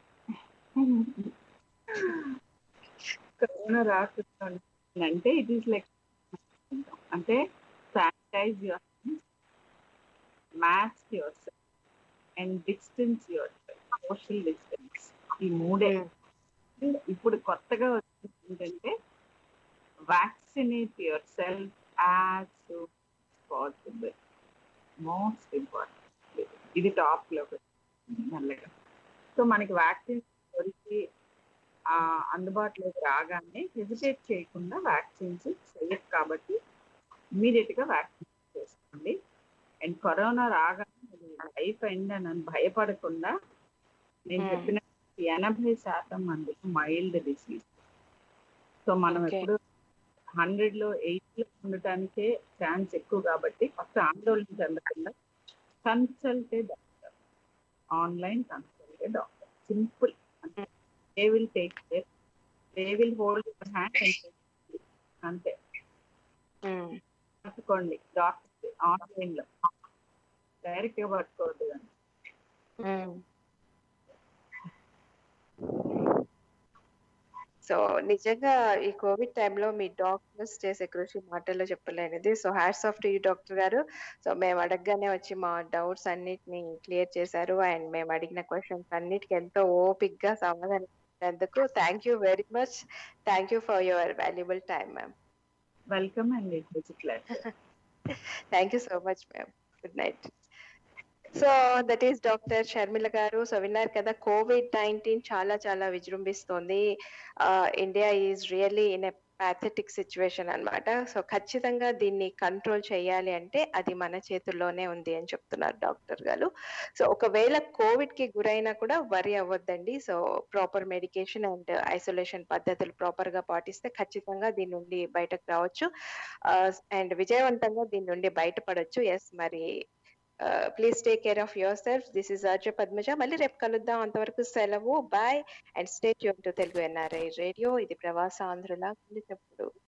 కరోనా రాకుండా అంటే ఇట్ ఈస్ లైక్ అంటే sanitise your mask your and distance your social distance ఈ మూడే ఇప్పుడు కొత్తగా వచ్చింది ఏంటంటే vaccinate yourself as possible most important ఇది టాప్ లో మెల్లగా సో మనకి వ్యాక్సిన్ దొరికి ఆ, అందుబాటులోకి రాగానే హెజిటేట్ చేయకుండా వ్యాక్సిన్స్ సేఫ్ కాబట్టి ఇమీడియట్ గా వ్యాక్సిన్ చేసుకోండి అండ్ కరోనా రాగానే లైఫ్ ఎండ్ అని భయపడకుండా నేను Hmm. చెప్పిన ఎనభై శాతం మందికి మైల్డ్ డిసీజ్ సో మనం Okay. ఎప్పుడు హండ్రెడ్ లో ఎయిట్ లో ఉండటానికే ఛాన్స్ ఎక్కువ కాబట్టి ఫస్ట్ ఆందోళన చెందకుండా consult doctor online consult doctor simple they will take care they will hold your hand అంతే పట్టుకోండి డాక్టర్ ఆన్లైన్ లో డైరెక్ట్ గా పట్టుకోవద్దు కానీ సో నిజంగా ఈ కోవిడ్ టైంలో మీ డాక్టర్స్ చేసే కృషి మాటల్లో చెప్పలేనిది so hats off to you doctor గారు సో మేము అడగగానే వచ్చి మా డౌట్స్ అన్నిటిని క్లియర్ చేశారు అండ్ మేము అడిగిన క్వశ్చన్స్ అన్నిటికీ ఎంతో ఓపిక్ గా సమాధానం ఇచ్చినందుకు thank you very much thank you for your valuable time ma'am welcome and it was class thank you so much ma'am good night so that is doctor Sharmila గారు సో విన్నారు కదా కోవిడ్ నైన్టీన్ చాలా చాలా విజృంభిస్తోంది India is really in a pathetic situation అన్నమాట so ఖచ్చితంగా దీన్ని control చేయాలి అంటే అది మన చేతుల్లోనే ఉంది అని చెప్తున్నారు డాక్టర్ గారు సో ఒకవేళ కోవిడ్ కి గురైనా కూడా వరి అవ్వద్దండి so proper medication and isolation పద్ధతులు ప్రాపర్ గా పాటిస్తే ఖచ్చితంగా దీని నుండి బయటకు రావచ్చు అండ్ విజయవంతంగా దీని నుండి బయటపడొచ్చు ఎస్ మరి please take care of yourself this is RJ Padmaja మళ్ళీ రేపు కలుద్దాం అంతవరకు సెలవు బాయ్ అండ్ స్టేట్ యూన్ టు తెలుగు ఎన్ఆర్ఐ రేడియో ఇది ప్రవాస ఆంధ్రుల చెప్పుడు